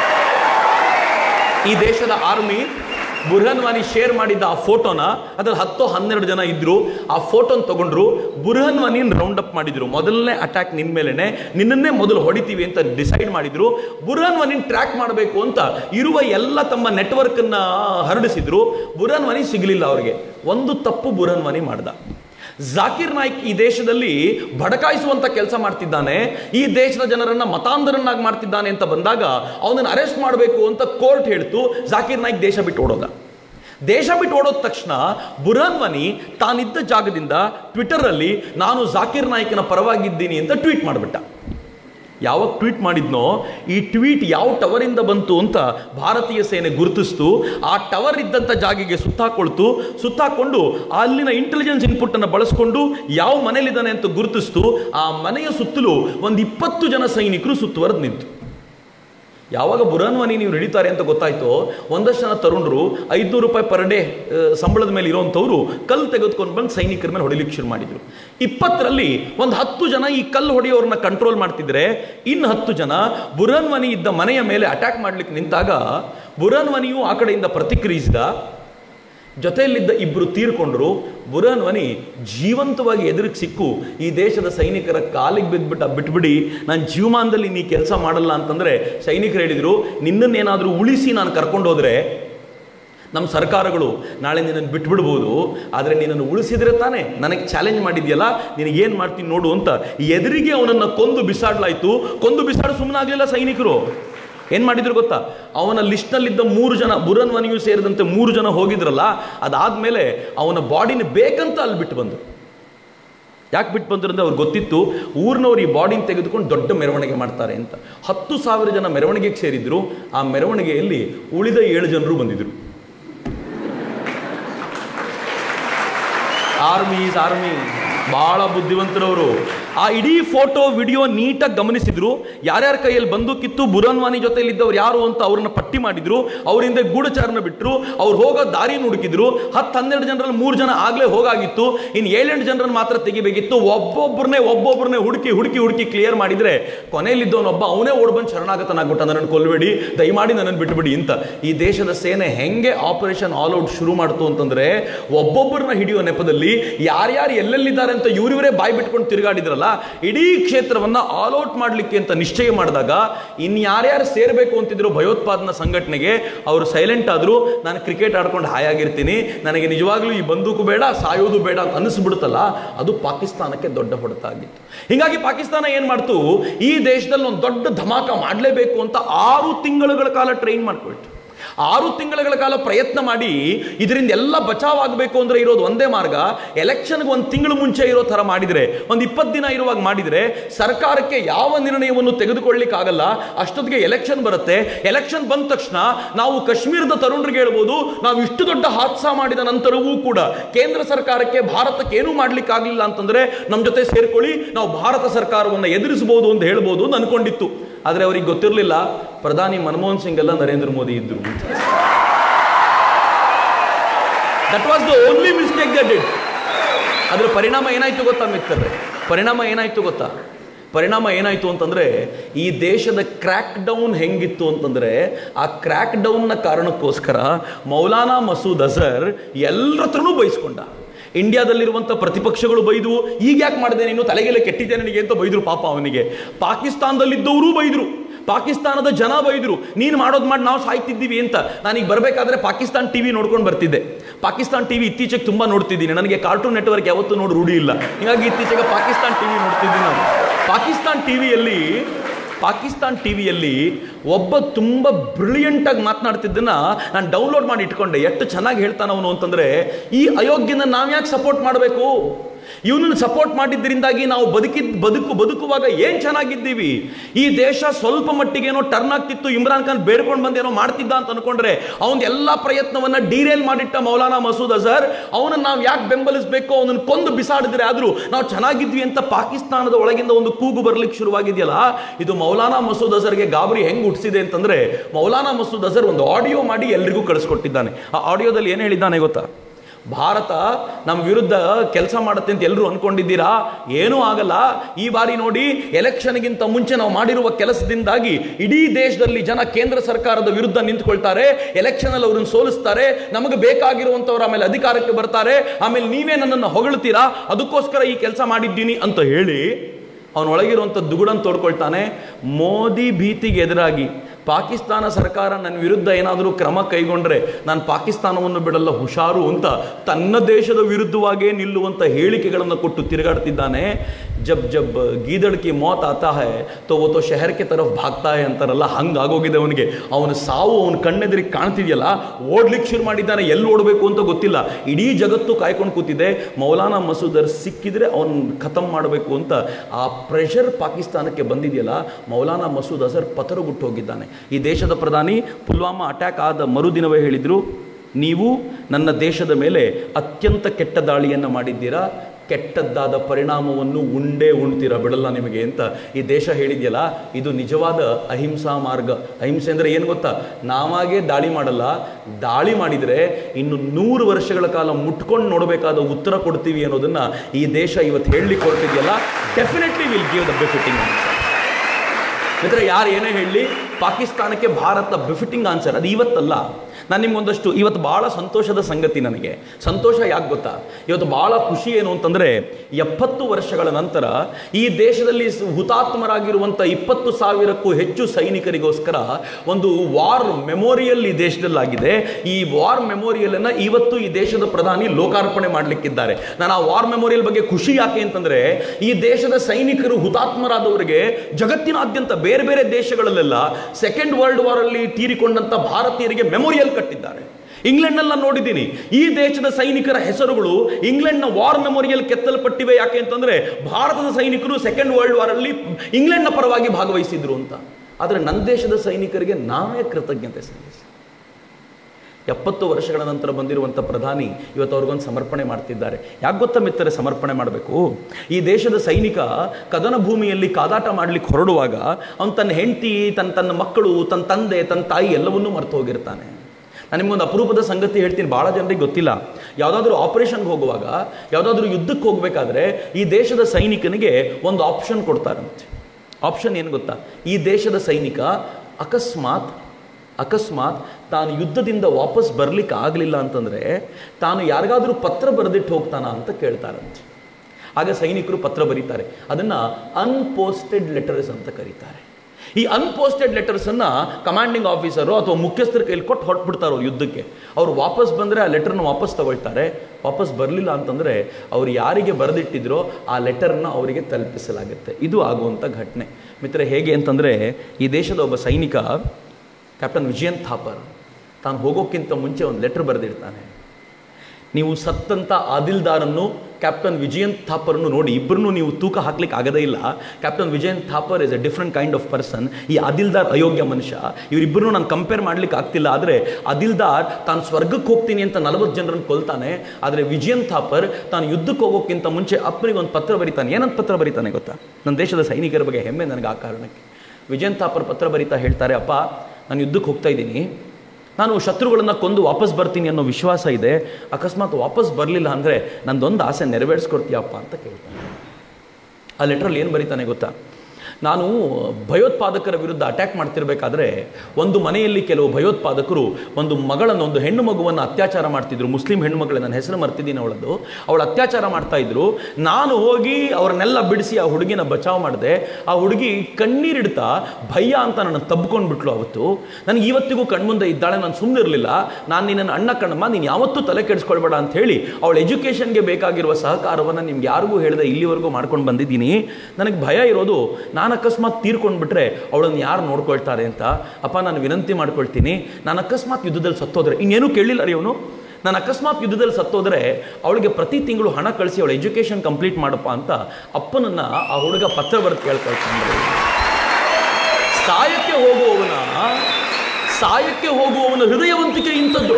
ಈ ದೇಶದ ಆರ್ಮಿ ಬುರ್ಹನ್ ವಾನಿ ಶೇರ್ ಮಾಡಿದ್ದ ಆ ಫೋಟೋನ ಅದ್ರಲ್ಲಿ ಹತ್ತೋ ಹನ್ನೆರಡು ಜನ ಇದ್ರು ಆ ಫೋಟೋನ ತಗೊಂಡ್ರು ಬುರ್ಹನ್ ವಾನಿನ್ ರೌಂಡ್ ಅಪ್ ಮಾಡಿದ್ರು ಮೊದಲನೇ ಅಟ್ಯಾಕ್ ನಿನ್ ಮೇಲೆನೆ ನಿನ್ನನ್ನೇ ಮೊದಲು ಹೊಡಿತೀವಿ ಅಂತ ಡಿಸೈಡ್ ಮಾಡಿದ್ರು ಬುರ್ಹನ್ ವಾನಿನ್ ಟ್ರ್ಯಾಕ್ ಮಾಡಬೇಕು ಅಂತ ಇರುವ ಎಲ್ಲ ತಮ್ಮ ನೆಟ್ವರ್ಕ್ ಅನ್ನ ಹರಡಿಸಿದ್ರು ಬುರ್ಹನ್ ವಾನಿ ಸಿಗಲಿಲ್ಲ ಅವರಿಗೆ ಒಂದು ತಪ್ಪು ಬುರ್ಹನ್ ವಾನಿ ಮಾಡ್ದ ಜಾಕಿರ್ ನಾಯ್ಕ್ ಈ ದೇಶದಲ್ಲಿ ಭಡಕಾಯಿಸುವಂತ ಕೆಲಸ ಮಾಡ್ತಿದ್ದಾನೆ ಈ ದೇಶದ ಜನರನ್ನ ಮತಾಂಧರನ್ನಾಗಿ ಮಾಡ್ತಿದ್ದಾನೆ ಅಂತ ಬಂದಾಗ ಅವನನ್ನು ಅರೆಸ್ಟ್ ಮಾಡಬೇಕು ಅಂತ ಕೋರ್ಟ್ ಹೇಳ್ತು ಜಾಕಿರ್ ನಾಯ್ಕ್ ದೇಶ ಬಿಟ್ಟು ಓಡೋದ ದೇಶ ಬಿಟ್ಟು ಓಡೋದ ತಕ್ಷಣ ಬುರಾನ್ ವನಿ ತಾನಿದ್ದ ಜಾಗದಿಂದ ಟ್ವಿಟರ್ ಅಲ್ಲಿ ನಾನು ಜಾಕಿರ್ ನಾಯ್ಕನ ಪರವಾಗಿದ್ದೀನಿ ಅಂತ ಟ್ವೀಟ್ ಮಾಡಿಬಿಟ್ಟ ಯಾವಾಗ ಟ್ವೀಟ್ ಮಾಡಿದ್ನೋ ಈ ಟ್ವೀಟ್ ಯಾವ ಟವರಿಂದ ಬಂತು ಅಂತ ಭಾರತೀಯ ಸೇನೆ ಗುರುತಿಸ್ತು ಆ ಟವರ್ ಇದ್ದಂಥ ಜಾಗಿಗೆ ಸುತ್ತಾಕೊಳ್ತು ಸುತ್ತಾಕೊಂಡು ಅಲ್ಲಿನ ಇಂಟೆಲಿಜೆನ್ಸ್ ಇನ್ಪುಟ್ ಅನ್ನು ಬಳಸ್ಕೊಂಡು ಯಾವ ಮನೇಲಿದ್ದಾನೆ ಅಂತ ಗುರುತಿಸ್ತು ಆ ಮನೆಯ ಸುತ್ತಲೂ ಒಂದು ಇಪ್ಪತ್ತು ಜನ ಸೈನಿಕರು ಸುತ್ತುವರೆದು ನಿಂತು ಯಾವಾಗ ಬುರಾನ್ವಾನಿ ನೀವು ನಡೀತಾರೆ ಅಂತ ಗೊತ್ತಾಯ್ತು ಒಂದಷ್ಟು ಜನ ತರುಣರು ಐದುನೂರು ರೂಪಾಯಿ ಪರ್ ಡೇ ಸಂಬಳದ ಮೇಲೆ ಇರುವಂಥವ್ರು ಕಲ್ಲು ತೆಗೆದುಕೊಂಡು ಬಂದು ಸೈನಿಕರ ಮೇಲೆ ಹೊಡಿಲಿಕ್ಕೆ ಶುರು ಮಾಡಿದ್ರು ಇಪ್ಪತ್ತರಲ್ಲಿ ಒಂದು ಹತ್ತು ಜನ ಈ ಕಲ್ಲು ಹೊಡೆಯೋರನ್ನ ಕಂಟ್ರೋಲ್ ಮಾಡ್ತಿದ್ರೆ ಇನ್ನು ಹತ್ತು ಜನ ಬುರಾನ್ವಾನಿ ಇದ್ದ ಮನೆಯ ಮೇಲೆ ಅಟ್ಯಾಕ್ ಮಾಡ್ಲಿಕ್ಕೆ ನಿಂತಾಗ ಬುರಾನ್ವಾನಿಯು ಆ ಕಡೆಯಿಂದ ಪ್ರತಿಕ್ರಿಯಿಸಿದ ಜೊತೆಯಲ್ಲಿದ್ದ ಇಬ್ಬರು ತೀರ್ಕೊಂಡ್ರು ಬುರಾನ್ವನಿ ಜೀವಂತವಾಗಿ ಎದುರಿಗೆ ಸಿಕ್ಕು ಈ ದೇಶದ ಸೈನಿಕರ ಕಾಲಿಗೆ ಬಿದ್ದುಬಿಟ್ಟ ಬಿಟ್ಬಿಡಿ ನಾನು ಜೀವಮಾನದಲ್ಲಿ ನೀ ಕೆಲಸ ಮಾಡಲ್ಲ ಅಂತಂದರೆ ಸೈನಿಕರು ಹೇಳಿದರು ನಿನ್ನನ್ನೇನಾದರೂ ಉಳಿಸಿ ನಾನು ಕರ್ಕೊಂಡು ಹೋದರೆ ನಮ್ಮ ಸರ್ಕಾರಗಳು ನಾಳೆ ನಿನ್ನನ್ನು ಬಿಟ್ಬಿಡ್ಬೋದು ಆದರೆ ನಿನ್ನನ್ನು ಉಳಿಸಿದ್ರೆ ತಾನೇ ನನಗೆ ಚಾಲೆಂಜ್ ಮಾಡಿದ್ಯಲ್ಲ ನಿನಗೇನು ಮಾಡ್ತೀನಿ ನೋಡು ಅಂತ ಎದುರಿಗೆ ಅವನನ್ನು ಕೊಂದು ಬಿಸಾಡ್ಲಾಯ್ತು ಕೊಂದು ಬಿಸಾಡು ಸುಮ್ಮನಾಗಲಿಲ್ಲ ಸೈನಿಕರು ಏನು ಮಾಡಿದ್ರು ಗೊತ್ತಾ ಅವನ ಲಿಸ್ಟ್ನಲ್ಲಿದ್ದ ಮೂರು ಜನ ಬುರನ್ ವನಿಯು ಸೇರಿದಂತೆ ಮೂರು ಜನ ಹೋಗಿದ್ರಲ್ಲ ಅದಾದಮೇಲೆ ಅವನ ಬಾಡಿನ ಬೇಕಂತ ಅಲ್ಲಿ ಬಿಟ್ಟು ಬಂದರು ಯಾಕೆ ಬಿಟ್ಟು ಬಂದ್ರು ಅಂದ್ರೆ ಅವ್ರಿಗೆ ಗೊತ್ತಿತ್ತು ಊರಿನವ್ರು ಈ ಬಾಡಿನ ತೆಗೆದುಕೊಂಡು ದೊಡ್ಡ ಮೆರವಣಿಗೆ ಮಾಡ್ತಾರೆ ಅಂತ ಹತ್ತು ಸಾವಿರ ಜನ ಮೆರವಣಿಗೆಗೆ ಸೇರಿದ್ರು ಆ ಮೆರವಣಿಗೆಯಲ್ಲಿ ಉಳಿದ ಏಳು ಜನರು ಬಂದಿದ್ರು ಆರ್ಮಿ ಈಸ್ ಆರ್ಮಿ ಬಹಳ ಬುದ್ಧಿವಂತರವರು ಆ ಇಡೀ ಫೋಟೋ ವಿಡಿಯೋ ನೀಟಾಗಿ ಗಮನಿಸಿದ್ರು ಯಾರ್ಯಾರ ಕೈಯಲ್ಲಿ ಬಂದೂಕಿತ್ತು ಬುರನ್ವಾನಿ ಜೊತೆಲಿದ್ದವ್ರು ಯಾರು ಅಂತ ಅವ್ರನ್ನ ಪಟ್ಟಿ ಮಾಡಿದ್ರು ಅವರಿಂದ ಗೂಢಚಾರನ ಬಿಟ್ಟರು ಅವ್ರು ಹೋಗೋ ದಾರಿ ಹುಡುಕಿದ್ರು ಹತ್ತು ಹನ್ನೆರಡು ಜನರಲ್ಲಿ ಮೂರು ಜನ ಆಗಲೇ ಹೋಗಾಗಿತ್ತು ಇನ್ನು ಏಳೆಂಟು ಜನರನ್ನು ಮಾತ್ರ ತೆಗಿಬೇಕಿತ್ತು ಒಬ್ಬೊಬ್ಬರನ್ನೇ ಒಬ್ಬೊಬ್ಬರನ್ನೇ ಹುಡುಕಿ ಹುಡುಕಿ ಹುಡುಕಿ ಕ್ಲಿಯರ್ ಮಾಡಿದ್ರೆ ಕೊನೆಯಲ್ಲಿದ್ದವನೊಬ್ಬ ಅವನೇ ಓಡ್ ಬಂದು ಶರಣಾಗತನಾಗ್ಬಿಟ್ಟ ನನ್ನನ್ನು ಕೊಲ್ಬೇಡಿ ದಯಮಾಡಿ ನನ್ನನ್ನು ಬಿಟ್ಬಿಡಿ ಅಂತ ಈ ದೇಶದ ಸೇನೆ ಹೆಂಗೆ ಆಪರೇಷನ್ ಆಲ್ ಔಟ್ ಶುರು ಮಾಡ್ತು ಅಂತಂದ್ರೆ ಒಬ್ಬೊಬ್ಬರನ್ನ ಹಿಡಿಯೋ ನೆಪದಲ್ಲಿ ಯಾರ್ಯಾರು ಎಲ್ಲೆಲ್ಲಿದ್ದಾರೆ ಅಂತ ಇವರಿವರೇ ಬಾಯಿ ಬಿಟ್ಕೊಂಡು ತಿರುಗಾಡಿದ್ರಲ್ಲ ಇಡೀ ಕ್ಷೇತ್ರವನ್ನ ಆಲ್ ಔಟ್ ಮಾಡಲಿಕ್ಕೆ ಅಂತ ನಿಶ್ಚಯ ಮಾಡಿದಾಗ ಇನ್ ಯಾರ್ಯಾರು ಸೇರಬೇಕು ಅಂತಿದ್ರು ಭಯೋತ್ಪಾದನಾ ಸಂಘಟನೆಗೆ ಅವರು ಸೈಲೆಂಟ್ ಆದ್ರು ನಾನು ಕ್ರಿಕೆಟ್ ಆಡ್ಕೊಂಡು ಹಾಯಾಗಿರ್ತೀನಿ ನನಗೆ ನಿಜವಾಗ್ಲೂ ಈ ಬಂದೂಕು ಬೇಡ ಸಾಯೋದು ಬೇಡ ಅಂತ ಅನಿಸ್ಬಿಡುತ್ತಲ್ಲ ಅದು ಪಾಕಿಸ್ತಾನಕ್ಕೆ ದೊಡ್ಡ ಹೊಡೆತ ಆಗಿತ್ತು ಹೀಗಾಗಿ ಪಾಕಿಸ್ತಾನ ಏನ್ ಮಾಡ್ತು ಈ ದೇಶದಲ್ಲಿ ಒಂದು ದೊಡ್ಡ ಧಮಾಕ ಮಾಡಲೇಬೇಕು ಅಂತ ಆರು ತಿಂಗಳುಗಳ ಕಾಲ ಟ್ರೈನ್ ಮಾಡ್ಕೊಳ್ತು ಆರು ತಿಂಗಳುಗಳ ಕಾಲ ಪ್ರಯತ್ನ ಮಾಡಿ ಇದರಿಂದ ಎಲ್ಲ ಬಚಾವಾಗಬೇಕು ಅಂದ್ರೆ ಇರೋದು ಒಂದೇ ಮಾರ್ಗ ಎಲೆಕ್ಷನ್ಗೆ ಒಂದು ತಿಂಗಳು ಮುಂಚೆ ಇರೋ ಥರ ಮಾಡಿದರೆ ಒಂದು ಇಪ್ಪತ್ತು ದಿನ ಇರುವಾಗ ಮಾಡಿದರೆ ಸರ್ಕಾರಕ್ಕೆ ಯಾವ ನಿರ್ಣಯವನ್ನು ತೆಗೆದುಕೊಳ್ಳಿಕ್ಕಾಗಲ್ಲ ಅಷ್ಟೊತ್ತಿಗೆ ಎಲೆಕ್ಷನ್ ಬರುತ್ತೆ ಎಲೆಕ್ಷನ್ ಬಂದ ತಕ್ಷಣ ನಾವು ಕಾಶ್ಮೀರದ ತರುಣರಿಗೆ ಹೇಳ್ಬೋದು ನಾವು ಇಷ್ಟು ದೊಡ್ಡ ಹಾದ್ಸ ಮಾಡಿದ ನಂತರವೂ ಕೂಡ ಕೇಂದ್ರ ಸರ್ಕಾರಕ್ಕೆ ಭಾರತಕ್ಕೆ ಏನೂ ಮಾಡ್ಲಿಕ್ಕಾಗಲಿಲ್ಲ ಅಂತಂದ್ರೆ ನಮ್ಮ ಜೊತೆ ಸೇರ್ಕೊಳ್ಳಿ ನಾವು ಭಾರತ ಸರ್ಕಾರವನ್ನು ಎದುರಿಸಬಹುದು ಅಂತ ಹೇಳ್ಬೋದು ಅಂತ ಅನ್ಕೊಂಡಿತ್ತು ಆದರೆ ಅವ್ರಿಗೆ ಗೊತ್ತಿರಲಿಲ್ಲ ಪ್ರಧಾನಿ ಮನಮೋಹನ್ ಸಿಂಗ್ ಎಲ್ಲ ನರೇಂದ್ರ ಮೋದಿ ಇದ್ರು that was the only mistake that did ಅದರ ಪರಿಣಾಮ ಏನಾಯ್ತು ಗೊತ್ತಾ ಮಿತ್ರರೆ ಪರಿಣಾಮ ಏನಾಯ್ತು ಗೊತ್ತಾ ಪರಿಣಾಮ ಏನಾಯ್ತು ಅಂತಂದ್ರೆ ಈ ದೇಶದ ಕ್ರ್ಯಾಕ್ ಡೌನ್ ಹೆಂಗಿತ್ತು ಅಂತಂದ್ರೆ ಆ ಕ್ರ್ಯಾಕ್ ಡೌನ್ನ ಕಾರಣಕ್ಕೋಸ್ಕರ ಮೌಲಾನಾ ಮಸೂದ್ ಅಜರ್ ಎಲ್ಲರ ಹತ್ರನೂ ಬಯಸ್ಕೊಂಡ ಇಂಡಿಯಾದಲ್ಲಿರುವಂಥ ಪ್ರತಿಪಕ್ಷಗಳು ಬೈದು ಈಗ ಯಾಕೆ ಮಾಡಿದೆ ನೀನು ತಲೆಗೆಲ್ಲ ಕೆಟ್ಟಿದ್ದೆ ನನಗೆ ಅಂತ ಬೈದ್ರು ಪಾಪ ಅವನಿಗೆ ಪಾಕಿಸ್ತಾನದಲ್ಲಿದ್ದವರು ಬೈದ್ರು ಪಾಕಿಸ್ತಾನದ ಜನ ಬೈದ್ರು ನೀನು ಮಾಡೋದು ಮಾಡಿ ನಾವು ಸಾಯ್ತಿದ್ದೀವಿ ಅಂತ ನಾನೀಗ ಬರಬೇಕಾದ್ರೆ ಪಾಕಿಸ್ತಾನ್ ಟಿವಿ ನೋಡ್ಕೊಂಡು ಬರ್ತಿದ್ದೆ ಪಾಕಿಸ್ತಾನ್ ಟಿವಿ ಇತ್ತೀಚೆಗೆ ತುಂಬ ನೋಡ್ತಿದ್ದೀನಿ ನನಗೆ ಕಾರ್ಟೂನ್ ನೆಟ್ವರ್ಕ್ ಯಾವತ್ತೂ ನೋಡಿ ರೂಢಿ ಇಲ್ಲ ಹೀಗಾಗಿ ಇತ್ತೀಚೆಗೆ ಪಾಕಿಸ್ತಾನ್ ಟಿವಿ ನೋಡ್ತಿದ್ದೀನಿ ನಾನು ಪಾಕಿಸ್ತಾನ್ ಟಿವಿಯಲ್ಲಿ ಪಾಕಿಸ್ತಾನ್ ಟಿವಿಯಲ್ಲಿ ಒಬ್ಬ ತುಂಬ ಬ್ರಿಲಿಯಂಟಾಗಿ ಮಾತನಾಡ್ತಿದ್ದನ್ನ ನಾನು ಡೌನ್ಲೋಡ್ ಮಾಡಿ ಇಟ್ಕೊಂಡೆ ಎಷ್ಟು ಚೆನ್ನಾಗಿ ಹೇಳ್ತಾನೆ ಅವನು ಅಂತಂದ್ರೆ ಈ ಅಯೋಗ್ಯನ ನಾವ್ಯಾಕೆ ಸಪೋರ್ಟ್ ಮಾಡಬೇಕು ಇವನನ್ನು ಸಪೋರ್ಟ್ ಮಾಡಿದ್ದರಿಂದಾಗಿ ನಾವು ಬದುಕಿದ್ ಬದುಕು ಬದುಕುವಾಗ ಏನು ಚೆನ್ನಾಗಿದ್ದೀವಿ ಈ ದೇಶ ಸ್ವಲ್ಪ ಮಟ್ಟಿಗೇನೋ ಟರ್ನ್ ಆಗ್ತಿತ್ತು ಇಮ್ರಾನ್ ಖಾನ್ ಬೇಡ್ಕೊಂಡು ಬಂದೇನೋ ಮಾಡ್ತಿದ್ದ ಅಂತ ಅನ್ಕೊಂಡ್ರೆ ಅವನ ಎಲ್ಲ ಪ್ರಯತ್ನವನ್ನ ಡೀರೇಲ್ ಮಾಡಿಟ್ಟ ಮೌಲಾನಾ ಮಸೂದ್ ಅಜರ್ ಅವನನ್ನು ನಾವು ಯಾಕೆ ಬೆಂಬಲಿಸಬೇಕು ಅವನನ್ನು ಕೊಂದು ಬಿಸಾಡಿದ್ರೆ ಆದರೂ ನಾವು ಚೆನ್ನಾಗಿದ್ವಿ ಅಂತ ಪಾಕಿಸ್ತಾನದ ಒಳಗಿಂದ ಒಂದು ಕೂಗು ಬರ್ಲಿಕ್ಕೆ ಶುರುವಾಗಿದೆಯಲ್ಲ ಇದು ಮೌಲಾನಾ ಮಸೂದ್ ಅಜರ್ಗೆ ಗಾಬರಿ ಹೆಂಗ್ ಹುಟ್ಟಿಸಿದೆ ಅಂತಂದ್ರೆ ಮೌಲಾನಾ ಮಸೂದ್ ಅಜರ್ ಒಂದು ಆಡಿಯೋ ಮಾಡಿ ಎಲ್ರಿಗೂ ಕಳಿಸ್ಕೊಟ್ಟಿದ್ದಾನೆ ಆ ಆಡಿಯೋದಲ್ಲಿ ಏನು ಹೇಳಿದ್ದಾನೆ ಗೊತ್ತಾ ಭಾರತ ನಮ್ಮ ವಿರುದ್ಧ ಕೆಲಸ ಮಾಡುತ್ತೆ ಅಂತ ಎಲ್ಲರೂ ಅನ್ಕೊಂಡಿದ್ದೀರಾ ಏನೂ ಆಗಲ್ಲ ಈ ಬಾರಿ ನೋಡಿ ಎಲೆಕ್ಷನ್ಗಿಂತ ಮುಂಚೆ ನಾವು ಮಾಡಿರುವ ಕೆಲಸದಿಂದಾಗಿ ಇಡೀ ದೇಶದಲ್ಲಿ ಜನ ಕೇಂದ್ರ ಸರ್ಕಾರದ ವಿರುದ್ಧ ನಿಂತ್ಕೊಳ್ತಾರೆ ಎಲೆಕ್ಷನ್ ಅಲ್ಲಿ ಅವ್ರನ್ನ ಸೋಲಿಸ್ತಾರೆ ನಮಗೆ ಬೇಕಾಗಿರುವಂತವ್ರು ಆಮೇಲೆ ಅಧಿಕಾರಕ್ಕೆ ಬರ್ತಾರೆ ಆಮೇಲೆ ನೀವೇ ನನ್ನನ್ನು ಹೊಗಳ್ತೀರಾ ಅದಕ್ಕೋಸ್ಕರ ಈ ಕೆಲಸ ಮಾಡಿದ್ದೀನಿ ಅಂತ ಹೇಳಿ ಅವನೊಳಗಿರುವಂಥ ದುಗುಡನ್ ತೋಡ್ಕೊಳ್ತಾನೆ ಮೋದಿ ಭೀತಿಗೆ ಎದುರಾಗಿ ಪಾಕಿಸ್ತಾನ ಸರ್ಕಾರ ನನ್ನ ವಿರುದ್ಧ ಏನಾದರೂ ಕ್ರಮ ಕೈಗೊಂಡ್ರೆ ನಾನು ಪಾಕಿಸ್ತಾನವನ್ನು ಬಿಡಲ್ಲ ಹುಷಾರು ಅಂತ ತನ್ನ ದೇಶದ ವಿರುದ್ಧವಾಗೇ ನಿಲ್ಲುವಂಥ ಹೇಳಿಕೆಗಳನ್ನು ಕೊಟ್ಟು ತಿರುಗಾಡ್ತಿದ್ದಾನೆ ಜಬ್ ಜಬ್ ಗೀದಡ್ಕಿ ಮೌತ್ ಆತಾ ಹೈ ತೋ ಓ ತೋ ಶಹರ್ಕೆ ತರಫ್ ಭಾಗ್ತಾ ಹೈ ಅಂತಾರಲ್ಲ ಹಂಗೆ ಆಗೋಗಿದೆ ಅವನಿಗೆ ಅವನ ಸಾವು ಅವನ ಕಣ್ಣೆದುರಿಗೆ ಕಾಣ್ತಿದೆಯಲ್ಲ ಓಡ್ಲಿಕ್ಕೆ ಶುರು ಮಾಡಿದ್ದಾನೆ ಎಲ್ಲಿ ಓಡಬೇಕು ಅಂತ ಗೊತ್ತಿಲ್ಲ ಇಡೀ ಜಗತ್ತು ಕಾಯ್ಕೊಂಡು ಕೂತಿದೆ ಮೌಲಾನಾ ಮಸೂದರ್ ಸಿಕ್ಕಿದ್ರೆ ಅವನ್ ಖತಮ್ ಮಾಡಬೇಕು ಅಂತ ಆ ಪ್ರೆಷರ್ ಪಾಕಿಸ್ತಾನಕ್ಕೆ ಬಂದಿದೆಯಲ್ಲ ಮೌಲಾನಾ ಮಸೂದ್ ಅಜರ್ ಪತರಗುಟ್ಟು ಹೋಗಿದ್ದಾನೆ ಈ ದೇಶದ ಪ್ರಧಾನಿ ಪುಲ್ವಾಮಾ ಅಟ್ಯಾಕ್ ಆದ ಮರುದಿನವೇ ಹೇಳಿದರು ನೀವು ನನ್ನ ದೇಶದ ಮೇಲೆ ಅತ್ಯಂತ ಕೆಟ್ಟ ದಾಳಿಯನ್ನು ಮಾಡಿದ್ದೀರಾ ಕೆಟ್ಟದ್ದಾದ ಪರಿಣಾಮವನ್ನು ಉಂಡೇ ಉಣ್ತೀರಾ ಬಿಡಲ್ಲ ನಿಮಗೆ ಅಂತ ಈ ದೇಶ ಹೇಳಿದೆಯಲ್ಲ ಇದು ನಿಜವಾದ ಅಹಿಂಸಾ ಮಾರ್ಗ ಅಹಿಂಸೆ ಅಂದರೆ ಏನು ಗೊತ್ತಾ ನಾವಾಗೇ ದಾಳಿ ಮಾಡಲ್ಲ ದಾಳಿ ಮಾಡಿದರೆ ಇನ್ನು ನೂರು ವರ್ಷಗಳ ಕಾಲ ಮುಟ್ಕೊಂಡು ನೋಡಬೇಕಾದ ಉತ್ತರ ಕೊಡ್ತೀವಿ ಅನ್ನೋದನ್ನ ಈ ದೇಶ ಇವತ್ತು ಹೇಳಲಿಕ್ಕೆ ಹೊರಟಿದೆಯಲ್ಲ definitely will give the befitting answer ಮಿತ್ರ ಯಾರು ಏನೇ ಹೇಳಲಿ ಪಾಕಿಸ್ತಾನಕ್ಕೆ ಭಾರತ ಬೆಫಿಟಿಂಗ್ ಆನ್ಸರ್ ಅದು ಇವತ್ತಲ್ಲ ನಾನು ನಿಮ್ಗೊಂದಷ್ಟು ಇವತ್ತು ಭಾಳ ಸಂತೋಷದ ಸಂಗತಿ ನನಗೆ ಸಂತೋಷ ಯಾಕೆ ಗೊತ್ತಾ ಇವತ್ತು ಭಾಳ ಖುಷಿ ಏನು ಅಂತಂದರೆ ಎಪ್ಪತ್ತು ವರ್ಷಗಳ ನಂತರ ಈ ದೇಶದಲ್ಲಿ ಸ- ಹುತಾತ್ಮರಾಗಿರುವಂಥ ಇಪ್ಪತ್ತು ಸಾವಿರಕ್ಕೂ ಹೆಚ್ಚು ಸೈನಿಕರಿಗೋಸ್ಕರ ಒಂದು ವಾರ್ ಮೆಮೋರಿಯಲ್ ಈ ದೇಶದಲ್ಲಾಗಿದೆ ಈ ವಾರ್ ಮೆಮೋರಿಯಲನ್ನು ಇವತ್ತು ಈ ದೇಶದ ಪ್ರಧಾನಿ ಲೋಕಾರ್ಪಣೆ ಮಾಡಲಿಕ್ಕಿದ್ದಾರೆ ನಾನು ಆ ವಾರ್ ಮೆಮೋರಿಯಲ್ ಬಗ್ಗೆ ಖುಷಿ ಯಾಕೆ ಅಂತಂದರೆ ಈ ದೇಶದ ಸೈನಿಕರು ಹುತಾತ್ಮರಾದವರಿಗೆ ಜಗತ್ತಿನಾದ್ಯಂತ ಬೇರೆ ಬೇರೆ ದೇಶಗಳಲ್ಲೆಲ್ಲ ಸೆಕೆಂಡ್ ವರ್ಲ್ಡ್ ವಾರ್ ಅಲ್ಲಿ ತೀರಿಕೊಂಡಂತ ಭಾರತೀಯರಿಗೆ ಮೆಮೋರಿಯಲ್ ಕಟ್ಟಿದ್ದಾರೆ ಇಂಗ್ಲೆಂಡ್ನಲ್ಲಿ ನಾನು ನೋಡಿದ್ದೀನಿ ಈ ದೇಶದ ಸೈನಿಕರ ಹೆಸರುಗಳು ಇಂಗ್ಲೆಂಡ್ನ ವಾರ್ ಮೆಮೋರಿಯಲ್ ಕೆತ್ತಲ್ಪಟ್ಟಿವೆ ಯಾಕೆ ಅಂತಂದ್ರೆ ಭಾರತದ ಸೈನಿಕರು ಸೆಕೆಂಡ್ ವರ್ಲ್ಡ್ ವಾರ್ ಅಲ್ಲಿ ಇಂಗ್ಲೆಂಡ್ನ ಪರವಾಗಿ ಭಾಗವಹಿಸಿದ್ರು ಅಂತ ಆದರೆ ನನ್ನ ದೇಶದ ಸೈನಿಕರಿಗೆ ನಾವೇ ಕೃತಜ್ಞತೆ ಸಲ್ಲಿಸಿ ಎಪ್ಪತ್ತು ವರ್ಷಗಳ ನಂತರ ಬಂದಿರುವಂಥ ಪ್ರಧಾನಿ ಇವತ್ತು ಅವ್ರಿಗೊಂದು ಸಮರ್ಪಣೆ ಮಾಡ್ತಿದ್ದಾರೆ ಯಾಕೆ ಗೊತ್ತಾ ಮಿತ್ತರೆ ಸಮರ್ಪಣೆ ಮಾಡಬೇಕು ಈ ದೇಶದ ಸೈನಿಕ ಕದನ ಭೂಮಿಯಲ್ಲಿ ಕಾದಾಟ ಮಾಡ್ಲಿಕ್ಕೆ ಹೊರಡುವಾಗ ಅವನು ತನ್ನ ಹೆಂಡತಿ ತನ್ನ ತನ್ನ ಮಕ್ಕಳು ತನ್ನ ತಂದೆ ತನ್ನ ತಾಯಿ ಎಲ್ಲವನ್ನೂ ಮರೆತು ಹೋಗಿರ್ತಾನೆ ನಾನು ನಿಮ್ಗೊಂದು ಅಪರೂಪದ ಸಂಗತಿ ಹೇಳ್ತೀನಿ ಭಾಳ ಜನರಿಗೆ ಗೊತ್ತಿಲ್ಲ ಯಾವುದಾದ್ರೂ ಆಪರೇಷನ್ಗೆ ಹೋಗುವಾಗ ಯಾವುದಾದ್ರೂ ಯುದ್ಧಕ್ಕೆ ಹೋಗಬೇಕಾದ್ರೆ ಈ ದೇಶದ ಸೈನಿಕನಿಗೆ ಒಂದು ಆಪ್ಷನ್ ಕೊಡ್ತಾರಂತೆ ಆಪ್ಷನ್ ಏನು ಗೊತ್ತಾ ಈ ದೇಶದ ಸೈನಿಕ ಅಕಸ್ಮಾತ್ ಅಕಸ್ಮಾತ್ ತಾನು ಯುದ್ಧದಿಂದ ವಾಪಸ್ ಬರ್ಲಿಕ್ಕೆ ಆಗಲಿಲ್ಲ ಅಂತಂದರೆ ತಾನು ಯಾರಿಗಾದ್ರೂ ಪತ್ರ ಬರೆದಿಟ್ಟು ಹೋಗ್ತಾನ ಅಂತ ಕೇಳ್ತಾರಂತೆ ಆಗ ಸೈನಿಕರು ಪತ್ರ ಬರೀತಾರೆ ಅದನ್ನು ಅನ್ಪೋಸ್ಟೆಡ್ ಲೆಟರ್ಸ್ ಅಂತ ಕರೀತಾರೆ ಈ ಅನ್ಪೋಸ್ಟೆಡ್ ಲೆಟರ್ಸನ್ನು ಕಮಾಂಡಿಂಗ್ ಆಫೀಸರು ಅಥವಾ ಮುಖ್ಯಸ್ಥರ ಕೈಲಿ ಕೊಟ್ಟು ಹೊರಟ್ಬಿಡ್ತಾರೆ ಅವ್ರು ಯುದ್ಧಕ್ಕೆ ಅವ್ರು ವಾಪಸ್ ಬಂದರೆ ಆ ಲೆಟರ್ನ ವಾಪಸ್ ತಗೊಳ್ತಾರೆ ವಾಪಸ್ ಬರಲಿಲ್ಲ ಅಂತಂದರೆ ಅವ್ರು ಯಾರಿಗೆ ಬರೆದಿಟ್ಟಿದ್ರೋ ಆ ಲೆಟರ್ನ ಅವರಿಗೆ ತಲುಪಿಸಲಾಗುತ್ತೆ ಇದು ಆಗುವಂಥ ಘಟನೆ ಮಿತ್ರ ಹೇಗೆ ಅಂತಂದರೆ ಈ ದೇಶದ ಒಬ್ಬ ಸೈನಿಕ ಕ್ಯಾಪ್ಟನ್ ವಿಜಯನ್ ಥಾಪರ್ ತಾನು ಹೋಗೋಕ್ಕಿಂತ ಮುಂಚೆ ಒಂದು ಲೆಟರ್ ಬರೆದಿರ್ತಾನೆ ನೀವು ಸತ್ತಂತ ಆದಿಲ್ದಾರನ್ನು ಕ್ಯಾಪ್ಟನ್ ವಿಜಯನ್ ಥಾಪರ್ನು ನೋಡಿ ಇಬ್ಬರನ್ನು ನೀವು ತೂಕ ಹಾಕ್ಲಿಕ್ಕೆ ಆಗದೇ ಇಲ್ಲ captain Vijayant Thapar is a different kind of person ಈ ಆದಿಲ್ದಾರ್ ಅಯೋಗ್ಯ ಮನುಷ್ಯ ಇವರಿಬ್ಬರನ್ನು ನಾನು ಕಂಪೇರ್ ಮಾಡ್ಲಿಕ್ಕೆ ಆಗ್ತಿಲ್ಲ ಆದರೆ ಆದಿಲ್ದಾರ್ ತಾನು ಸ್ವರ್ಗಕ್ಕೆ ಹೋಗ್ತೀನಿ ಅಂತ ನಲವತ್ತು ಜನರನ್ನು ಕೊಲ್ತಾನೆ ಆದರೆ ವಿಜಯನ್ ಥಾಪರ್ ತಾನು ಯುದ್ಧಕ್ಕೆ ಹೋಗೋಕ್ಕಿಂತ ಮುಂಚೆ ಅಪ್ಪನಿಗೆ ಒಂದು ಪತ್ರ ಬರೀತಾನೆ ಏನಂತ ಪತ್ರ ಬರೀತಾನೆ ಗೊತ್ತಾ ನನ್ನ ದೇಶದ ಸೈನಿಕರ ಬಗ್ಗೆ ಹೆಮ್ಮೆ ನನಗೆ ಆ ಕಾರಣಕ್ಕೆ ವಿಜಯನ್ ಥಾಪರ್ ಪತ್ರ ಬರೀತಾ ಹೇಳ್ತಾರೆ ಅಪ್ಪ ನಾನು ಯುದ್ಧಕ್ಕೆ ಹೋಗ್ತಾ ಇದ್ದೀನಿ ನಾನು ಶತ್ರುಗಳನ್ನು ಕೊಂದು ವಾಪಸ್ ಬರ್ತೀನಿ ಅನ್ನೋ ವಿಶ್ವಾಸ ಇದೆ ಅಕಸ್ಮಾತ್ ವಾಪಸ್ ಬರಲಿಲ್ಲ ಅಂದರೆ ನಂದೊಂದು ಆಸೆ ನೆರವೇರಿಸ್ಕೊಡ್ತೀಯಪ್ಪ ಅಂತ ಕೇಳ್ತಾನೆ ಆ ಲೆಟ್ರಲ್ಲಿ ಏನು ಬರೀತಾನೆ ಗೊತ್ತಾ ನಾನು ಭಯೋತ್ಪಾದಕರ ವಿರುದ್ಧ ಅಟ್ಯಾಕ್ ಮಾಡ್ತಿರ್ಬೇಕಾದ್ರೆ ಒಂದು ಮನೆಯಲ್ಲಿ ಕೆಲವು ಭಯೋತ್ಪಾದಕರು ಒಂದು ಮಗಳನ್ನು ಒಂದು ಹೆಣ್ಣು ಮಗುವನ್ನು ಅತ್ಯಾಚಾರ ಮಾಡ್ತಿದ್ರು ಮುಸ್ಲಿಂ ಹೆಣ್ಣು ಮಗಳೇ ನನ್ನ ಹೆಸರು ಮರ್ತಿದ್ದೀನಿ ಅವಳದ್ದು ಅವಳು ಅತ್ಯಾಚಾರ ಮಾಡ್ತಾ ಇದ್ರು ನಾನು ಹೋಗಿ ಅವ್ರನ್ನೆಲ್ಲ ಬಿಡಿಸಿ ಆ ಹುಡುಗಿನ ಬಚಾವ್ ಮಾಡಿದೆ ಆ ಹುಡುಗಿ ಕಣ್ಣೀರಿಡ್ತಾ ಭಯ ಅಂತ ನನ್ನ ತಬ್ಕೊಂಡು ಬಿಟ್ಲು ಅವತ್ತು ನನಗೆ ಇವತ್ತಿಗೂ ಕಣ್ಮುಂದೆ ಇದ್ದಾಳೆ ನಾನು ಸುಮ್ಮನಿರಲಿಲ್ಲ ನಾನು ನಿನ್ನ ಅಣ್ಣ ಕಣ್ಣಮ್ಮ ನೀನು ಯಾವತ್ತೂ ತಲೆ ಕೆಡಿಸ್ಕೊಳ್ಬೇಡ ಅಂತ ಹೇಳಿ ಅವಳ ಎಜುಕೇಷನ್ಗೆ ಬೇಕಾಗಿರುವ ಸಹಕಾರವನ್ನು ನಿಮ್ಗೆ ಯಾರಿಗೂ ಹೇಳಿದೆ ಇಲ್ಲಿವರೆಗೂ ಮಾಡ್ಕೊಂಡು ಬಂದಿದ್ದೀನಿ ನನಗೆ ಭಯ ಇರೋದು ನಾನು ಅಕಸ್ಮಾತ್ ತೀರ್ಕೊಂಡ್ಬಿಟ್ರೆ ಅವಳನ್ನು ಯಾರು ನೋಡ್ಕೊಳ್ತಾರೆ ಅಂತ ಅಪ್ಪ ನಾನು ವಿನಂತಿ ಮಾಡ್ಕೊಳ್ತೀನಿ ನಾನು ಅಕಸ್ಮಾತ್ ಯುದ್ಧದಲ್ಲಿ ಸತ್ತೋದ್ರೆ ಇನ್ನೇನು ಕೇಳಿಲ್ಲ ರೀ ಅವನು ನಾನು ಅಕಸ್ಮಾತ್ ಯುದ್ಧದಲ್ಲಿ ಸತ್ತೋದ್ರೆ ಅವಳಿಗೆ ಪ್ರತಿ ತಿಂಗಳು ಹಣ ಕಳಿಸಿ ಅವಳ ಎಜುಕೇಷನ್ ಕಂಪ್ಲೀಟ್ ಮಾಡಪ್ಪ ಅಂತ ಅಪ್ಪನನ್ನ ಆ ಹುಡುಗ ಪತ್ರ ಬರೆದು ಕೇಳ್ಕೊಳ್ತಾನೆ ಸಾಯಕ್ಕೆ ಹೋಗುವವನ ಸಾಯಕ್ಕೆ ಹೋಗುವವನ ಹೃದಯವಂತಿಕೆ ಇಂಥದ್ದು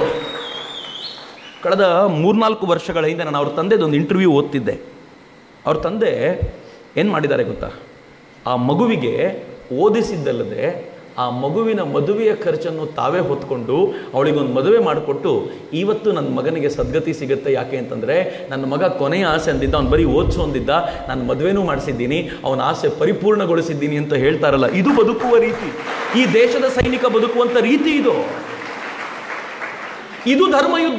ಕಳೆದ ಮೂರ್ನಾಲ್ಕು ವರ್ಷಗಳ ಹಿಂದೆ ನಾನು ಅವ್ರ ತಂದೆದೊಂದು ಇಂಟರ್ವ್ಯೂ ಓದ್ತಿದ್ದೆ ಅವ್ರ ತಂದೆ ಏನು ಮಾಡಿದ್ದಾರೆ ಗೊತ್ತಾ ಆ ಮಗುವಿಗೆ ಓದಿಸಿದ್ದಲ್ಲದೆ ಆ ಮಗುವಿನ ಮದುವೆಯ ಖರ್ಚನ್ನು ತಾವೇ ಹೊತ್ಕೊಂಡು ಅವಳಿಗೊಂದು ಮದುವೆ ಮಾಡಿಕೊಟ್ಟು ಇವತ್ತು ನನ್ನ ಮಗನಿಗೆ ಸದ್ಗತಿ ಸಿಗುತ್ತೆ ಯಾಕೆ ಅಂತಂದರೆ ನನ್ನ ಮಗ ಕೊನೆಯ ಆಸೆ ಅಂದಿದ್ದ ಅವ್ನು ಬರೀ ಓದಿಸು ಅಂದಿದ್ದ ನಾನು ಮದುವೆನೂ ಮಾಡಿಸಿದ್ದೀನಿ ಅವನ ಆಸೆ ಪರಿಪೂರ್ಣಗೊಳಿಸಿದ್ದೀನಿ ಅಂತ ಹೇಳ್ತಾರಲ್ಲ ಇದು ಬದುಕುವ ರೀತಿ ಈ ದೇಶದ ಸೈನಿಕ ಬದುಕುವಂಥ ರೀತಿ ಇದು ಇದು ಧರ್ಮಯುದ್ಧ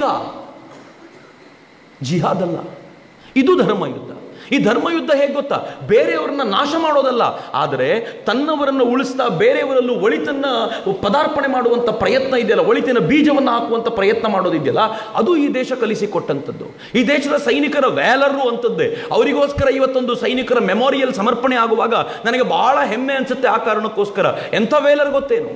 ಜಿಹಾದ್ ಅಲ್ಲ ಇದು ಧರ್ಮಯುದ್ಧ ಈ ಧರ್ಮಯುದ್ಧ ಹೇಗೆ ಗೊತ್ತಾ ಬೇರೆಯವರನ್ನ ನಾಶ ಮಾಡೋದಲ್ಲ ಆದರೆ ತನ್ನವರನ್ನು ಉಳಿಸ್ತಾ ಬೇರೆಯವರಲ್ಲೂ ಒಳಿತನ್ನ ಪದಾರ್ಪಣೆ ಮಾಡುವಂಥ ಪ್ರಯತ್ನ ಇದೆಯಲ್ಲ ಒಳಿತಿನ ಬೀಜವನ್ನು ಹಾಕುವಂಥ ಪ್ರಯತ್ನ ಮಾಡೋದಿದೆಯಲ್ಲ ಅದು ಈ ದೇಶ ಕಲಿಸಿಕೊಟ್ಟಂಥದ್ದು ಈ ದೇಶದ ಸೈನಿಕರ ವ್ಯಾಲರು ಅಂತದ್ದೇ ಅವರಿಗೋಸ್ಕರ ಇವತ್ತೊಂದು ಸೈನಿಕರ ಮೆಮೋರಿಯಲ್ ಸಮರ್ಪಣೆ ಆಗುವಾಗ ನನಗೆ ಬಹಳ ಹೆಮ್ಮೆ ಅನ್ಸುತ್ತೆ ಆ ಕಾರಣಕ್ಕೋಸ್ಕರ ಎಂಥ ವೇಲರ್ ಗೊತ್ತೇನು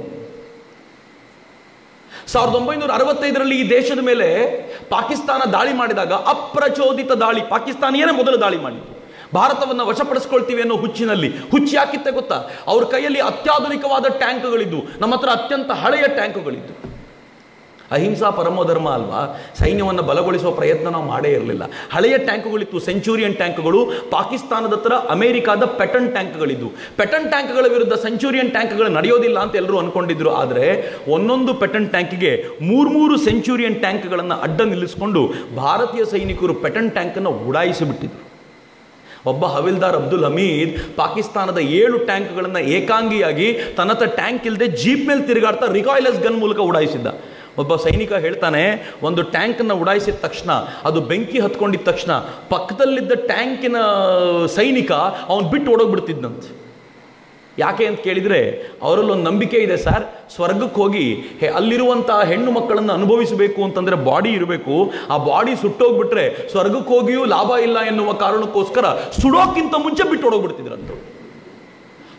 ಸಾವಿರದ ಒಂಬೈನೂರ ಅರವತ್ತೈದರಲ್ಲಿ ಈ ದೇಶದ ಮೇಲೆ ಪಾಕಿಸ್ತಾನ ದಾಳಿ ಮಾಡಿದಾಗ ಅಪ್ರಚೋದಿತ ದಾಳಿ ಪಾಕಿಸ್ತಾನಿಯೇ ಮೊದಲು ದಾಳಿ ಮಾಡಿದ್ದು ಭಾರತವನ್ನು ವಶಪಡಿಸ್ಕೊಳ್ತೀವಿ ಅನ್ನೋ ಹುಚ್ಚಿನಲ್ಲಿ ಹುಚ್ಚಿ ಯಾಕಿತ್ತೆ ಗೊತ್ತಾ ಅವ್ರ ಕೈಯಲ್ಲಿ ಅತ್ಯಾಧುನಿಕವಾದ ಟ್ಯಾಂಕ್ಗಳಿದ್ದು ನಮ್ಮ ಹತ್ರ ಅತ್ಯಂತ ಹಳೆಯ ಟ್ಯಾಂಕ್ಗಳಿದ್ದು ಅಹಿಂಸಾ ಪರಮೋಧರ್ಮ ಅಲ್ವಾ ಸೈನ್ಯವನ್ನು ಬಲಗೊಳಿಸುವ ಪ್ರಯತ್ನ ನಾವು ಮಾಡೇ ಇರಲಿಲ್ಲ ಹಳೆಯ ಟ್ಯಾಂಕ್ಗಳಿತ್ತು ಸೆಂಚುರಿಯನ್ ಟ್ಯಾಂಕ್ಗಳು ಪಾಕಿಸ್ತಾನದ ಹತ್ರ ಅಮೆರಿಕಾದ ಪೆಟನ್ ಟ್ಯಾಂಕ್ಗಳಿದ್ದು ಪೆಟನ್ ಟ್ಯಾಂಕ್ಗಳ ವಿರುದ್ಧ ಸೆಂಚುರಿಯನ್ ಟ್ಯಾಂಕ್ಗಳು ನಡೆಯೋದಿಲ್ಲ ಅಂತ ಎಲ್ಲರೂ ಅನ್ಕೊಂಡಿದ್ರು ಆದರೆ ಒಂದೊಂದು ಪೆಟನ್ ಟ್ಯಾಂಕಿಗೆ ಮೂರು ಸೆಂಚುರಿಯನ್ ಟ್ಯಾಂಕ್ಗಳನ್ನು ಅಡ್ಡ ನಿಲ್ಲಿಸಿಕೊಂಡು ಭಾರತೀಯ ಸೈನಿಕರು ಪೆಟನ್ ಟ್ಯಾಂಕನ್ನು ಉಡಾಯಿಸಿಬಿಟ್ಟಿದ್ರು ಒಬ್ಬ ಹವಿಲ್ದಾರ್ ಅಬ್ದುಲ್ ಹಮೀದ್ ಪಾಕಿಸ್ತಾನದ ಏಳು ಟ್ಯಾಂಕ್ಗಳನ್ನು ಏಕಾಂಗಿಯಾಗಿ ತನ್ನತ್ತ ಟ್ಯಾಂಕ್ ಇಲ್ಲದೆ ಜೀಪ್ ಮೇಲೆ ತಿರುಗಾಡ್ತಾ ರಿಕಾಯ್ಲೆಸ್ ಗನ್ ಮೂಲಕ ಉಡಾಯಿಸಿದ್ದ ಒಬ್ಬ ಸೈನಿಕ ಹೇಳ್ತಾನೆ ಒಂದು ಟ್ಯಾಂಕನ್ನು ಉಡಾಯಿಸಿದ ತಕ್ಷಣ ಅದು ಬೆಂಕಿ ಹತ್ಕೊಂಡಿದ್ದ ತಕ್ಷಣ ಪಕ್ಕದಲ್ಲಿದ್ದ ಟ್ಯಾಂಕಿನ ಸೈನಿಕ ಅವನು ಬಿಟ್ಟು ಓಡೋಗ್ಬಿಡ್ತಿದ್ದಂತೆ ಯಾಕೆ ಅಂತ ಕೇಳಿದರೆ ಅವರಲ್ಲೊಂದು ನಂಬಿಕೆ ಇದೆ ಸರ್ ಸ್ವರ್ಗಕ್ಕೆ ಹೋಗಿ ಹೆ- ಅಲ್ಲಿರುವಂಥ ಹೆಣ್ಣು ಮಕ್ಕಳನ್ನು ಅನುಭವಿಸಬೇಕು ಅಂತಂದರೆ ಬಾಡಿ ಇರಬೇಕು ಆ ಬಾಡಿ ಸುಟ್ಟೋಗ್ಬಿಟ್ರೆ ಸ್ವರ್ಗಕ್ಕೆ ಹೋಗಿಯೂ ಲಾಭ ಇಲ್ಲ ಎನ್ನುವ ಕಾರಣಕ್ಕೋಸ್ಕರ ಸುಡೋಕ್ಕಿಂತ ಮುಂಚೆ ಬಿಟ್ಟು ಹೊಡೋಗ್ಬಿಡ್ತಿದ್ರಂತ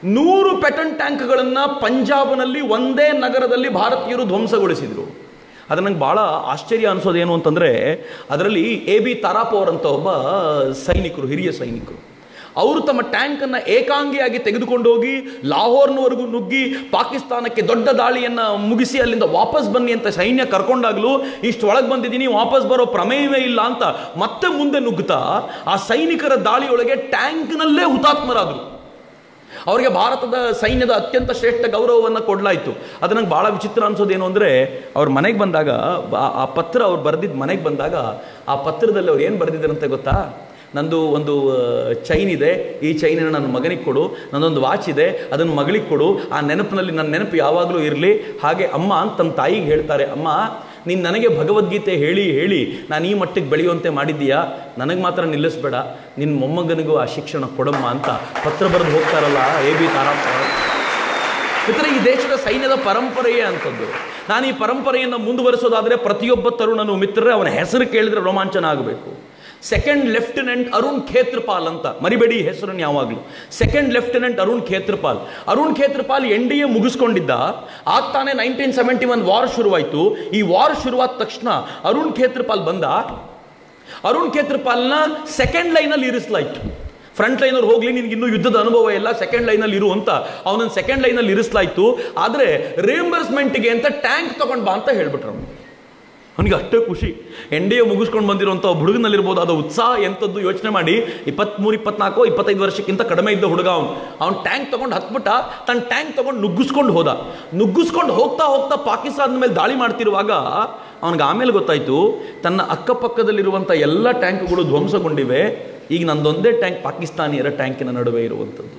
ನೂರು ಪೆಟನ್ ಟ್ಯಾಂಕ್ಗಳನ್ನು ಪಂಜಾಬ್ನಲ್ಲಿ ಒಂದೇ ನಗರದಲ್ಲಿ ಭಾರತೀಯರು ಧ್ವಂಸಗೊಳಿಸಿದರು ಅದು ನಂಗೆ ಭಾಳ ಆಶ್ಚರ್ಯ ಅನಿಸೋದೇನು ಅಂತಂದರೆ ಅದರಲ್ಲಿ ಎ ಬಿ ತಾರಾಪೋರ್ ಅಂತ ಒಬ್ಬ ಸೈನಿಕರು ಹಿರಿಯ ಸೈನಿಕರು ಅವರು ತಮ್ಮ ಟ್ಯಾಂಕನ್ನು ಏಕಾಂಗಿಯಾಗಿ ತೆಗೆದುಕೊಂಡು ಹೋಗಿ ಲಾಹೋರ್ನವರೆಗೂ ನುಗ್ಗಿ ಪಾಕಿಸ್ತಾನಕ್ಕೆ ದೊಡ್ಡ ದಾಳಿಯನ್ನು ಮುಗಿಸಿ ಅಲ್ಲಿಂದ ವಾಪಸ್ ಬನ್ನಿ ಅಂತ ಸೈನ್ಯ ಕರ್ಕೊಂಡಾಗಲೂ ಇಷ್ಟು ಒಳಗೆ ಬಂದಿದ್ದೀನಿ ವಾಪಸ್ ಬರೋ ಪ್ರಮೇಯವೇ ಇಲ್ಲ ಅಂತ ಮತ್ತೆ ಮುಂದೆ ನುಗ್ಗುತ್ತಾ ಆ ಸೈನಿಕರ ದಾಳಿಯೊಳಗೆ ಟ್ಯಾಂಕ್ನಲ್ಲೇ ಹುತಾತ್ಮರಾದರು ಅವರಿಗೆ ಭಾರತದ ಸೈನ್ಯದ ಅತ್ಯಂತ ಶ್ರೇಷ್ಠ ಗೌರವವನ್ನು ಕೊಡಲಾಯಿತು ಅದು ನಂಗೆ ಭಾಳ ವಿಚಿತ್ರ ಅನ್ಸೋದೇನು ಅಂದರೆ ಅವ್ರ ಮನೆಗೆ ಬಂದಾಗ ಆ- ಆ ಪತ್ರ ಅವ್ರು ಬರೆದಿದ್ದು ಮನೆಗೆ ಬಂದಾಗ ಆ ಪತ್ರದಲ್ಲಿ ಅವ್ರು ಏನು ಬರೆದಿದ್ದಾರಂತೆ ಗೊತ್ತಾ ನಂದು ಒಂದು ಚೈನ್ ಇದೆ ಈ ಚೈನನ್ನು ನನ್ನ ಮಗನಿಗೆ ಕೊಡು ನನ್ನೊಂದು ವಾಚ್ ಇದೆ ಅದನ್ನು ಮಗಳಿಗೆ ಕೊಡು ಆ ನೆನಪಿನಲ್ಲಿ ನನ್ನ ನೆನಪು ಯಾವಾಗಲೂ ಇರಲಿ ಹಾಗೆ ಅಮ್ಮ ಅಂತ ತಮ್ಮ ತಾಯಿಗೆ ಹೇಳ್ತಾರೆ ಅಮ್ಮ ನೀನು ನನಗೆ ಭಗವದ್ಗೀತೆ ಹೇಳಿ ಹೇಳಿ ನಾನು ಈ ಮಟ್ಟಿಗೆ ಬೆಳೆಯುವಂತೆ ಮಾಡಿದ್ದೀಯಾ ನನಗೆ ಮಾತ್ರ ನಿಲ್ಲಿಸ್ಬೇಡ ನಿನ್ನ ಮೊಮ್ಮಗನಿಗೂ ಆ ಶಿಕ್ಷಣ ಕೊಡಮ್ಮ ಅಂತ ಪತ್ರ ಬರೆದು ಹೋಗ್ತಾರಲ್ಲ ಎ ಬಿ ತಾರಪ್ಪ ಮಿತ್ರ ಈ ದೇಶದ ಸೈನ್ಯದ ಪರಂಪರೆಯೇ ಅಂಥದ್ದು ನಾನು ಈ ಪರಂಪರೆಯನ್ನು ಮುಂದುವರಿಸೋದಾದರೆ ಪ್ರತಿಯೊಬ್ಬ ತರುಣನು ಮಿತ್ರರೇ ಅವನ ಹೆಸರು ಕೇಳಿದ್ರೆ ರೋಮಾಂಚನ ಆಗಬೇಕು ಸೆಕೆಂಡ್ ಲೆಫ್ಟಿನೆಂಟ್ ಅರುಣ್ ಖೇತ್ರಪಾಲ್ ಅಂತ ಮರಿಬೇಡಿ ಈ ಹೆಸರನ್ನು ಯಾವಾಗಲೂ second lieutenant Arun Khetarpal Arun Khetarpal N D A ಮುಗಿಸ್ಕೊಂಡಿದ್ದ ಆಗ ತಾನೇ ನೈನ್ಟೀನ್ ಸೆವೆಂಟಿ ಒನ್ ವಾರ್ ಶುರುವಾಯಿತು ಈ ವಾರ್ ಶುರುವಾದ ತಕ್ಷಣ ಅರುಣ್ ಖೇತ್ರಪಾಲ್ ಬಂದ ಅರುಣ್ ಖೇತ್ರಪಾಲ್ನ ಸೆಕೆಂಡ್ ಲೈನಲ್ಲಿ ಇರಿಸಲಾಯಿತು ಫ್ರಂಟ್ ಲೈನವ್ರು ಹೋಗ್ಲಿ ನಿನ್ಗೆ ಇನ್ನೂ ಯುದ್ಧದ ಅನುಭವ ಇಲ್ಲ ಸೆಕೆಂಡ್ ಲೈನಲ್ಲಿ ಇರು ಅಂತ ಅವನನ್ನು ಸೆಕೆಂಡ್ ಲೈನಲ್ಲಿ ಇರಿಸಲಾಯಿತು ಆದರೆ ರಿಯಂಬರ್ಸ್ಮೆಂಟ್ಗೆ ಅಂತ ಟ್ಯಾಂಕ್ ತಗೊಂಡ್ ಬಾ ಅಂತ ಹೇಳ್ಬಿಟ್ರು ಅವ್ನು ಅವನಿಗೆ ಅಷ್ಟೇ ಖುಷಿ ಎನ್ ಡಿ ಎ ಮುಗಿಸ್ಕೊಂಡು ಬಂದಿರುವಂಥ ಒಬ್ಬ ಹುಡುಗನಲ್ಲಿರ್ಬೋದು ಅದು ಉತ್ಸಾಹ ಎಂಥದ್ದು ಯೋಚನೆ ಮಾಡಿ ಇಪ್ಪತ್ತ್ಮೂರು ಇಪ್ಪತ್ನಾಲ್ಕು ಇಪ್ಪತ್ತೈದು ವರ್ಷಕ್ಕಿಂತ ಕಡಿಮೆ ಇದ್ದ ಹುಡುಗ ಅವನು ಅವ್ನು ಟ್ಯಾಂಕ್ ತೊಗೊಂಡು ಹತ್ಬಿಟ್ಟ ತನ್ನ ಟ್ಯಾಂಕ್ ತೊಗೊಂಡು ನುಗ್ಗಿಸ್ಕೊಂಡು ಹೋದ ನುಗ್ಗಿಸ್ಕೊಂಡು ಹೋಗ್ತಾ ಹೋಗ್ತಾ ಪಾಕಿಸ್ತಾನದ ಮೇಲೆ ದಾಳಿ ಮಾಡ್ತಿರುವಾಗ ಅವನಿಗೆ ಆಮೇಲೆ ಗೊತ್ತಾಯಿತು ತನ್ನ ಅಕ್ಕಪಕ್ಕದಲ್ಲಿರುವಂಥ ಎಲ್ಲ ಟ್ಯಾಂಕ್ಗಳು ಧ್ವಂಸಗೊಂಡಿವೆ ಈಗ ನಂದೊಂದೇ ಟ್ಯಾಂಕ್ ಪಾಕಿಸ್ತಾನಿಯರ ಟ್ಯಾಂಕಿನ ನಡುವೆ ಇರುವಂಥದ್ದು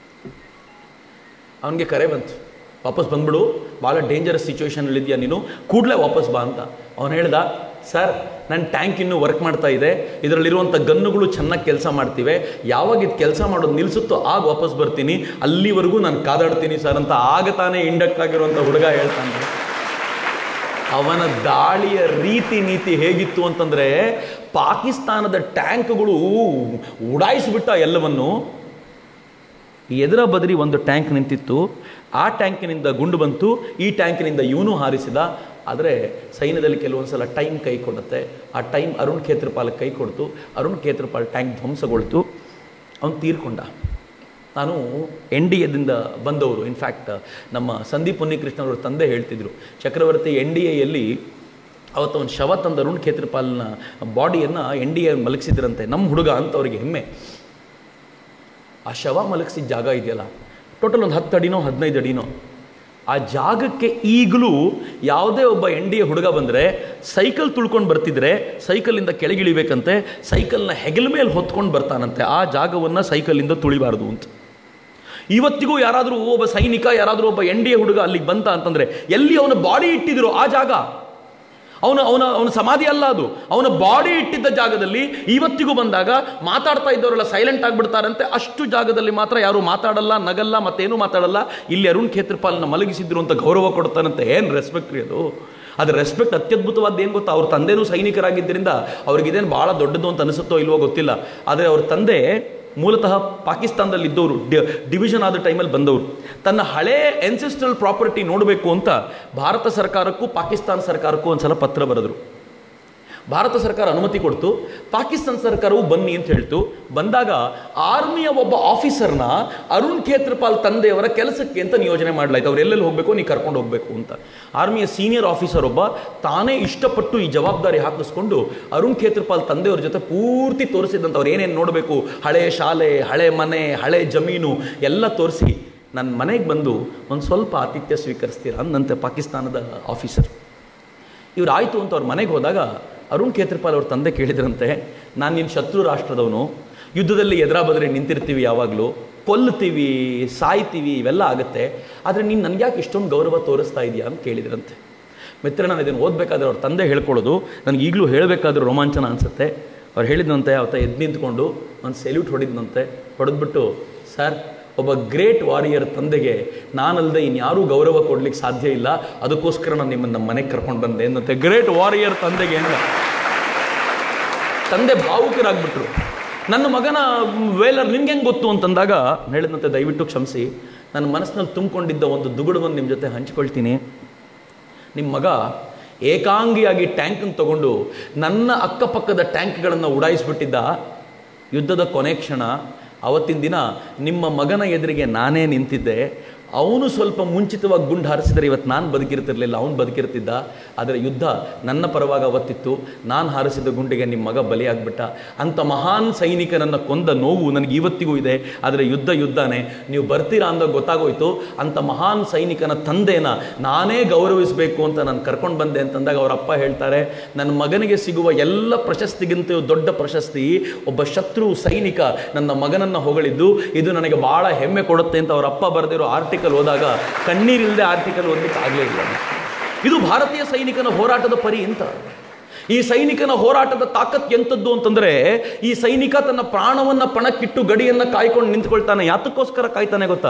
ಅವನಿಗೆ ಕರೆ ಬಂತು ವಾಪಸ್ ಬಂದ್ಬಿಡು ಭಾಳ ಡೇಂಜರಸ್ ಸಿಚುವೇಶನಲ್ಲಿದೆಯಾ ನೀನು ಕೂಡಲೇ ವಾಪಸ್ ಬಾ ಅಂತ ಅವನು ಹೇಳ್ದ ಸರ್ ನನ್ನ ಟ್ಯಾಂಕ್ ಇನ್ನೂ ವರ್ಕ್ ಮಾಡ್ತಾ ಇದೆ ಇದರಲ್ಲಿರುವಂಥ ಗನ್ನುಗಳು ಚೆನ್ನಾಗಿ ಕೆಲಸ ಮಾಡ್ತಿವೆ ಯಾವಾಗ ಇದು ಕೆಲಸ ಮಾಡೋದು ನಿಲ್ಲಿಸುತ್ತೋ ಆಗ ವಾಪಸ್ ಬರ್ತೀನಿ ಅಲ್ಲಿವರೆಗೂ ನಾನು ಕಾದಾಡ್ತೀನಿ ಸರ್ ಅಂತ ಆಗ ತಾನೇ ಇಂಡಕ್ಟ್ ಆಗಿರುವಂಥ ಹುಡುಗ ಹೇಳ್ತಾನೆ ಅವನ ದಾಳಿಯ ರೀತಿ ನೀತಿ ಹೇಗಿತ್ತು ಅಂತಂದರೆ ಪಾಕಿಸ್ತಾನದ ಟ್ಯಾಂಕ್ಗಳು ಉಡಾಯಿಸಿಬಿಟ್ಟ ಎಲ್ಲವನ್ನು ಎದರ ಬದರಿ ಒಂದು ಟ್ಯಾಂಕ್ ನಿಂತಿತ್ತು ಆ ಟ್ಯಾಂಕಿನಿಂದ ಗುಂಡು ಬಂತು ಈ ಟ್ಯಾಂಕಿನಿಂದ ಇವನು ಹಾರಿಸಿದ ಆದರೆ ಸೈನ್ಯದಲ್ಲಿ ಕೆಲವೊಂದು ಸಲ ಟೈಮ್ ಕೈ ಕೊಡುತ್ತೆ ಆ ಟೈಮ್ ಅರುಣ್ ಖೇತ್ರಪಾಲ್ ಕೈ ಕೊಡ್ತು ಅರುಣ್ ಖೇತ್ರಪಾಲ್ ಟ್ಯಾಂಕ್ ಧ್ವಂಸಗೊಳ್ತು ಅವನು ತೀರ್ಕೊಂಡ ನಾನು ಎನ್ ಡಿ ಎದಿಂದ ಬಂದವರು ಇನ್ಫ್ಯಾಕ್ಟ್ ನಮ್ಮ ಸಂದೀಪ್ ಉನ್ನಿಕೃಷ್ಣ ಅವರ ತಂದೆ ಹೇಳ್ತಿದ್ರು ಚಕ್ರವರ್ತಿ ಎನ್ ಡಿ ಎಯಲ್ಲಿ ಅವತ್ತು ಒಂದು ಶವ ತಂದ ಅರುಣ್ ಖೇತ್ರಪಾಲ್ನ ಬಾಡಿಯನ್ನು ಎನ್ ಡಿ ಎ ಮಲಗಿಸಿದ್ರಂತೆ ನಮ್ಮ ಹುಡುಗ ಅಂತ ಅವ್ರಿಗೆ ಹೆಮ್ಮೆ ಆ ಶವ ಮಲಗಿಸಿದ ಜಾಗ ಇದೆಯಲ್ಲ ಟೋಟಲ್ ಒಂದು ಹತ್ತು ಅಡಿನೋ ಹದಿನೈದು ಅಡಿನೋ ಆ ಜಾಗಕ್ಕೆ ಈಗಲೂ ಯಾವುದೇ ಒಬ್ಬ ಎನ್ ಡಿ ಎ ಹುಡುಗ ಬಂದರೆ ಸೈಕಲ್ ತುಳ್ಕೊಂಡು ಬರ್ತಿದ್ರೆ ಸೈಕಲಿಂದ ಕೆಳಗಿಳಿಬೇಕಂತೆ ಸೈಕಲ್ನ ಹೆಗಲ ಮೇಲೆ ಹೊತ್ಕೊಂಡು ಬರ್ತಾನಂತೆ ಆ ಜಾಗವನ್ನು ಸೈಕಲಿಂದ ತುಳಿಬಾರ್ದು ಅಂತ ಇವತ್ತಿಗೂ ಯಾರಾದರೂ ಒಬ್ಬ ಸೈನಿಕ ಯಾರಾದರೂ ಒಬ್ಬ ಎನ್ ಡಿ ಎ ಹುಡುಗ ಅಲ್ಲಿಗೆ ಬಂತ ಅಂತಂದರೆ ಎಲ್ಲಿ ಅವನ ಬಾಡಿ ಇಟ್ಟಿದ್ರು ಆ ಜಾಗ ಅವನ ಅವನ ಅವನ ಸಮಾಧಿ ಅಲ್ಲ ಅದು ಅವನ ಬಾಡಿ ಇಟ್ಟಿದ್ದ ಜಾಗದಲ್ಲಿ ಇವತ್ತಿಗೂ ಬಂದಾಗ ಮಾತಾಡ್ತಾ ಇದ್ದವರೆಲ್ಲ ಸೈಲೆಂಟ್ ಆಗಿಬಿಡ್ತಾರಂತೆ ಅಷ್ಟು ಜಾಗದಲ್ಲಿ ಮಾತ್ರ ಯಾರು ಮಾತಾಡಲ್ಲ ನಗಲ್ಲ ಮತ್ತೇನು ಮಾತಾಡಲ್ಲ ಇಲ್ಲಿ ಅರುಣ್ ಖೇತ್ರಪಾಲ್ನ ಮಲಗಿಸಿದ್ರು ಅಂತ ಗೌರವ ಕೊಡ್ತಾರಂತೆ ಏನು ರೆಸ್ಪೆಕ್ಟ್ ರೀ ಅದು ಅದು ರೆಸ್ಪೆಕ್ಟ್ ಅತ್ಯದ್ಭುತವಾದ ಏನು ಗೊತ್ತಾ ಅವ್ರ ತಂದೆನೂ ಸೈನಿಕರಾಗಿದ್ದರಿಂದ ಅವ್ರಿಗಿದೇನು ಭಾಳ ದೊಡ್ಡದು ಅಂತ ಅನಿಸುತ್ತೋ ಇಲ್ವೋ ಗೊತ್ತಿಲ್ಲ ಆದರೆ ಅವ್ರ ತಂದೆ ಮೂಲತಃ ಪಾಕಿಸ್ತಾನದಲ್ಲಿ ಇದ್ದವರು ಡಿವಿಷನ್ ಆದ ಟೈಮಲ್ಲಿ ಬಂದವರು ತನ್ನ ಹಳೇ ಎನ್ಸೆಸ್ಟ್ರಲ್ ಪ್ರಾಪರ್ಟಿ ನೋಡಬೇಕು ಅಂತ ಭಾರತ ಸರ್ಕಾರಕ್ಕೂ ಪಾಕಿಸ್ತಾನ ಸರ್ಕಾರಕ್ಕೂ ಒಂದ್ಸಲ ಪತ್ರ ಬರೆದರು ಭಾರತ ಸರ್ಕಾರ ಅನುಮತಿ ಕೊಡ್ತು ಪಾಕಿಸ್ತಾನ ಸರ್ಕಾರವು ಬನ್ನಿ ಅಂತ ಹೇಳ್ತು ಬಂದಾಗ ಆರ್ಮಿಯ ಒಬ್ಬ ಆಫೀಸರ್ನ ಅರುಣ್ ಖೇತ್ರಪಾಲ್ ತಂದೆಯವರ ಕೆಲಸಕ್ಕೆ ಅಂತ ನಿಯೋಜನೆ ಮಾಡಲಾಯ್ತು ಅವ್ರು ಎಲ್ಲೆಲ್ಲಿ ಹೋಗಬೇಕು ನೀ ಕರ್ಕೊಂಡು ಹೋಗಬೇಕು ಅಂತ ಆರ್ಮಿಯ ಸೀನಿಯರ್ ಆಫೀಸರ್ ಒಬ್ಬ ತಾನೇ ಇಷ್ಟಪಟ್ಟು ಈ ಜವಾಬ್ದಾರಿ ಹಾಕಿಸ್ಕೊಂಡು ಅರುಣ್ ಖೇತ್ರಪಾಲ್ ತಂದೆಯವ್ರ ಜೊತೆ ಪೂರ್ತಿ ತೋರಿಸಿದಂಥ ಅವ್ರು ಏನೇನು ನೋಡಬೇಕು ಹಳೆ ಶಾಲೆ ಹಳೆ ಮನೆ ಹಳೆ ಜಮೀನು ಎಲ್ಲ ತೋರಿಸಿ ನನ್ನ ಮನೆಗೆ ಬಂದು ಒಂದು ಸ್ವಲ್ಪ ಆತಿಥ್ಯ ಸ್ವೀಕರಿಸ್ತೀರಾ ಅಂದಂತೆ ಪಾಕಿಸ್ತಾನದ ಆಫೀಸರ್ ಇವ್ರು ಆಯಿತು ಅಂತ ಅವ್ರ ಮನೆಗೆ ಹೋದಾಗ ಅರುಣ್ ಖೇತ್ರಪಾಲ್ ಅವ್ರ ತಂದೆ ಕೇಳಿದ್ರಂತೆ ನಾನು ನಿನ್ನ ಶತ್ರು ರಾಷ್ಟ್ರದವನು ಯುದ್ಧದಲ್ಲಿ ಎದುರಾ ಬದ್ರೆ ನಿಂತಿರ್ತೀವಿ ಯಾವಾಗಲೂ ಕೊಲ್ತೀವಿ ಸಾಯ್ತೀವಿ ಇವೆಲ್ಲ ಆಗುತ್ತೆ ಆದರೆ ನೀನು ನನಗೆ ಯಾಕೆ ಇಷ್ಟೊಂದು ಗೌರವ ತೋರಿಸ್ತಾ ಇದೆಯಾ ಅಂತ ಕೇಳಿದ್ರಂತೆ ಮಿತ್ರ ನಾನು ಇದನ್ನು ಓದಬೇಕಾದ್ರೆ ಅವ್ರ ತಂದೆ ಹೇಳ್ಕೊಳ್ಳೋದು ನನಗೆ ಈಗಲೂ ಹೇಳಬೇಕಾದ್ರೂ ರೋಮಾಂಚನ ಅನಿಸುತ್ತೆ ಅವ್ರು ಹೇಳಿದಂತೆ ಅವತ್ತ ಎದ್ದು ನಿಂತ್ಕೊಂಡು ಒಂದು ಸೆಲ್ಯೂಟ್ ಹೊಡಿದ್ನಂತೆ ಹೊಡೆದ್ಬಿಟ್ಟು ಸರ್ ಒಬ್ಬ ಗ್ರೇಟ್ ವಾರಿಯರ್ ತಂದೆಗೆ ನಾನಲ್ಲದೆ ಇನ್ಯಾರೂ ಗೌರವ ಕೊಡ್ಲಿಕ್ಕೆ ಸಾಧ್ಯ ಇಲ್ಲ ಅದಕ್ಕೋಸ್ಕರ ನಾನು ನಿಮ್ಮನ್ನು ನಮ್ಮ ಮನೆಗೆ ಕರ್ಕೊಂಡು ಬಂದೆ ಎಂದಂತೆ ಗ್ರೇಟ್ ವಾರಿಯರ್ ತಂದೆಗೆ ಅಂತ ತಂದೆ ಭಾವುಕರಾಗ್ಬಿಟ್ರು ನನ್ನ ಮಗನ ವೇಲರ್ ನಿನ್ಗೆ ಹೆಂಗೆ ಗೊತ್ತು ಅಂತಂದಾಗ ಹೇಳಿದಂತೆ ದಯವಿಟ್ಟು ಕ್ಷಮಿಸಿ ನನ್ನ ಮನಸ್ಸಿನಲ್ಲಿ ತುಂಬಿಕೊಂಡಿದ್ದ ಒಂದು ದುಗುಡವನ್ನು ನಿಮ್ಮ ಜೊತೆ ಹಂಚ್ಕೊಳ್ತೀನಿ ನಿಮ್ಮ ಮಗ ಏಕಾಂಗಿಯಾಗಿ ಟ್ಯಾಂಕನ್ನು ತಗೊಂಡು ನನ್ನ ಅಕ್ಕಪಕ್ಕದ ಟ್ಯಾಂಕ್ಗಳನ್ನು ಉಡಾಯಿಸ್ಬಿಟ್ಟಿದ್ದ ಯುದ್ಧದ ಕೊನೆ ಕ್ಷಣ ಅವತ್ತಿನ ದಿನ ನಿಮ್ಮ ಮಗನ ಎದುರಿಗೆ ನಾನೇ ನಿಂತಿದ್ದೆ ಅವನು ಸ್ವಲ್ಪ ಮುಂಚಿತವಾಗಿ ಗುಂಡು ಹಾರಿಸಿದರೆ ಇವತ್ತು ನಾನು ಬದುಕಿರ್ತಿರ್ಲಿಲ್ಲ ಅವನು ಬದುಕಿರ್ತಿದ್ದ ಆದರೆ ಯುದ್ಧ ನನ್ನ ಪರವಾಗಿ ಅವತ್ತಿತ್ತು ನಾನು ಹಾರಿಸಿದ ಗುಂಡಿಗೆ ನಿಮ್ಮ ಮಗ ಬಲಿಯಾಗ್ಬಿಟ್ಟ ಅಂಥ ಮಹಾನ್ ಸೈನಿಕನನ್ನು ಕೊಂದ ನೋವು ನನಗೆ ಇವತ್ತಿಗೂ ಇದೆ ಆದರೆ ಯುದ್ಧ ಯುದ್ಧನೇ ನೀವು ಬರ್ತೀರಾ ಅಂದಾಗ ಗೊತ್ತಾಗೋಯ್ತು ಅಂಥ ಮಹಾನ್ ಸೈನಿಕನ ತಂದೆನ ನಾನೇ ಗೌರವಿಸಬೇಕು ಅಂತ ನಾನು ಕರ್ಕೊಂಡು ಬಂದೆ ಅಂತಂದಾಗ ಅವರ ಅಪ್ಪ ಹೇಳ್ತಾರೆ ನನ್ನ ಮಗನಿಗೆ ಸಿಗುವ ಎಲ್ಲ ಪ್ರಶಸ್ತಿಗಿಂತ ದೊಡ್ಡ ಪ್ರಶಸ್ತಿ ಒಬ್ಬ ಶತ್ರು ಸೈನಿಕ ನನ್ನ ಮಗನನ್ನು ಹೊಗಳಿದ್ದು ಇದು ನನಗೆ ಬಹಳ ಹೆಮ್ಮೆ ಕೊಡುತ್ತೆ ಅಂತ ಅವರ ಅಪ್ಪ ಬರೆದಿರೋ ಆರ್ಟಿಕಲ್ ಓದಾಗ ಕಣ್ಣೀರಿಲ್ಲದೆ ಆರ್ಟಿಕಲ್ ಓದಲಿಕ್ಕೆ ಆಗಲೇ ಇಲ್ಲ ಇದು ಭಾರತೀಯ ಸೈನಿಕನ ಹೋರಾಟದ ಪರಿ ಅಂತ ಈ ಸೈನಿಕನ ಹೋರಾಟದ ತಾಕತ್ ಎಂಥದ್ದು ಅಂತಂದ್ರೆ ಈ ಸೈನಿಕ ತನ್ನ ಪ್ರಾಣವನ್ನ ಪಣಕ್ಕಿಟ್ಟು ಗಡಿಯನ್ನ ಕಾಯ್ಕೊಂಡು ನಿಂತ್ಕೊಳ್ತಾನೆ ಯಾತಕ್ಕೋಸ್ಕರ ಕಾಯ್ತಾನೆ ಗೊತ್ತಾ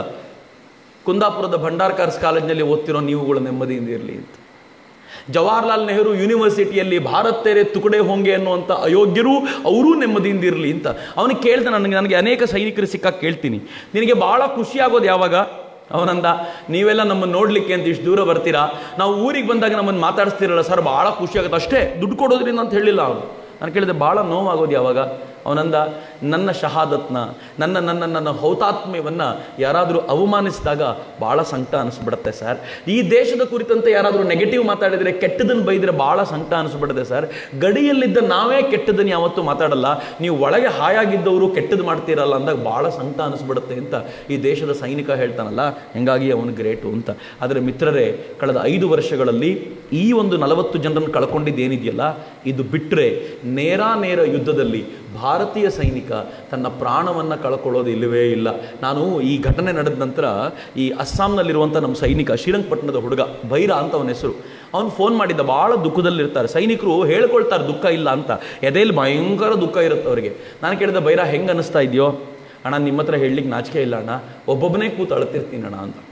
ಕುಂದಾಪುರದ ಭಂಡಾರ್ಕಾರ್ಸ್ ಕಾಲೇಜಿನಲ್ಲಿ ಓದ್ತಿರೋ ನೀವುಗಳು ನೆಮ್ಮದಿಯಿಂದ ಇರಲಿ ಅಂತ ಜವಾಹರ್ಲಾಲ್ ನೆಹರು ಯೂನಿವರ್ಸಿಟಿಯಲ್ಲಿ ಭಾರತ್ ತೆರೆ ತುಕಡೆ ಹೋಂಗೆ ಅನ್ನುವಂಥ ಅಯೋಗ್ಯರು ಅವರೂ ನೆಮ್ಮದಿಯಿಂದ ಇರಲಿ ಅಂತ ಅವನಿಗೆ ಕೇಳ್ದೆ ನನಗೆ ನನಗೆ ಅನೇಕ ಸೈನಿಕರು ಸಿಕ್ಕಾಗ ಕೇಳ್ತೀನಿ ನಿನಗೆ ಭಾಳ ಖುಷಿಯಾಗೋದು ಯಾವಾಗ ಅವನಂದ ನೀವೆಲ್ಲ ನಮ್ಮನ್ನು ನೋಡಲಿಕ್ಕೆ ಅಂತ ಇಷ್ಟು ದೂರ ಬರ್ತೀರಾ ನಾವು ಊರಿಗೆ ಬಂದಾಗ ನಮ್ಮನ್ನು ಮಾತಾಡಿಸ್ತಿರಲ್ಲ ಸರ್ ಭಾಳ ಖುಷಿ ಆಗುತ್ತೆ ಅಷ್ಟೇ ದುಡ್ಡು ಕೊಡೋದ್ರಿಂದ ಅಂತ ಹೇಳಿಲ್ಲ ಅವನು ನಾನು ಕೇಳಿದೆ ಭಾಳ ನೋವಾಗೋದು ಯಾವಾಗ ಅವನಂದ ನನ್ನ ಶಹಾದತ್ನ ನನ್ನ ನನ್ನ ನನ್ನ ಹೌತಾತ್ಮ್ಯವನ್ನು ಯಾರಾದರೂ ಅವಮಾನಿಸಿದಾಗ ಭಾಳ ಸಂಕಟ ಅನಿಸ್ಬಿಡುತ್ತೆ ಸರ್ ಈ ದೇಶದ ಕುರಿತಂತೆ ಯಾರಾದರೂ ನೆಗೆಟಿವ್ ಮಾತಾಡಿದರೆ ಕೆಟ್ಟದನ್ನು ಬೈದರೆ ಭಾಳ ಸಂಕಟ ಅನಿಸ್ಬಿಡುತ್ತೆ ಸರ್ ಗಡಿಯಲ್ಲಿದ್ದ ನಾವೇ ಕೆಟ್ಟದನ್ನು ಯಾವತ್ತೂ ಮಾತಾಡಲ್ಲ ನೀವು ಒಳಗೆ ಹಾಯಾಗಿದ್ದವರು ಕೆಟ್ಟದ್ದು ಮಾಡ್ತೀರಲ್ಲ ಅಂದಾಗ ಭಾಳ ಸಂಕಟ ಅನಿಸ್ಬಿಡುತ್ತೆ ಅಂತ ಈ ದೇಶದ ಸೈನಿಕ ಹೇಳ್ತಾನಲ್ಲ ಹಿಂಗಾಗಿ ಅವನು ಗ್ರೇಟು ಅಂತ ಆದರೆ ಮಿತ್ರರೇ ಕಳೆದ ಐದು ವರ್ಷಗಳಲ್ಲಿ ಈ ಒಂದು ನಲವತ್ತು ಜನರನ್ನು ಕಳ್ಕೊಂಡಿದ್ದೇನಿದೆಯಲ್ಲ ಇದು ಬಿಟ್ಟರೆ ನೇರಾನೇರ ಯುದ್ಧದಲ್ಲಿ ಭಾರತೀಯ ಸೈನಿಕ ತನ್ನ ಪ್ರಾಣವನ್ನು ಕಳ್ಕೊಳ್ಳೋದು ಇಲ್ಲವೇ ಇಲ್ಲ ನಾನು ಈ ಘಟನೆ ನಡೆದ ನಂತರ ಈ ಅಸ್ಸಾಂನಲ್ಲಿರುವಂಥ ನಮ್ಮ ಸೈನಿಕ ಶ್ರೀರಂಗಪಟ್ಟಣದ ಹುಡುಗ ಭೈರ ಅಂತ ಅವನ ಹೆಸರು ಅವನು ಫೋನ್ ಮಾಡಿದ್ದ ಭಾಳ ದುಃಖದಲ್ಲಿರ್ತಾರೆ ಸೈನಿಕರು ಹೇಳ್ಕೊಳ್ತಾರೆ ದುಃಖ ಇಲ್ಲ ಅಂತ ಎದೆಯಲ್ಲಿ ಭಯಂಕರ ದುಃಖ ಇರುತ್ತೆ ಅವರಿಗೆ ನಾನು ಕೇಳಿದ ಭೈರ ಹೆಂಗೆ ಅನ್ನಿಸ್ತಾ ಇದೆಯೋ ಅಣ್ಣ ನಿಮ್ಮ ಹತ್ರ ಹೇಳಲಿಕ್ಕೆ ನಾಚಿಕೆ ಇಲ್ಲ ಅಣ್ಣ ಒಬ್ಬೊಬ್ಬನೇ ಕೂತು ಅಳ್ತಿರ್ತೀನಿ ಅಣ್ಣ ಅಂತ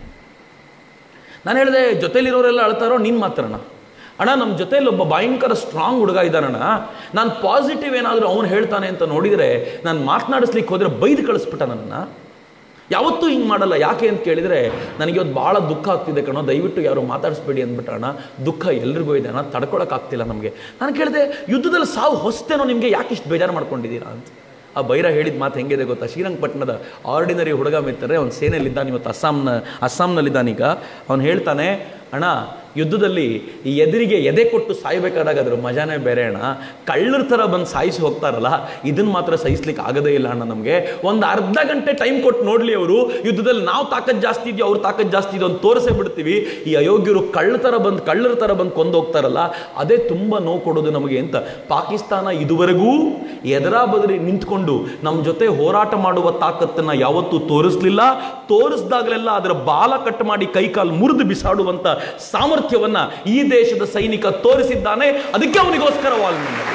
ನಾನು ಹೇಳಿದೆ ಜೊತೆಲಿರೋರೆಲ್ಲ ಅಳ್ತಾರೋ ನೀನು ಮಾತ್ರಣ್ಣ ಅಣ್ಣ ನಮ್ಮ ಜೊತೆಯಲ್ಲಿ ಒಬ್ಬ ಭಯಂಕರ ಸ್ಟ್ರಾಂಗ್ ಹುಡುಗ ಇದ್ದಾನಣ್ಣ ನಾನು ಪಾಸಿಟಿವ್ ಏನಾದರೂ ಅವನು ಹೇಳ್ತಾನೆ ಅಂತ ನೋಡಿದರೆ ನಾನು ಮಾತನಾಡಿಸ್ಲಿಕ್ಕೆ ಹೋದರೆ ಬೈದು ಕಳಿಸ್ಬಿಟ್ಟ ನನ್ನನ್ನು ಯಾವತ್ತೂ ಹಿಂಗೆ ಮಾಡಲ್ಲ ಯಾಕೆ ಅಂತ ಕೇಳಿದರೆ ನನಗೆ ಇವತ್ತು ಭಾಳ ದುಃಖ ಆಗ್ತಿದೆ ಕಣೋ ದಯವಿಟ್ಟು ಯಾರು ಮಾತಾಡಿಸ್ಬೇಡಿ ಅಂದ್ಬಿಟ್ಟಣ ದುಃಖ ಎಲ್ರಿಗೂ ಇದೆ ಅಣ್ಣ ತಡ್ಕೊಳಕ್ಕಾಗ್ತಿಲ್ಲ ನಮಗೆ ನಾನು ಕೇಳಿದೆ ಯುದ್ಧದಲ್ಲಿ ಸಾವು ಹೊಸ್ತೇನೋ ನಿಮಗೆ ಯಾಕೆ ಇಷ್ಟು ಬೇಜಾರು ಮಾಡ್ಕೊಂಡಿದ್ದೀರಾ ಅಂತ ಆ ಬೈರ ಹೇಳಿದ ಮಾತು ಹೆಂಗಿದೆ ಗೊತ್ತಾ ಶ್ರೀರಂಗಪಟ್ಟಣದ ಆರ್ಡಿನರಿ ಹುಡುಗ ಮಿತ್ತರೆ ಅವ್ನು ಸೇನೆಯಲ್ಲಿದ್ದಾನೆ ಇವತ್ತು ಅಸ್ಸಾಂನ ಅಸ್ಸಾಂನಲ್ಲಿದ್ದಾನೀಗ ಅವ್ನು ಹೇಳ್ತಾನೆ ಅಣ್ಣ ಯುದ್ಧದಲ್ಲಿ ಈ ಎದುರಿಗೆ ಎದೆ ಕೊಟ್ಟು ಸಾಯ್ಬೇಕಾದಾಗ ಅದ್ರ ಮಜಾನೇ ಬೇರೆ ಅಣ್ಣ ಕಳ್ಳರ ಥರ ಬಂದು ಸಾಯಿಸಿ ಹೋಗ್ತಾರಲ್ಲ ಇದನ್ನು ಮಾತ್ರ ಸಹಿಸ್ಲಿಕ್ಕೆ ಆಗದೇ ಇಲ್ಲ ಅಣ್ಣ ನಮಗೆ ಒಂದು ಅರ್ಧ ಗಂಟೆ ಟೈಮ್ ಕೊಟ್ಟು ನೋಡಲಿ ಅವರು ಯುದ್ಧದಲ್ಲಿ ನಾವು ತಾಕತ್ ಜಾಸ್ತಿ ಇದೆಯೋ ಅವ್ರ ತಾಕತ್ ಜಾಸ್ತಿ ಇದೆಯೋ ಅಂತ ತೋರಿಸೇ ಬಿಡ್ತೀವಿ ಈ ಅಯೋಗ್ಯರು ಕಳ್ಳ ಥರ ಬಂದು ಕಳ್ಳರ ಥರ ಬಂದು ಕೊಂದು ಹೋಗ್ತಾರಲ್ಲ ಅದೇ ತುಂಬ ನೋವು ಕೊಡೋದು ನಮಗೆ ಅಂತ ಪಾಕಿಸ್ತಾನ ಇದುವರೆಗೂ ಎದರಾ ಬದರಿ ನಿಂತ್ಕೊಂಡು ನಮ್ಮ ಜೊತೆ ಹೋರಾಟ ಮಾಡುವ ತಾಕತ್ತನ್ನು ಯಾವತ್ತೂ ತೋರಿಸ್ಲಿಲ್ಲ ತೋರಿಸ್ದಾಗಲೆಲ್ಲ ಅದರ ಬಾಲ ಕಟ್ ಮಾಡಿ ಕೈಕಾಲು ಮುರಿದು ಬಿಸಾಡುವಂಥ ಸಾಮರ್ಥ್ಯವನ್ನ ಈ ದೇಶದ ಸೈನಿಕ ತೋರಿಸಿದ್ದಾನೆ ಅದಕ್ಕೆ ಅವನಿಗೋಸ್ಕರ ವಾಲ್ ಮೆಮೋರಿಯಲ್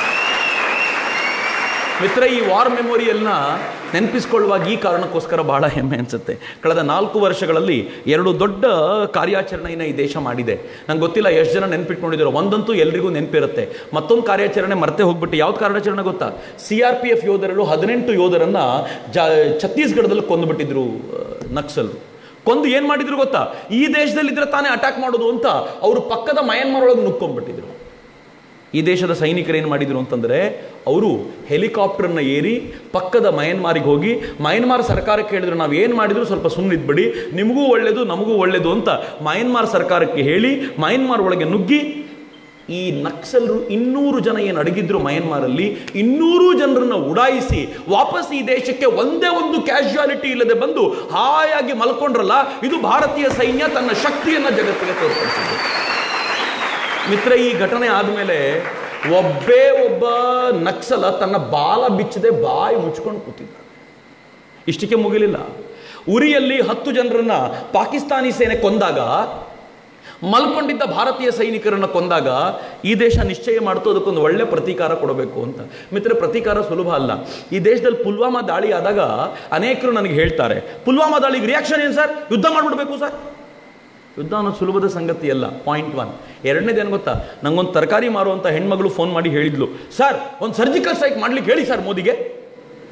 ಮಿತ್ರ ಈ ವಾರ್ ಮೆಮೋರಿಯಲ್ನ ನೆನಪಿಸ್ಕೊಳ್ಳುವಾಗ ಈ ಕಾರಣಕ್ಕೋಸ್ಕರ ಬಹಳ ಹೆಮ್ಮೆ ಅನಿಸುತ್ತೆ ಕಳೆದ ನಾಲ್ಕು ವರ್ಷಗಳಲ್ಲಿ ಎರಡು ದೊಡ್ಡ ಕಾರ್ಯಾಚರಣೆಯನ್ನು ಈ ದೇಶ ಮಾಡಿದೆ ನಂಗೆ ಗೊತ್ತಿಲ್ಲ ಎಷ್ಟು ಜನ ನೆನ್ಪಿಟ್ಕೊಂಡಿದ್ದೀರೋ ಒಂದಂತೂ ಎಲ್ರಿಗೂ ನೆನಪಿರುತ್ತೆ ಮತ್ತೊಂದು ಕಾರ್ಯಾಚರಣೆ ಮರ್ತೆ ಹೋಗ್ಬಿಟ್ಟು ಯಾವ್ದು ಕಾರ್ಯಾಚರಣೆ ಗೊತ್ತಾ ಸಿ ಆರ್ ಪಿ ಎಫ್ ಯೋಧರರು ಹದಿನೆಂಟು ಯೋಧರನ್ನ ಜ ಛತ್ತೀಸ್ಗಢದಲ್ಲಿ ಕೊಂದುಬಿಟ್ಟಿದ್ರು ನಕ್ಸಲ್ ಕೊಂದು ಏನು ಮಾಡಿದ್ರು ಗೊತ್ತಾ ಈ ದೇಶದಲ್ಲಿದ್ರೆ ತಾನೇ ಅಟ್ಯಾಕ್ ಮಾಡೋದು ಅಂತ ಅವರು ಪಕ್ಕದ ಮಯನ್ಮಾರ್ ಒಳಗೆ ನುಕ್ಕೊಂಡ್ಬಿಟ್ಟಿದ್ರು ಈ ದೇಶದ ಸೈನಿಕರು ಏನು ಮಾಡಿದ್ರು ಅಂತಂದರೆ ಅವರು ಹೆಲಿಕಾಪ್ಟರ್ನ ಏರಿ ಪಕ್ಕದ ಮಯನ್ಮಾರಿಗೆ ಹೋಗಿ ಮಯನ್ಮಾರ್ ಸರ್ಕಾರಕ್ಕೆ ಹೇಳಿದ್ರು ನಾವು ಏನು ಮಾಡಿದ್ರು ಸ್ವಲ್ಪ ಸುಮ್ಮನಿದ್ಬಿಡಿ ನಿಮಗೂ ಒಳ್ಳೆಯದು ನಮಗೂ ಒಳ್ಳೆಯದು ಅಂತ ಮಯನ್ಮಾರ್ ಸರ್ಕಾರಕ್ಕೆ ಹೇಳಿ ಮಯನ್ಮಾರ್ ಒಳಗೆ ನುಗ್ಗಿ ಈ ನಕ್ಸಲರು ಇನ್ನೂರು ಜನ ಏನು ಅಡಗಿದ್ರು ಮಯನ್ಮಾರಲ್ಲಿ ಇನ್ನೂರು ಜನರನ್ನ ಉಡಾಯಿಸಿ ವಾಪಸ್ ಈ ದೇಶಕ್ಕೆ ಒಂದೇ ಒಂದು ಕ್ಯಾಶುಯಾಲಿಟಿ ಇಲ್ಲದೆ ಬಂದು ಹಾಯಾಗಿ ಮಲ್ಕೊಂಡ್ರಲ್ಲ ಇದು ಭಾರತೀಯ ಸೈನ್ಯ ತನ್ನ ಶಕ್ತಿಯನ್ನು ಜಗತ್ತಿಗೆ ತೋರ್ಪಡಿಸಿದೆ ಮಿತ್ರ ಈ ಘಟನೆ ಆದಮೇಲೆ ಒಬ್ಬೇ ಒಬ್ಬ ನಕ್ಸಲ ತನ್ನ ಬಾಲ ಬಿಚ್ಚದೆ ಬಾಯಿ ಮುಚ್ಕೊಂಡು ಕೂತಿದ್ದ ಇಷ್ಟಕ್ಕೆ ಮುಗಿಲಿಲ್ಲ ಉರಿಯಲ್ಲಿ ಹತ್ತು ಜನರನ್ನ ಪಾಕಿಸ್ತಾನಿ ಸೇನೆ ಕೊಂದಾಗ ಮಲ್ಕೊಂಡಿದ್ದ ಭಾರತೀಯ ಸೈನಿಕರನ್ನು ಕೊಂದಾಗ ಈ ದೇಶ ನಿಶ್ಚಯ ಮಾಡ್ತು ಅದಕ್ಕೊಂದು ಒಳ್ಳೆ ಪ್ರತೀಕಾರ ಕೊಡಬೇಕು ಅಂತ ಮಿತ್ರ ಪ್ರತೀಕಾರ ಸುಲಭ ಅಲ್ಲ ಈ ದೇಶದಲ್ಲಿ ಪುಲ್ವಾಮಾ ದಾಳಿ ಆದಾಗ ಅನೇಕರು ನನಗೆ ಹೇಳ್ತಾರೆ ಪುಲ್ವಾಮಾ ದಾಳಿಗೆ ರಿಯಾಕ್ಷನ್ ಏನು ಸರ್ ಯುದ್ಧ ಮಾಡಿಬಿಡ್ಬೇಕು ಸರ್ ಯುದ್ಧ ಅನ್ನೋದು ಸುಲಭದ ಸಂಗತಿ ಅಲ್ಲ ಪಾಯಿಂಟ್ ಒನ್ ಎರಡನೇದೇನು ಗೊತ್ತಾ ನಂಗೊಂದು ತರಕಾರಿ ಮಾರುವಂಥ ಹೆಣ್ಮಗಳು ಫೋನ್ ಮಾಡಿ ಹೇಳಿದ್ಲು ಸರ್ ಒಂದು ಸರ್ಜಿಕಲ್ ಸ್ಟ್ರೈಕ್ ಮಾಡ್ಲಿಕ್ಕೆ ಹೇಳಿ ಸರ್ ಮೋದಿಗೆ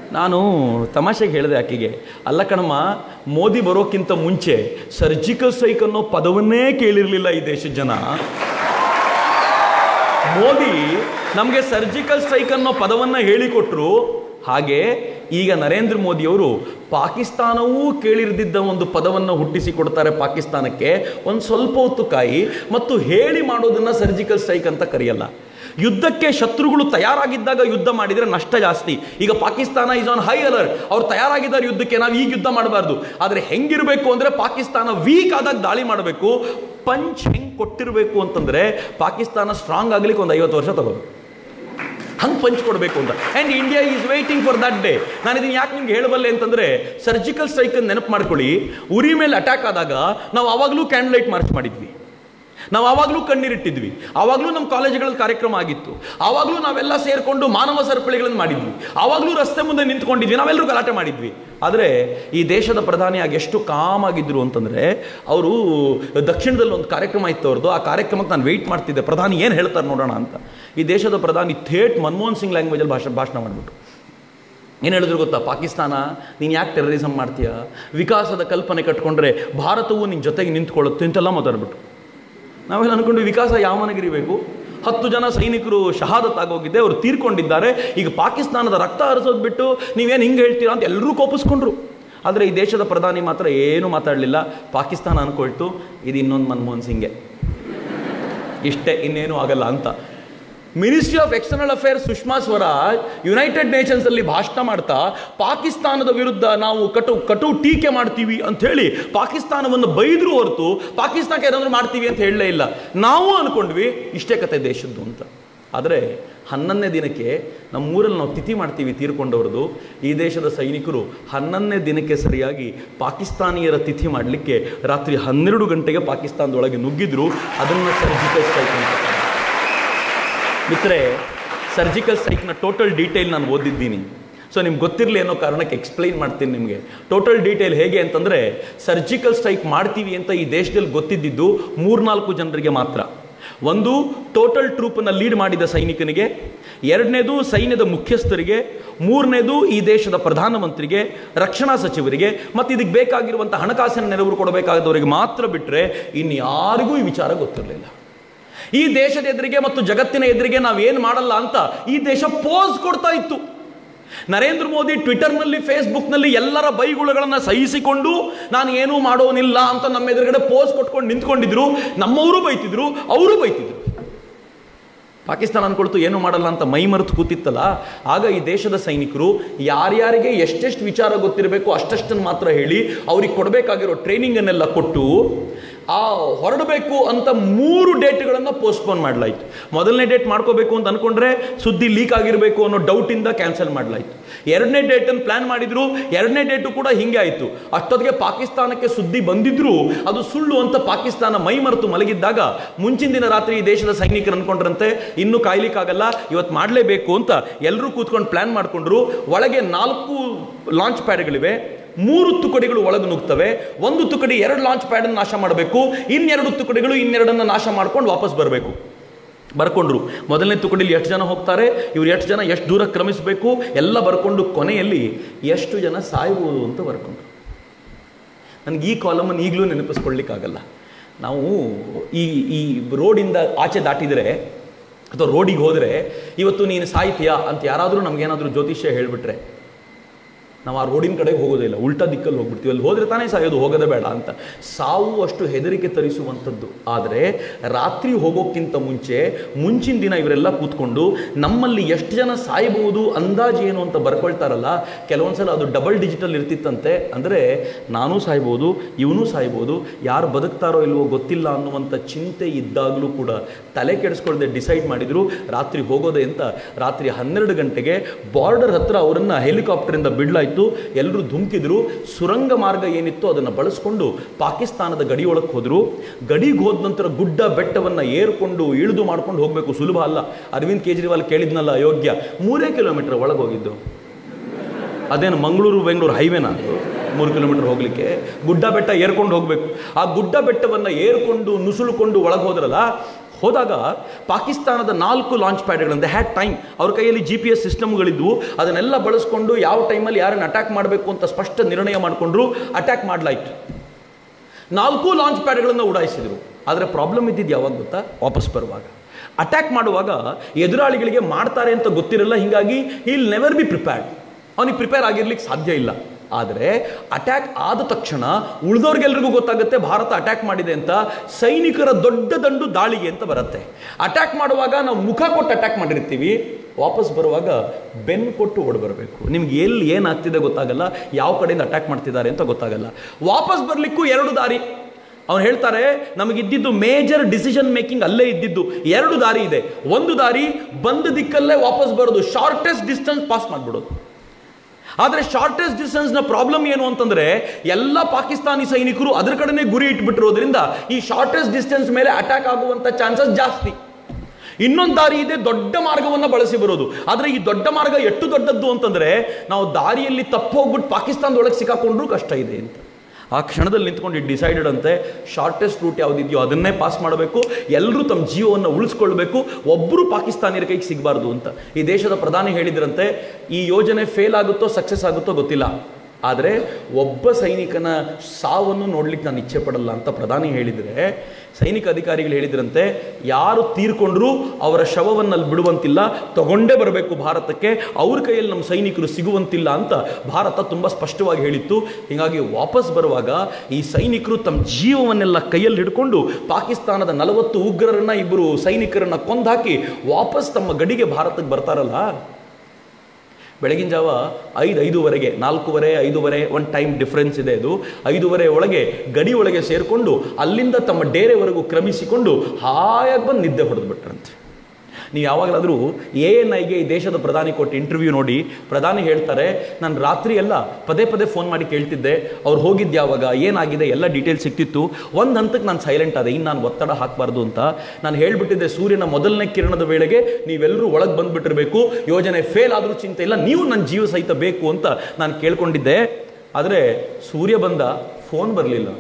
ನಾನು ತಮಾಷೆಗೆ ಹೇಳಿದೆ ಆಕೆಗೆ ಅಲ್ಲ ಕಣಮ್ಮ ಮೋದಿ ಬರೋಕ್ಕಿಂತ ಮುಂಚೆ ಸರ್ಜಿಕಲ್ ಸ್ಟ್ರೈಕ್ ಅನ್ನೋ ಪದವನ್ನೇ ಕೇಳಿರಲಿಲ್ಲ ಈ ದೇಶದ ಜನ ಮೋದಿ ನಮಗೆ ಸರ್ಜಿಕಲ್ ಸ್ಟ್ರೈಕ್ ಅನ್ನೋ ಪದವನ್ನ ಹೇಳಿಕೊಟ್ರು ಹಾಗೆ ಈಗ ನರೇಂದ್ರ ಮೋದಿಯವರು ಪಾಕಿಸ್ತಾನವೂ ಕೇಳಿರದಿದ್ದ ಒಂದು ಪದವನ್ನು ಹುಟ್ಟಿಸಿ ಕೊಡ್ತಾರೆ ಪಾಕಿಸ್ತಾನಕ್ಕೆ ಒಂದು ಸ್ವಲ್ಪ ಹೊತ್ತು ಕಾಯಿ ಮತ್ತು ಹೇಳಿ ಮಾಡೋದನ್ನ ಸರ್ಜಿಕಲ್ ಸ್ಟ್ರೈಕ್ ಅಂತ ಕರೆಯಲ್ಲ ಯುದ್ಧಕ್ಕೆ ಶತ್ರುಗಳು ತಯಾರಾಗಿದ್ದಾಗ ಯುದ್ಧ ಮಾಡಿದರೆ ನಷ್ಟ ಜಾಸ್ತಿ ಈಗ Pakistan is on high alert ಅವ್ರು ತಯಾರಾಗಿದ್ದಾರೆ ಯುದ್ಧಕ್ಕೆ ನಾವು ಈಗ ಯುದ್ಧ ಮಾಡಬಾರ್ದು ಆದರೆ ಹೆಂಗಿರಬೇಕು ಅಂದರೆ ಪಾಕಿಸ್ತಾನ ವೀಕ್ ಆದಾಗ ದಾಳಿ ಮಾಡಬೇಕು ಪಂಚ್ ಹೆಂಗೆ ಕೊಟ್ಟಿರಬೇಕು ಅಂತಂದರೆ ಪಾಕಿಸ್ತಾನ ಸ್ಟ್ರಾಂಗ್ ಆಗ್ಲಿಕ್ಕೆ ಒಂದು ಐವತ್ತು ವರ್ಷ ತಗೋದು ಹಂಗೆ ಪಂಚ್ ಕೊಡಬೇಕು ಅಂತ and India is waiting for that day ನಾನು ಇದನ್ನು ಯಾಕೆ ನಿಮ್ಗೆ ಹೇಳಬಲ್ಲೆ ಅಂತಂದರೆ ಸರ್ಜಿಕಲ್ ಸ್ಟ್ರೈಕ್ ನೆನಪು ಮಾಡ್ಕೊಳ್ಳಿ ಉರಿ ಮೇಲೆ ಅಟ್ಯಾಕ್ ಆದಾಗ ನಾವು ಆವಾಗಲೂ ಕ್ಯಾಂಡಲ್ ಲೈಟ್ ಮಾರ್ಚ್ ಮಾಡಿದ್ವಿ ನಾವು ಆವಾಗಲೂ ಕಣ್ಣೀರಿಟ್ಟಿದ್ವಿ ಆವಾಗಲೂ ನಮ್ಮ ಕಾಲೇಜುಗಳಲ್ಲಿ ಕಾರ್ಯಕ್ರಮ ಆಗಿತ್ತು ಆವಾಗಲೂ ನಾವೆಲ್ಲ ಸೇರಿಕೊಂಡು ಮಾನವ ಸರಪಳಿಗಳನ್ನು ಮಾಡಿದ್ವಿ ಆವಾಗಲೂ ರಸ್ತೆ ಮುಂದೆ ನಿಂತ್ಕೊಂಡಿದ್ವಿ ನಾವೆಲ್ಲರೂ ಗಲಾಟೆ ಮಾಡಿದ್ವಿ ಆದರೆ ಈ ದೇಶದ ಪ್ರಧಾನಿಯಾಗಿ ಎಷ್ಟು ಕಾಮ್ ಆಗಿದ್ರು ಅಂತಂದರೆ ಅವರು ದಕ್ಷಿಣದಲ್ಲಿ ಒಂದು ಕಾರ್ಯಕ್ರಮ ಇತ್ತು ಅವ್ರದ್ದು ಆ ಕಾರ್ಯಕ್ರಮಕ್ಕೆ ನಾನು ವೆಯ್ಟ್ ಮಾಡ್ತಿದ್ದೆ ಪ್ರಧಾನಿ ಏನು ಹೇಳ್ತಾರೆ ನೋಡೋಣ ಅಂತ ಈ ದೇಶದ ಪ್ರಧಾನಿ ಥೇಟ್ ಮನಮೋಹನ್ ಸಿಂಗ್ ಲ್ಯಾಂಗ್ವೇಜಲ್ಲಿ ಭಾಷಣ ಭಾಷಣ ಮಾಡಿಬಿಟ್ಟು ಏನು ಹೇಳಿದ್ರು ಗೊತ್ತಾ ಪಾಕಿಸ್ತಾನ ನೀನು ಯಾಕೆ ಟೆರರಿಸಮ್ ಮಾಡ್ತೀಯ ವಿಕಾಸದ ಕಲ್ಪನೆ ಕಟ್ಕೊಂಡ್ರೆ ಭಾರತವು ನಿನ್ನ ಜೊತೆಗೆ ನಿಂತ್ಕೊಳ್ಳುತ್ತೆ ಅಂತೆಲ್ಲ ಮಾತಾಡ್ಬಿಟ್ಟು ನಾವೆಲ್ಲ ಅನ್ಕೊಂಡು ವಿಕಾಸ ಯಾವನಿಗಿರಬೇಕು ಹತ್ತು ಜನ ಸೈನಿಕರು ಶಹಾದತ್ ಆಗೋಗಿದ್ದೆ ಅವರು ತೀರ್ಕೊಂಡಿದ್ದಾರೆ ಈಗ ಪಾಕಿಸ್ತಾನದ ರಕ್ತ ಹರಿಸೋದು ಬಿಟ್ಟು ನೀವೇನು ಹಿಂಗೆ ಹೇಳ್ತೀರಾ ಅಂತ ಎಲ್ಲರೂ ಕೋಪಿಸ್ಕೊಂಡ್ರು ಆದರೆ ಈ ದೇಶದ ಪ್ರಧಾನಿ ಮಾತ್ರ ಏನೂ ಮಾತಾಡಲಿಲ್ಲ ಪಾಕಿಸ್ತಾನ ಅನ್ಕೊಳ್ತು ಇದು ಇನ್ನೊಂದು ಮನಮೋಹನ್ ಸಿಂಗೆ ಇಷ್ಟೇ ಇನ್ನೇನು ಆಗಲ್ಲ ಅಂತ ministry of external affairs Sushma Swaraj United Nations ಅಲ್ಲಿ ಭಾಷಣ ಮಾಡ್ತಾ ಪಾಕಿಸ್ತಾನದ ವಿರುದ್ಧ ನಾವು ಕಟು ಕಟು ಟೀಕೆ ಮಾಡ್ತೀವಿ ಅಂತ ಹೇಳಿ ಪಾಕಿಸ್ತಾನವನ್ನು ಬೈದ್ರು ಹೊರತು ಪಾಕಿಸ್ತಾನಕ್ಕೆ ಏನಾದರೂ ಮಾಡ್ತೀವಿ ಅಂತ ಹೇಳಲೇ ಇಲ್ಲ ನಾವು ಅನ್ಕೊಂಡ್ವಿ ಇಷ್ಟೇ ಕತೆ ದೇಶದ್ದು ಅಂತ ಆದರೆ ಹನ್ನೊಂದನೇ ದಿನಕ್ಕೆ ನಮ್ಮೂರಲ್ಲಿ ನಾವು ತಿಥಿ ಮಾಡ್ತೀವಿ ತೀರ್ಕೊಂಡವ್ರದ್ದು ಈ ದೇಶದ ಸೈನಿಕರು ಹನ್ನೊಂದನೇ ದಿನಕ್ಕೆ ಸರಿಯಾಗಿ ಪಾಕಿಸ್ತಾನಿಯರ ತಿಥಿ ಮಾಡಲಿಕ್ಕೆ ರಾತ್ರಿ ಹನ್ನೆರಡು ಗಂಟೆಗೆ ಪಾಕಿಸ್ತಾನದೊಳಗೆ ನುಗ್ಗಿದ್ರು ಅದನ್ನು ಸರ್ಜಿಕಲ್ ಸ್ಟ್ರೈಕ್ ಅಂತ ಕರೀತಾರೆ. ಮಿತ್ರೆ ಸರ್ಜಿಕಲ್ ಸ್ಟ್ರೈಕ್ನ ಟೋಟಲ್ ಡೀಟೇಲ್ ನಾನು ಓದಿದ್ದೀನಿ ಸೊ ನಿಮ್ಗೆ ಗೊತ್ತಿರಲಿ ಅನ್ನೋ ಕಾರಣಕ್ಕೆ ಎಕ್ಸ್ಪ್ಲೈನ್ ಮಾಡ್ತೀನಿ ನಿಮಗೆ ಟೋಟಲ್ ಡೀಟೇಲ್ ಹೇಗೆ ಅಂತಂದರೆ ಸರ್ಜಿಕಲ್ ಸ್ಟ್ರೈಕ್ ಮಾಡ್ತೀವಿ ಅಂತ ಈ ದೇಶದಲ್ಲಿ ಗೊತ್ತಿದ್ದಿದ್ದು ಮೂರ್ನಾಲ್ಕು ಜನರಿಗೆ ಮಾತ್ರ ಒಂದು ಟೋಟಲ್ ಟ್ರೂಪನ್ನು ಲೀಡ್ ಮಾಡಿದ ಸೈನಿಕನಿಗೆ ಎರಡನೇದು ಸೈನ್ಯದ ಮುಖ್ಯಸ್ಥರಿಗೆ ಮೂರನೇದು ಈ ದೇಶದ ಪ್ರಧಾನಮಂತ್ರಿಗೆ ರಕ್ಷಣಾ ಸಚಿವರಿಗೆ ಮತ್ತು ಇದಕ್ಕೆ ಬೇಕಾಗಿರುವಂಥ ಹಣಕಾಸಿನ ನೆರವು ಕೊಡಬೇಕಾದವರಿಗೆ ಮಾತ್ರ ಬಿಟ್ಟರೆ ಇನ್ಯಾರಿಗೂ ಈ ವಿಚಾರ ಗೊತ್ತಿರಲಿಲ್ಲ ಈ ದೇಶದ ಎದುರಿಗೆ ಮತ್ತು ಜಗತ್ತಿನ ಎದುರಿಗೆ ನಾವೇನು ಮಾಡಲ್ಲ ಅಂತ ಈ ದೇಶ ಪೋಸ್ ಕೊಡ್ತಾ ಇತ್ತು ನರೇಂದ್ರ ಮೋದಿ ಟ್ವಿಟರ್ನಲ್ಲಿ ಫೇಸ್ಬುಕ್ನಲ್ಲಿ ಎಲ್ಲರ ಬೈಗುಳಗಳನ್ನು ಸಹಿಸಿಕೊಂಡು ನಾನು ಏನೂ ಮಾಡೋನಿಲ್ಲ ಅಂತ ನಮ್ಮ ಎದುರುಗಡೆ ಪೋಸ್ ಕೊಟ್ಕೊಂಡು ನಿಂತ್ಕೊಂಡಿದ್ರು ನಮ್ಮವರು ಬೈತಿದ್ರು ಅವರು ಬೈತಿದ್ರು ಪಾಕಿಸ್ತಾನ ಅನ್ಕೊಳ್ತು ಏನು ಮಾಡಲ್ಲ ಅಂತ ಮೈ ಮರೆತು ಕೂತಿತ್ತಲ್ಲ ಆಗ ಈ ದೇಶದ ಸೈನಿಕರು ಯಾರ್ಯಾರಿಗೆ ಎಷ್ಟೆಷ್ಟು ವಿಚಾರ ಗೊತ್ತಿರಬೇಕು ಅಷ್ಟಷ್ಟನ್ನು ಮಾತ್ರ ಹೇಳಿ ಅವ್ರಿಗೆ ಕೊಡಬೇಕಾಗಿರೋ ಟ್ರೈನಿಂಗನ್ನೆಲ್ಲ ಕೊಟ್ಟು ಆ ಹೊರಡಬೇಕು ಅಂತ ಮೂರು ಡೇಟ್ಗಳನ್ನು ಪೋಸ್ಟ್ಪೋನ್ ಮಾಡಲಾಯಿತು ಮೊದಲನೇ ಡೇಟ್ ಮಾಡ್ಕೋಬೇಕು ಅಂತ ಅನ್ಕೊಂಡ್ರೆ ಸುದ್ದಿ ಲೀಕ್ ಆಗಿರಬೇಕು ಅನ್ನೋ ಡೌಟಿಂದ ಕ್ಯಾನ್ಸಲ್ ಮಾಡಲಾಯಿತು ಎರಡನೇ ಡೇಟನ್ನು ಪ್ಲಾನ್ ಮಾಡಿದ್ರು ಎರಡನೇ ಡೇಟು ಕೂಡ ಹಿಂಗೆ ಆಯಿತು ಅಷ್ಟೊತ್ತಿಗೆ ಪಾಕಿಸ್ತಾನಕ್ಕೆ ಸುದ್ದಿ ಬಂದಿದ್ರು ಅದು ಸುಳ್ಳು ಅಂತ ಪಾಕಿಸ್ತಾನ ಮೈ ಮರೆತು ಮಲಗಿದ್ದಾಗ ಮುಂಚಿನ ದಿನ ರಾತ್ರಿ ಈ ದೇಶದ ಸೈನಿಕರು ಅನ್ಕೊಂಡ್ರಂತೆ ಇನ್ನೂ ಕಾಯ್ಲಿಕ್ಕಾಗಲ್ಲ ಇವತ್ತು ಮಾಡಲೇಬೇಕು ಅಂತ ಎಲ್ಲರೂ ಕೂತ್ಕೊಂಡು ಪ್ಲಾನ್ ಮಾಡಿಕೊಂಡ್ರು ಒಳಗೆ ನಾಲ್ಕು ಲಾಂಚ್ ಪ್ಯಾಡ್ಗಳಿವೆ ಮೂರು ತುಕಡಿಗಳು ಒಳಗೆ ನುಗ್ತವೆ ಒಂದು ತುಕಡಿ ಎರಡು ಲಾಂಚ್ ಪ್ಯಾಡನ್ನು ನಾಶ ಮಾಡಬೇಕು ಇನ್ನೆರಡು ತುಕಡಿಗಳು ಇನ್ನೆರಡನ್ನು ನಾಶ ಮಾಡ್ಕೊಂಡು ವಾಪಸ್ ಬರಬೇಕು ಬರ್ಕೊಂಡ್ರು ಮೊದಲನೇ ತುಕಡಿಲಿ ಎಷ್ಟು ಜನ ಹೋಗ್ತಾರೆ ಇವ್ರು ಎಷ್ಟು ಜನ ಎಷ್ಟು ದೂರ ಕ್ರಮಿಸಬೇಕು ಎಲ್ಲ ಬರ್ಕೊಂಡು ಕೊನೆಯಲ್ಲಿ ಎಷ್ಟು ಜನ ಸಾಯ್ಬೋದು ಅಂತ ಬರ್ಕೊಂಡ್ರು ನನಗೆ ಈ ಕಾಲಮನ್ನು ಈಗಲೂ ನೆನಪಿಸ್ಕೊಳ್ಳಿಕ್ಕಾಗಲ್ಲ ನಾವು ಈ ಈ ರೋಡಿಂದ ಆಚೆ ದಾಟಿದರೆ ಅಥವಾ ರೋಡಿಗೆ ಹೋದರೆ ಇವತ್ತು ನೀನು ಸಾಯ್ತೀಯಾ ಅಂತ ಯಾರಾದರೂ ನಮಗೇನಾದರೂ ಜ್ಯೋತಿಷ್ಯ ಹೇಳಿಬಿಟ್ರೆ ನಾವು ಆ ರೋಡಿನ ಕಡೆಗೆ ಹೋಗೋದಿಲ್ಲ ಉಲ್ಟಾ ದಿಕ್ಕಲ್ಲಿ ಹೋಗ್ಬಿಡ್ತೀವಿ ಅಲ್ಲಿ ಹೋದರೆ ತಾನೇ ಸಾಯೋದು ಹೋಗೋದೇ ಬೇಡ ಅಂತ ಸಾವು ಅಷ್ಟು ಹೆದರಿಕೆ ತರಿಸುವಂಥದ್ದು ಆದರೆ ರಾತ್ರಿ ಹೋಗೋಕ್ಕಿಂತ ಮುಂಚೆ ಮುಂಚಿನ ದಿನ ಇವರೆಲ್ಲ ಕೂತ್ಕೊಂಡು ನಮ್ಮಲ್ಲಿ ಎಷ್ಟು ಜನ ಸಾಯಬಹುದು ಅಂದಾಜು ಏನು ಅಂತ ಬರ್ಕೊಳ್ತಾರಲ್ಲ ಕೆಲವೊಂದ್ಸಲ ಅದು ಡಬಲ್ ಡಿಜಿಟಲ್ ಇರ್ತಿತ್ತಂತೆ ಅಂದರೆ ನಾನೂ ಸಾಯ್ಬೋದು ಇವನೂ ಸಾಯ್ಬೋದು ಯಾರು ಬದುಕ್ತಾರೋ ಇಲ್ವೋ ಗೊತ್ತಿಲ್ಲ ಅನ್ನುವಂಥ ಚಿಂತೆ ಇದ್ದಾಗಲೂ ಕೂಡ ತಲೆ ಕೆಡಿಸ್ಕೊಳ್ದೆ ಡಿಸೈಡ್ ಮಾಡಿದ್ರು ರಾತ್ರಿ ಹೋಗೋದೆ ಅಂತ ರಾತ್ರಿ ಹನ್ನೆರಡು ಗಂಟೆಗೆ ಬಾರ್ಡರ್ ಹತ್ರ ಅವರನ್ನು ಹೆಲಿಕಾಪ್ಟರಿಂದ ಬಿಡಲಾಯಿತು ಎಲ್ಲರೂ ಧುಮುಕಿದ್ರು ಸುರಂಗ ಮಾರ್ಗ ಏನಿತ್ತು ಅದನ್ನು ಬಳಸ್ಕೊಂಡು ಪಾಕಿಸ್ತಾನದ ಗಡಿಯೊಳಕ್ಕೆ ಹೋದರು ಗಡಿಗೆ ಹೋದ ನಂತರ ಗುಡ್ಡ ಬೆಟ್ಟವನ್ನು ಏರ್ಕೊಂಡು ಇಳಿದು ಮಾಡ್ಕೊಂಡು ಹೋಗಬೇಕು ಸುಲಭ ಅಲ್ಲ ಅರವಿಂದ್ ಕೇಜ್ರಿವಾಲ್ ಕೇಳಿದ್ನಲ್ಲ ಅಯೋಗ್ಯ ಮೂರೇ ಕಿಲೋಮೀಟರ್ ಒಳಗೆ ಹೋಗಿದ್ದು ಅದೇನು ಮಂಗಳೂರು ಬೆಂಗಳೂರು ಹೈವೇನ ಮೂರು ಕಿಲೋಮೀಟರ್ ಹೋಗಲಿಕ್ಕೆ ಗುಡ್ಡ ಬೆಟ್ಟ ಏರ್ಕೊಂಡು ಹೋಗಬೇಕು ಆ ಗುಡ್ಡ ಬೆಟ್ಟವನ್ನು ಏರ್ಕೊಂಡು ನುಸುಳುಕೊಂಡು ಒಳಗೆ ಹೋದ್ರಲ್ಲ ಹೋದಾಗ ಪಾಕಿಸ್ತಾನದ ನಾಲ್ಕು ಲಾಂಚ್ ಪ್ಯಾಡ್ಗಳಿಂದ ಹ್ಯಾಡ್ ಟೈಮ್ ಅವ್ರ ಕೈಯಲ್ಲಿ ಜಿ ಪಿ ಎಸ್ ಸಿಸ್ಟಮ್ಗಳಿದ್ವು ಅದನ್ನೆಲ್ಲ ಬಳಸ್ಕೊಂಡು ಯಾವ ಟೈಮಲ್ಲಿ ಯಾರನ್ನು ಅಟ್ಯಾಕ್ ಮಾಡಬೇಕು ಅಂತ ಸ್ಪಷ್ಟ ನಿರ್ಣಯ ಮಾಡಿಕೊಂಡ್ರು ಅಟ್ಯಾಕ್ ಮಾಡಲಾಯಿತು ನಾಲ್ಕು ಲಾಂಚ್ ಪ್ಯಾಡ್ಗಳನ್ನು ಉಡಾಯಿಸಿದರು ಆದರೆ ಪ್ರಾಬ್ಲಮ್ ಇದ್ದಿದ್ದು ಯಾವಾಗ ಗೊತ್ತಾ ವಾಪಸ್ ಬರುವಾಗ ಅಟ್ಯಾಕ್ ಮಾಡುವಾಗ ಎದುರಾಳಿಗಳಿಗೆ ಮಾಡ್ತಾರೆ ಅಂತ ಗೊತ್ತಿರಲ್ಲ ಹೀಗಾಗಿ ಇಲ್ ನೆವರ್ ಬಿ ಪ್ರಿಪೇರ್ಡ್ ಅವನಿಗೆ ಪ್ರಿಪೇರ್ ಆಗಿರ್ಲಿಕ್ಕೆ ಸಾಧ್ಯ ಇಲ್ಲ ಆದರೆ ಅಟ್ಯಾಕ್ ಆದ ತಕ್ಷಣ ಉಳಿದವ್ರಿಗೆಲ್ರಿಗೂ ಗೊತ್ತಾಗುತ್ತೆ ಭಾರತ ಅಟ್ಯಾಕ್ ಮಾಡಿದೆ ಅಂತ ಸೈನಿಕರ ದೊಡ್ಡ ದಂಡು ದಾಳಿಗೆ ಅಂತ ಬರುತ್ತೆ ಅಟ್ಯಾಕ್ ಮಾಡುವಾಗ ನಾವು ಮುಖ ಕೊಟ್ಟು ಅಟ್ಯಾಕ್ ಮಾಡಿರ್ತೀವಿ ವಾಪಸ್ ಬರುವಾಗ ಬೆನ್ ಕೊಟ್ಟು ಓಡ್ ಬರಬೇಕು ನಿಮ್ಗೆ ಎಲ್ಲಿ ಏನಾಗ್ತಿದೆ ಗೊತ್ತಾಗಲ್ಲ ಯಾವ ಕಡೆಯಿಂದ ಅಟ್ಯಾಕ್ ಮಾಡ್ತಿದ್ದಾರೆ ಅಂತ ಗೊತ್ತಾಗಲ್ಲ ವಾಪಸ್ ಬರಲಿಕ್ಕೂ ಎರಡು ದಾರಿ ಅವ್ನು ಹೇಳ್ತಾರೆ ನಮಗಿದ್ದಿದ್ದು ಮೇಜರ್ ಡಿಸಿಷನ್ ಮೇಕಿಂಗ್ ಅಲ್ಲೇ ಇದ್ದಿದ್ದು ಎರಡು ದಾರಿ ಇದೆ ಒಂದು ದಾರಿ ಬಂದ ದಿಕ್ಕಲ್ಲೇ ವಾಪಸ್ ಬರೋದು ಶಾರ್ಟೆಸ್ಟ್ ಡಿಸ್ಟೆನ್ಸ್ ಪಾಸ್ ಮಾಡಿಬಿಡೋದು ಆದರೆ ಶಾರ್ಟೆಸ್ಟ್ ಡಿಸ್ಟೆನ್ಸ್ನ ಪ್ರಾಬ್ಲಮ್ ಏನು ಅಂತಂದ್ರೆ ಎಲ್ಲ ಪಾಕಿಸ್ತಾನಿ ಸೈನಿಕರು ಅದರ ಕಡೆನೇ ಗುರಿ ಇಟ್ಬಿಟ್ಟಿರೋದ್ರಿಂದ ಈ ಶಾರ್ಟೆಸ್ಟ್ ಡಿಸ್ಟೆನ್ಸ್ ಮೇಲೆ ಅಟ್ಯಾಕ್ ಆಗುವಂತ ಚಾನ್ಸಸ್ ಜಾಸ್ತಿ ಇನ್ನೊಂದು ದಾರಿ ಇದೆ ದೊಡ್ಡ ಮಾರ್ಗವನ್ನು ಬಳಸಿ ಬರೋದು ಆದರೆ ಈ ದೊಡ್ಡ ಮಾರ್ಗ ಎಷ್ಟು ದೊಡ್ಡದ್ದು ಅಂತಂದ್ರೆ ನಾವು ದಾರಿಯಲ್ಲಿ ತಪ್ಪು ಹೋಗ್ಬಿಟ್ಟು ಪಾಕಿಸ್ತಾನದೊಳಗೆ ಸಿಕ್ಕಾಕೊಂಡ್ರೂ ಕಷ್ಟ ಇದೆ ಅಂತ ಆ ಕ್ಷಣದಲ್ಲಿ ನಿಂತ್ಕೊಂಡು ಡಿಸೈಡೆಡ್ ಅಂತೆ ಶಾರ್ಟೆಸ್ಟ್ ರೂಟ್ ಯಾವುದಿದೆಯೋ ಅದನ್ನೇ ಪಾಸ್ ಮಾಡಬೇಕು ಎಲ್ಲರೂ ತಮ್ಮ ಜೀವವನ್ನು ಉಳಿಸ್ಕೊಳ್ಬೇಕು ಒಬ್ಬರು ಪಾಕಿಸ್ತಾನಿಯರ ಕೈಗೆ ಸಿಗಬಾರ್ದು ಅಂತ ಈ ದೇಶದ ಪ್ರಧಾನಿ ಹೇಳಿದ್ರಂತೆ ಈ ಯೋಜನೆ ಫೇಲ್ ಆಗುತ್ತೋ ಸಕ್ಸಸ್ ಆಗುತ್ತೋ ಗೊತ್ತಿಲ್ಲ ಆದರೆ ಒಬ್ಬ ಸೈನಿಕನ ಸಾವನ್ನು ನೋಡ್ಲಿಕ್ಕೆ ನಾನು ಇಚ್ಛೆ ಪಡಲ್ಲ ಅಂತ ಪ್ರಧಾನಿ ಹೇಳಿದರೆ ಸೈನಿಕ ಅಧಿಕಾರಿಗಳು ಹೇಳಿದ್ರಂತೆ ಯಾರು ತೀರ್ಕೊಂಡ್ರೂ ಅವರ ಶವವನ್ನು ಅಲ್ಲಿ ಬಿಡುವಂತಿಲ್ಲ ತಗೊಂಡೇ ಬರಬೇಕು ಭಾರತಕ್ಕೆ ಅವ್ರ ಕೈಯಲ್ಲಿ ನಮ್ಮ ಸೈನಿಕರು ಸಿಗುವಂತಿಲ್ಲ ಅಂತ ಭಾರತ ತುಂಬ ಸ್ಪಷ್ಟವಾಗಿ ಹೇಳಿತ್ತು ಹೀಗಾಗಿ ವಾಪಸ್ ಬರುವಾಗ ಈ ಸೈನಿಕರು ತಮ್ಮ ಜೀವವನ್ನೆಲ್ಲ ಕೈಯಲ್ಲಿ ಹಿಡ್ಕೊಂಡು ಪಾಕಿಸ್ತಾನದ ನಲವತ್ತು ಉಗ್ರರನ್ನ ಇಬ್ಬರು ಸೈನಿಕರನ್ನ ಕೊಂದಾಕಿ ವಾಪಸ್ ತಮ್ಮ ಗಡಿಗೆ ಭಾರತಕ್ಕೆ ಬರ್ತಾರಲ್ಲ ಬೆಳಗಿನ ಜಾವ ಐದು ಐದೂವರೆಗೆ ನಾಲ್ಕೂವರೆ ಐದೂವರೆ ಒಂದು ಟೈಮ್ ಡಿಫ್ರೆನ್ಸ್ ಇದೆ ಅದು ಐದೂವರೆ ಒಳಗೆ ಗಡಿ ಒಳಗೆ ಸೇರಿಕೊಂಡು ಅಲ್ಲಿಂದ ತಮ್ಮ ಡೇರೆವರೆಗೂ ಕ್ರಮಿಸಿಕೊಂಡು ಹಾಯಾಗಿ ಬಂದು ನಿದ್ದೆ ಹೊಡೆದ್ಬಿಟ್ರಂತೆ ನೀವು ಯಾವಾಗಲಾದರೂ ಎ ಎನ್ ಐಗೆ ಈ ದೇಶದ ಪ್ರಧಾನಿ ಕೊಟ್ಟು ಇಂಟರ್ವ್ಯೂ ನೋಡಿ ಪ್ರಧಾನಿ ಹೇಳ್ತಾರೆ ನಾನು ರಾತ್ರಿ ಎಲ್ಲ ಪದೇ ಪದೇ ಫೋನ್ ಮಾಡಿ ಕೇಳ್ತಿದ್ದೆ ಅವ್ರು ಹೋಗಿದ್ದು ಯಾವಾಗ ಏನಾಗಿದೆ ಎಲ್ಲ ಡೀಟೇಲ್ಸ್ ಸಿಕ್ತಿತ್ತು ಒಂದು ಹಂತಕ್ಕೆ ನಾನು ಸೈಲೆಂಟ್ ಆದೆ ಇನ್ನು ನಾನು ಒತ್ತಡ ಹಾಕಬಾರ್ದು ಅಂತ ನಾನು ಹೇಳ್ಬಿಟ್ಟಿದ್ದೆ ಸೂರ್ಯನ ಮೊದಲನೇ ಕಿರಣದ ವೇಳೆಗೆ ನೀವೆಲ್ಲರೂ ಒಳಗೆ ಬಂದ್ಬಿಟ್ಟಿರಬೇಕು ಯೋಜನೆ ಫೇಲ್ ಆದರೂ ಚಿಂತೆ ಇಲ್ಲ ನೀವು ನನ್ನ ಜೀವ ಸಹಿತ ಬೇಕು ಅಂತ ನಾನು ಕೇಳ್ಕೊಂಡಿದ್ದೆ ಆದರೆ ಸೂರ್ಯ ಬಂದ ಫೋನ್ ಬರಲಿಲ್ಲ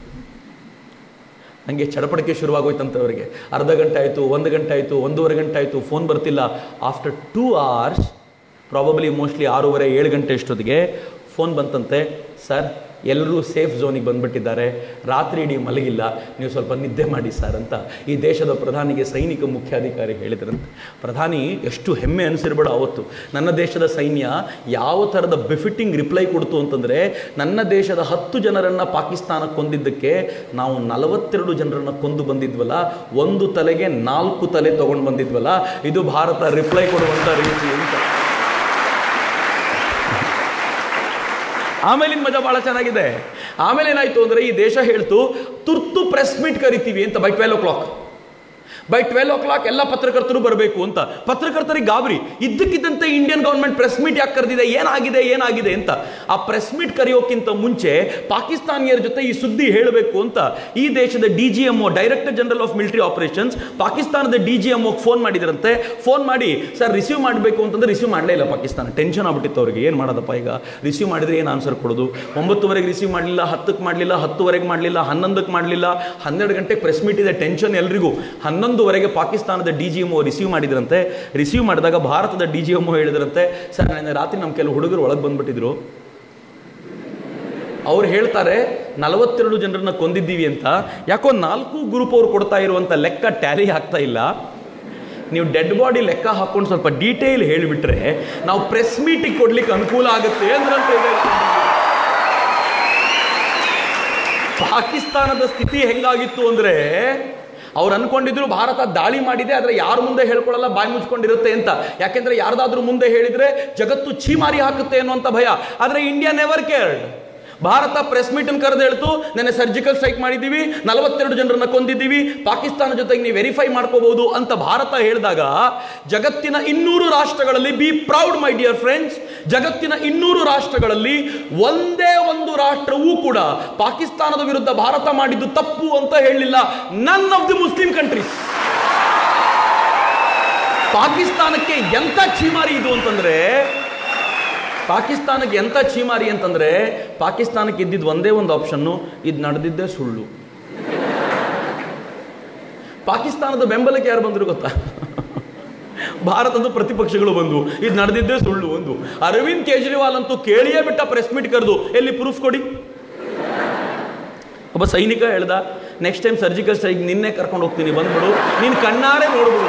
ನನಗೆ ಚಡಪಡಿಕೆ ಶುರುವಾಗೋಯ್ತಂತೆ ಅವರಿಗೆ ಅರ್ಧ ಗಂಟೆ ಆಯಿತು ಒಂದು ಗಂಟೆ ಆಯಿತು ಒಂದೂವರೆ ಗಂಟೆ ಆಯಿತು ಫೋನ್ ಬರ್ತಿಲ್ಲ after two hours probably mostly ಆರೂವರೆ ಏಳು ಗಂಟೆ ಅಷ್ಟೊತ್ತಿಗೆ ಫೋನ್ ಬಂತಂತೆ ಸರ್ ಎಲ್ಲರೂ ಸೇಫ್ ಝೋನಿಗೆ ಬಂದ್ಬಿಟ್ಟಿದ್ದಾರೆ ರಾತ್ರಿ ಇಡೀ ಮಲಗಿಲ್ಲ ನೀವು ಸ್ವಲ್ಪ ನಿದ್ದೆ ಮಾಡಿ ಸರ್ ಅಂತ ಈ ದೇಶದ ಪ್ರಧಾನಿಗೆ ಸೈನಿಕ ಮುಖ್ಯಾಧಿಕಾರಿ ಹೇಳಿದ್ರಂತೆ ಪ್ರಧಾನಿ ಎಷ್ಟು ಹೆಮ್ಮೆ ಅನಿಸಿರ್ಬೇಡ ಅವತ್ತು ನನ್ನ ದೇಶದ ಸೈನ್ಯ ಯಾವ ಥರದ ಬೆಫಿಟ್ಟಿಂಗ್ ರಿಪ್ಲೈ ಕೊಡ್ತು ಅಂತಂದರೆ ನನ್ನ ದೇಶದ ಹತ್ತು ಜನರನ್ನು ಪಾಕಿಸ್ತಾನ ಕೊಂದಿದ್ದಕ್ಕೆ ನಾವು ನಲವತ್ತೆರಡು ಜನರನ್ನು ಕೊಂದು ಬಂದಿದ್ವಲ್ಲ ಒಂದು ತಲೆಗೆ ನಾಲ್ಕು ತಲೆ ತಗೊಂಡು ಬಂದಿದ್ವಲ್ಲ ಇದು ಭಾರತ ರಿಪ್ಲೈ ಕೊಡುವಂಥ ರೀತಿ ಅಂತ ಆಮೇಲಿನ ಮಜಾ ಬಹಳ ಚೆನ್ನಾಗಿದೆ ಆಮೇಲೆ ಏನಾಯ್ತು ಅಂದ್ರೆ ಈ ದೇಶ ಹೇಳ್ತು ತುರ್ತು ಪ್ರೆಸ್ ಮೀಟ್ ಕರಿತೀವಿ ಅಂತ by twelve o'clock by twelve o'clock ಎಲ್ಲ ಪತ್ರಕರ್ತರು ಬರಬೇಕು ಅಂತ ಪತ್ರಕರ್ತರಿಗೆ ಗಾಬರಿ ಇದ್ದಕ್ಕಿದ್ದಂತೆ ಇಂಡಿಯನ್ ಗವರ್ಮೆಂಟ್ ಪ್ರೆಸ್ ಮೀಟ್ ಯಾಕೆ ಕರೆದಿದೆ ಏನಾಗಿದೆ ಏನಾಗಿದೆ ಅಂತ ಆ ಪ್ರೆಸ್ ಮೀಟ್ ಕರೆಯೋಕ್ಕಿಂತ ಮುಂಚೆ ಪಾಕಿಸ್ತಾನಿಯರ ಜೊತೆ ಈ ಸುದ್ದಿ ಹೇಳಬೇಕು ಅಂತ ಈ ದೇಶದ D G M director general of military operations ಪಾಕಿಸ್ತಾನದ ಡಿ ಜಿ ಎಮ್ ಫೋನ್ ಮಾಡಿದ್ರಂತೆ ಫೋನ್ ಮಾಡಿ ಸರ್ ರಿಸೀವ್ ಮಾಡಬೇಕು ಅಂತಂದ್ರೆ ರಿಸೀವ್ ಮಾಡಲೇ ಇಲ್ಲ ಪಾಕಿಸ್ತಾನ ಟೆನ್ಷನ್ ಆಗ್ಬಿಟ್ಟಿತ್ತು ಅವ್ರಿಗೆ ಏನು ಮಾಡೋದಪ್ಪ ಈಗ ರಿಸೀವ್ ಮಾಡಿದ್ರೆ ಏನು ಆನ್ಸರ್ ಕೊಡೋದು ಒಂಬತ್ತುವರೆಗೆ ರಿಸೀವ್ ಮಾಡಲಿಲ್ಲ ಹತ್ತಕ್ಕೆ ಮಾಡಲಿಲ್ಲ ಹತ್ತುವರೆಗೆ ಮಾಡಲಿಲ್ಲ ಹನ್ನೊಂದಕ್ಕೆ ಮಾಡಲಿಲ್ಲ ಹನ್ನೆರಡು ಗಂಟೆಗೆ ಪ್ರೆಸ್ ಮೀಟ್ ಇದೆ ಟೆನ್ಷನ್ ಎಲ್ರಿಗೂ ಹನ್ನೊಂದುವರೆಗೆ ಪಾಕಿಸ್ತಾನದ ಡಿ ಜಿ ಎಮ್ ರಿಸೀವ್ ಮಾಡಿದ್ರಂತೆ ರಿಸೀವ್ ಮಾಡಿದಾಗ ಭಾರತದ ಡಿ ಜಿ ಎಮ್ ಹೇಳಿದ್ರಂತೆ ಸರ್ ನೆನ್ನೆ ರಾತ್ರಿ ನಮ್ಮ ಕೆಲವು ಹುಡುಗರು ಒಳಗೆ ಬಂದ್ಬಿಟ್ಟಿದ್ರು ಅವ್ರು ಹೇಳ್ತಾರೆ ನಲವತ್ತೆರಡು ಜನರನ್ನ ಕೊಂದಿದ್ದೀವಿ ಅಂತ ಯಾಕೋ ನಾಲ್ಕು ಗ್ರೂಪ್ ಅವ್ರು ಕೊಡ್ತಾ ಇರುವಂಥ ಲೆಕ್ಕ ಟ್ಯಾಲಿ ಆಗ್ತಾ ಇಲ್ಲ ನೀವು ಡೆಡ್ ಬಾಡಿ ಲೆಕ್ಕ ಹಾಕೊಂಡು ಸ್ವಲ್ಪ ಡೀಟೇಲ್ ಹೇಳಿಬಿಟ್ರೆ ನಾವು ಪ್ರೆಸ್ ಮೀಟಿಗೆ ಕೊಡ್ಲಿಕ್ಕೆ ಅನುಕೂಲ ಆಗುತ್ತೆ ಅಂದ್ರಂತ ಇದೆ ಪಾಕಿಸ್ತಾನದ ಸ್ಥಿತಿ ಹೆಂಗಾಗಿತ್ತು ಅಂದ್ರೆ ಅವ್ರು ಅನ್ಕೊಂಡಿದ್ರು ಭಾರತ ದಾಳಿ ಮಾಡಿದೆ ಆದ್ರೆ ಯಾರ ಮುಂದೆ ಹೇಳ್ಕೊಳ್ಳಲ್ಲ ಬಾಯಿ ಮುಚ್ಕೊಂಡಿರುತ್ತೆ ಅಂತ ಯಾಕೆಂದ್ರೆ ಯಾರ್ದಾದ್ರೂ ಮುಂದೆ ಹೇಳಿದ್ರೆ ಜಗತ್ತು ಛೀಮಾರಿ ಹಾಕುತ್ತೆ ಅನ್ನುವಂಥ ಭಯ ಆದ್ರೆ India never cared Bharat press meet ಕರೆದು ಹೇಳ್ತು ನೆನ್ನೆ ಸರ್ಜಿಕಲ್ ಸ್ಟ್ರೈಕ್ ಮಾಡಿದ್ದೀವಿ ನಲವತ್ತೆರಡು ಜನರನ್ನ ಕೊಂದಿದ್ದೀವಿ ಪಾಕಿಸ್ತಾನ ಜೊತೆಗೆ ನೀವು ವೆರಿಫೈ ಮಾಡ್ಕೋಬಹುದು ಅಂತ ಭಾರತ ಹೇಳಿದಾಗ ಜಗತ್ತಿನ ಇನ್ನೂರು ರಾಷ್ಟ್ರಗಳಲ್ಲಿ be proud my dear friends ಜಗತ್ತಿನ ಇನ್ನೂರು ರಾಷ್ಟ್ರಗಳಲ್ಲಿ ಒಂದೇ ಒಂದು ರಾಷ್ಟ್ರವೂ ಕೂಡ ಪಾಕಿಸ್ತಾನದ ವಿರುದ್ಧ ಭಾರತ ಮಾಡಿದ್ದು ತಪ್ಪು ಅಂತ ಹೇಳಲಿಲ್ಲ none of the Muslim countries ಪಾಕಿಸ್ತಾನಕ್ಕೆ ಎಂತ ಛೀಮಾರಿ ಇದು ಅಂತಂದ್ರೆ ಪಾಕಿಸ್ತಾನಕ್ಕೆ ಎಂತ ಛೀಮಾರಿ ಅಂತಂದ್ರೆ ಪಾಕಿಸ್ತಾನಕ್ಕೆ ಇದ್ದಿದ್ದು ಒಂದೇ ಒಂದು ಆಪ್ಷನ್ನು ಇದು ನಡೆದಿದ್ದೇ ಸುಳ್ಳು ಪಾಕಿಸ್ತಾನದ ಬೆಂಬಲಕ್ಕೆ ಯಾರು ಬಂದರು ಗೊತ್ತಾ ಭಾರತದ ಪ್ರತಿಪಕ್ಷಗಳು ಬಂದು ಇದು ನಡೆದಿದ್ದೇ ಸುಳ್ಳು ಒಂದು ಅರವಿಂದ್ ಕೇಜ್ರಿವಾಲ್ ಅಂತೂ ಕೇಳಿಯೇ ಬಿಟ್ಟ ಪ್ರೆಸ್ ಮೀಟ್ ಕರೆದು ಎಲ್ಲಿ ಪ್ರೂಫ್ ಕೊಡಿ ಒಬ್ಬ ಸೈನಿಕ ಹೇಳ್ದ ನೆಕ್ಸ್ಟ್ ಟೈಮ್ ಸರ್ಜಿಕಲ್ ಸ್ಟ್ರೈಕ್ ನಿನ್ನೆ ಕರ್ಕೊಂಡು ಹೋಗ್ತೀನಿ ಬಂದ್ಬಿಡು ನೀನು ಕಣ್ಣಾರೆ ನೋಡ್ಬಿಡು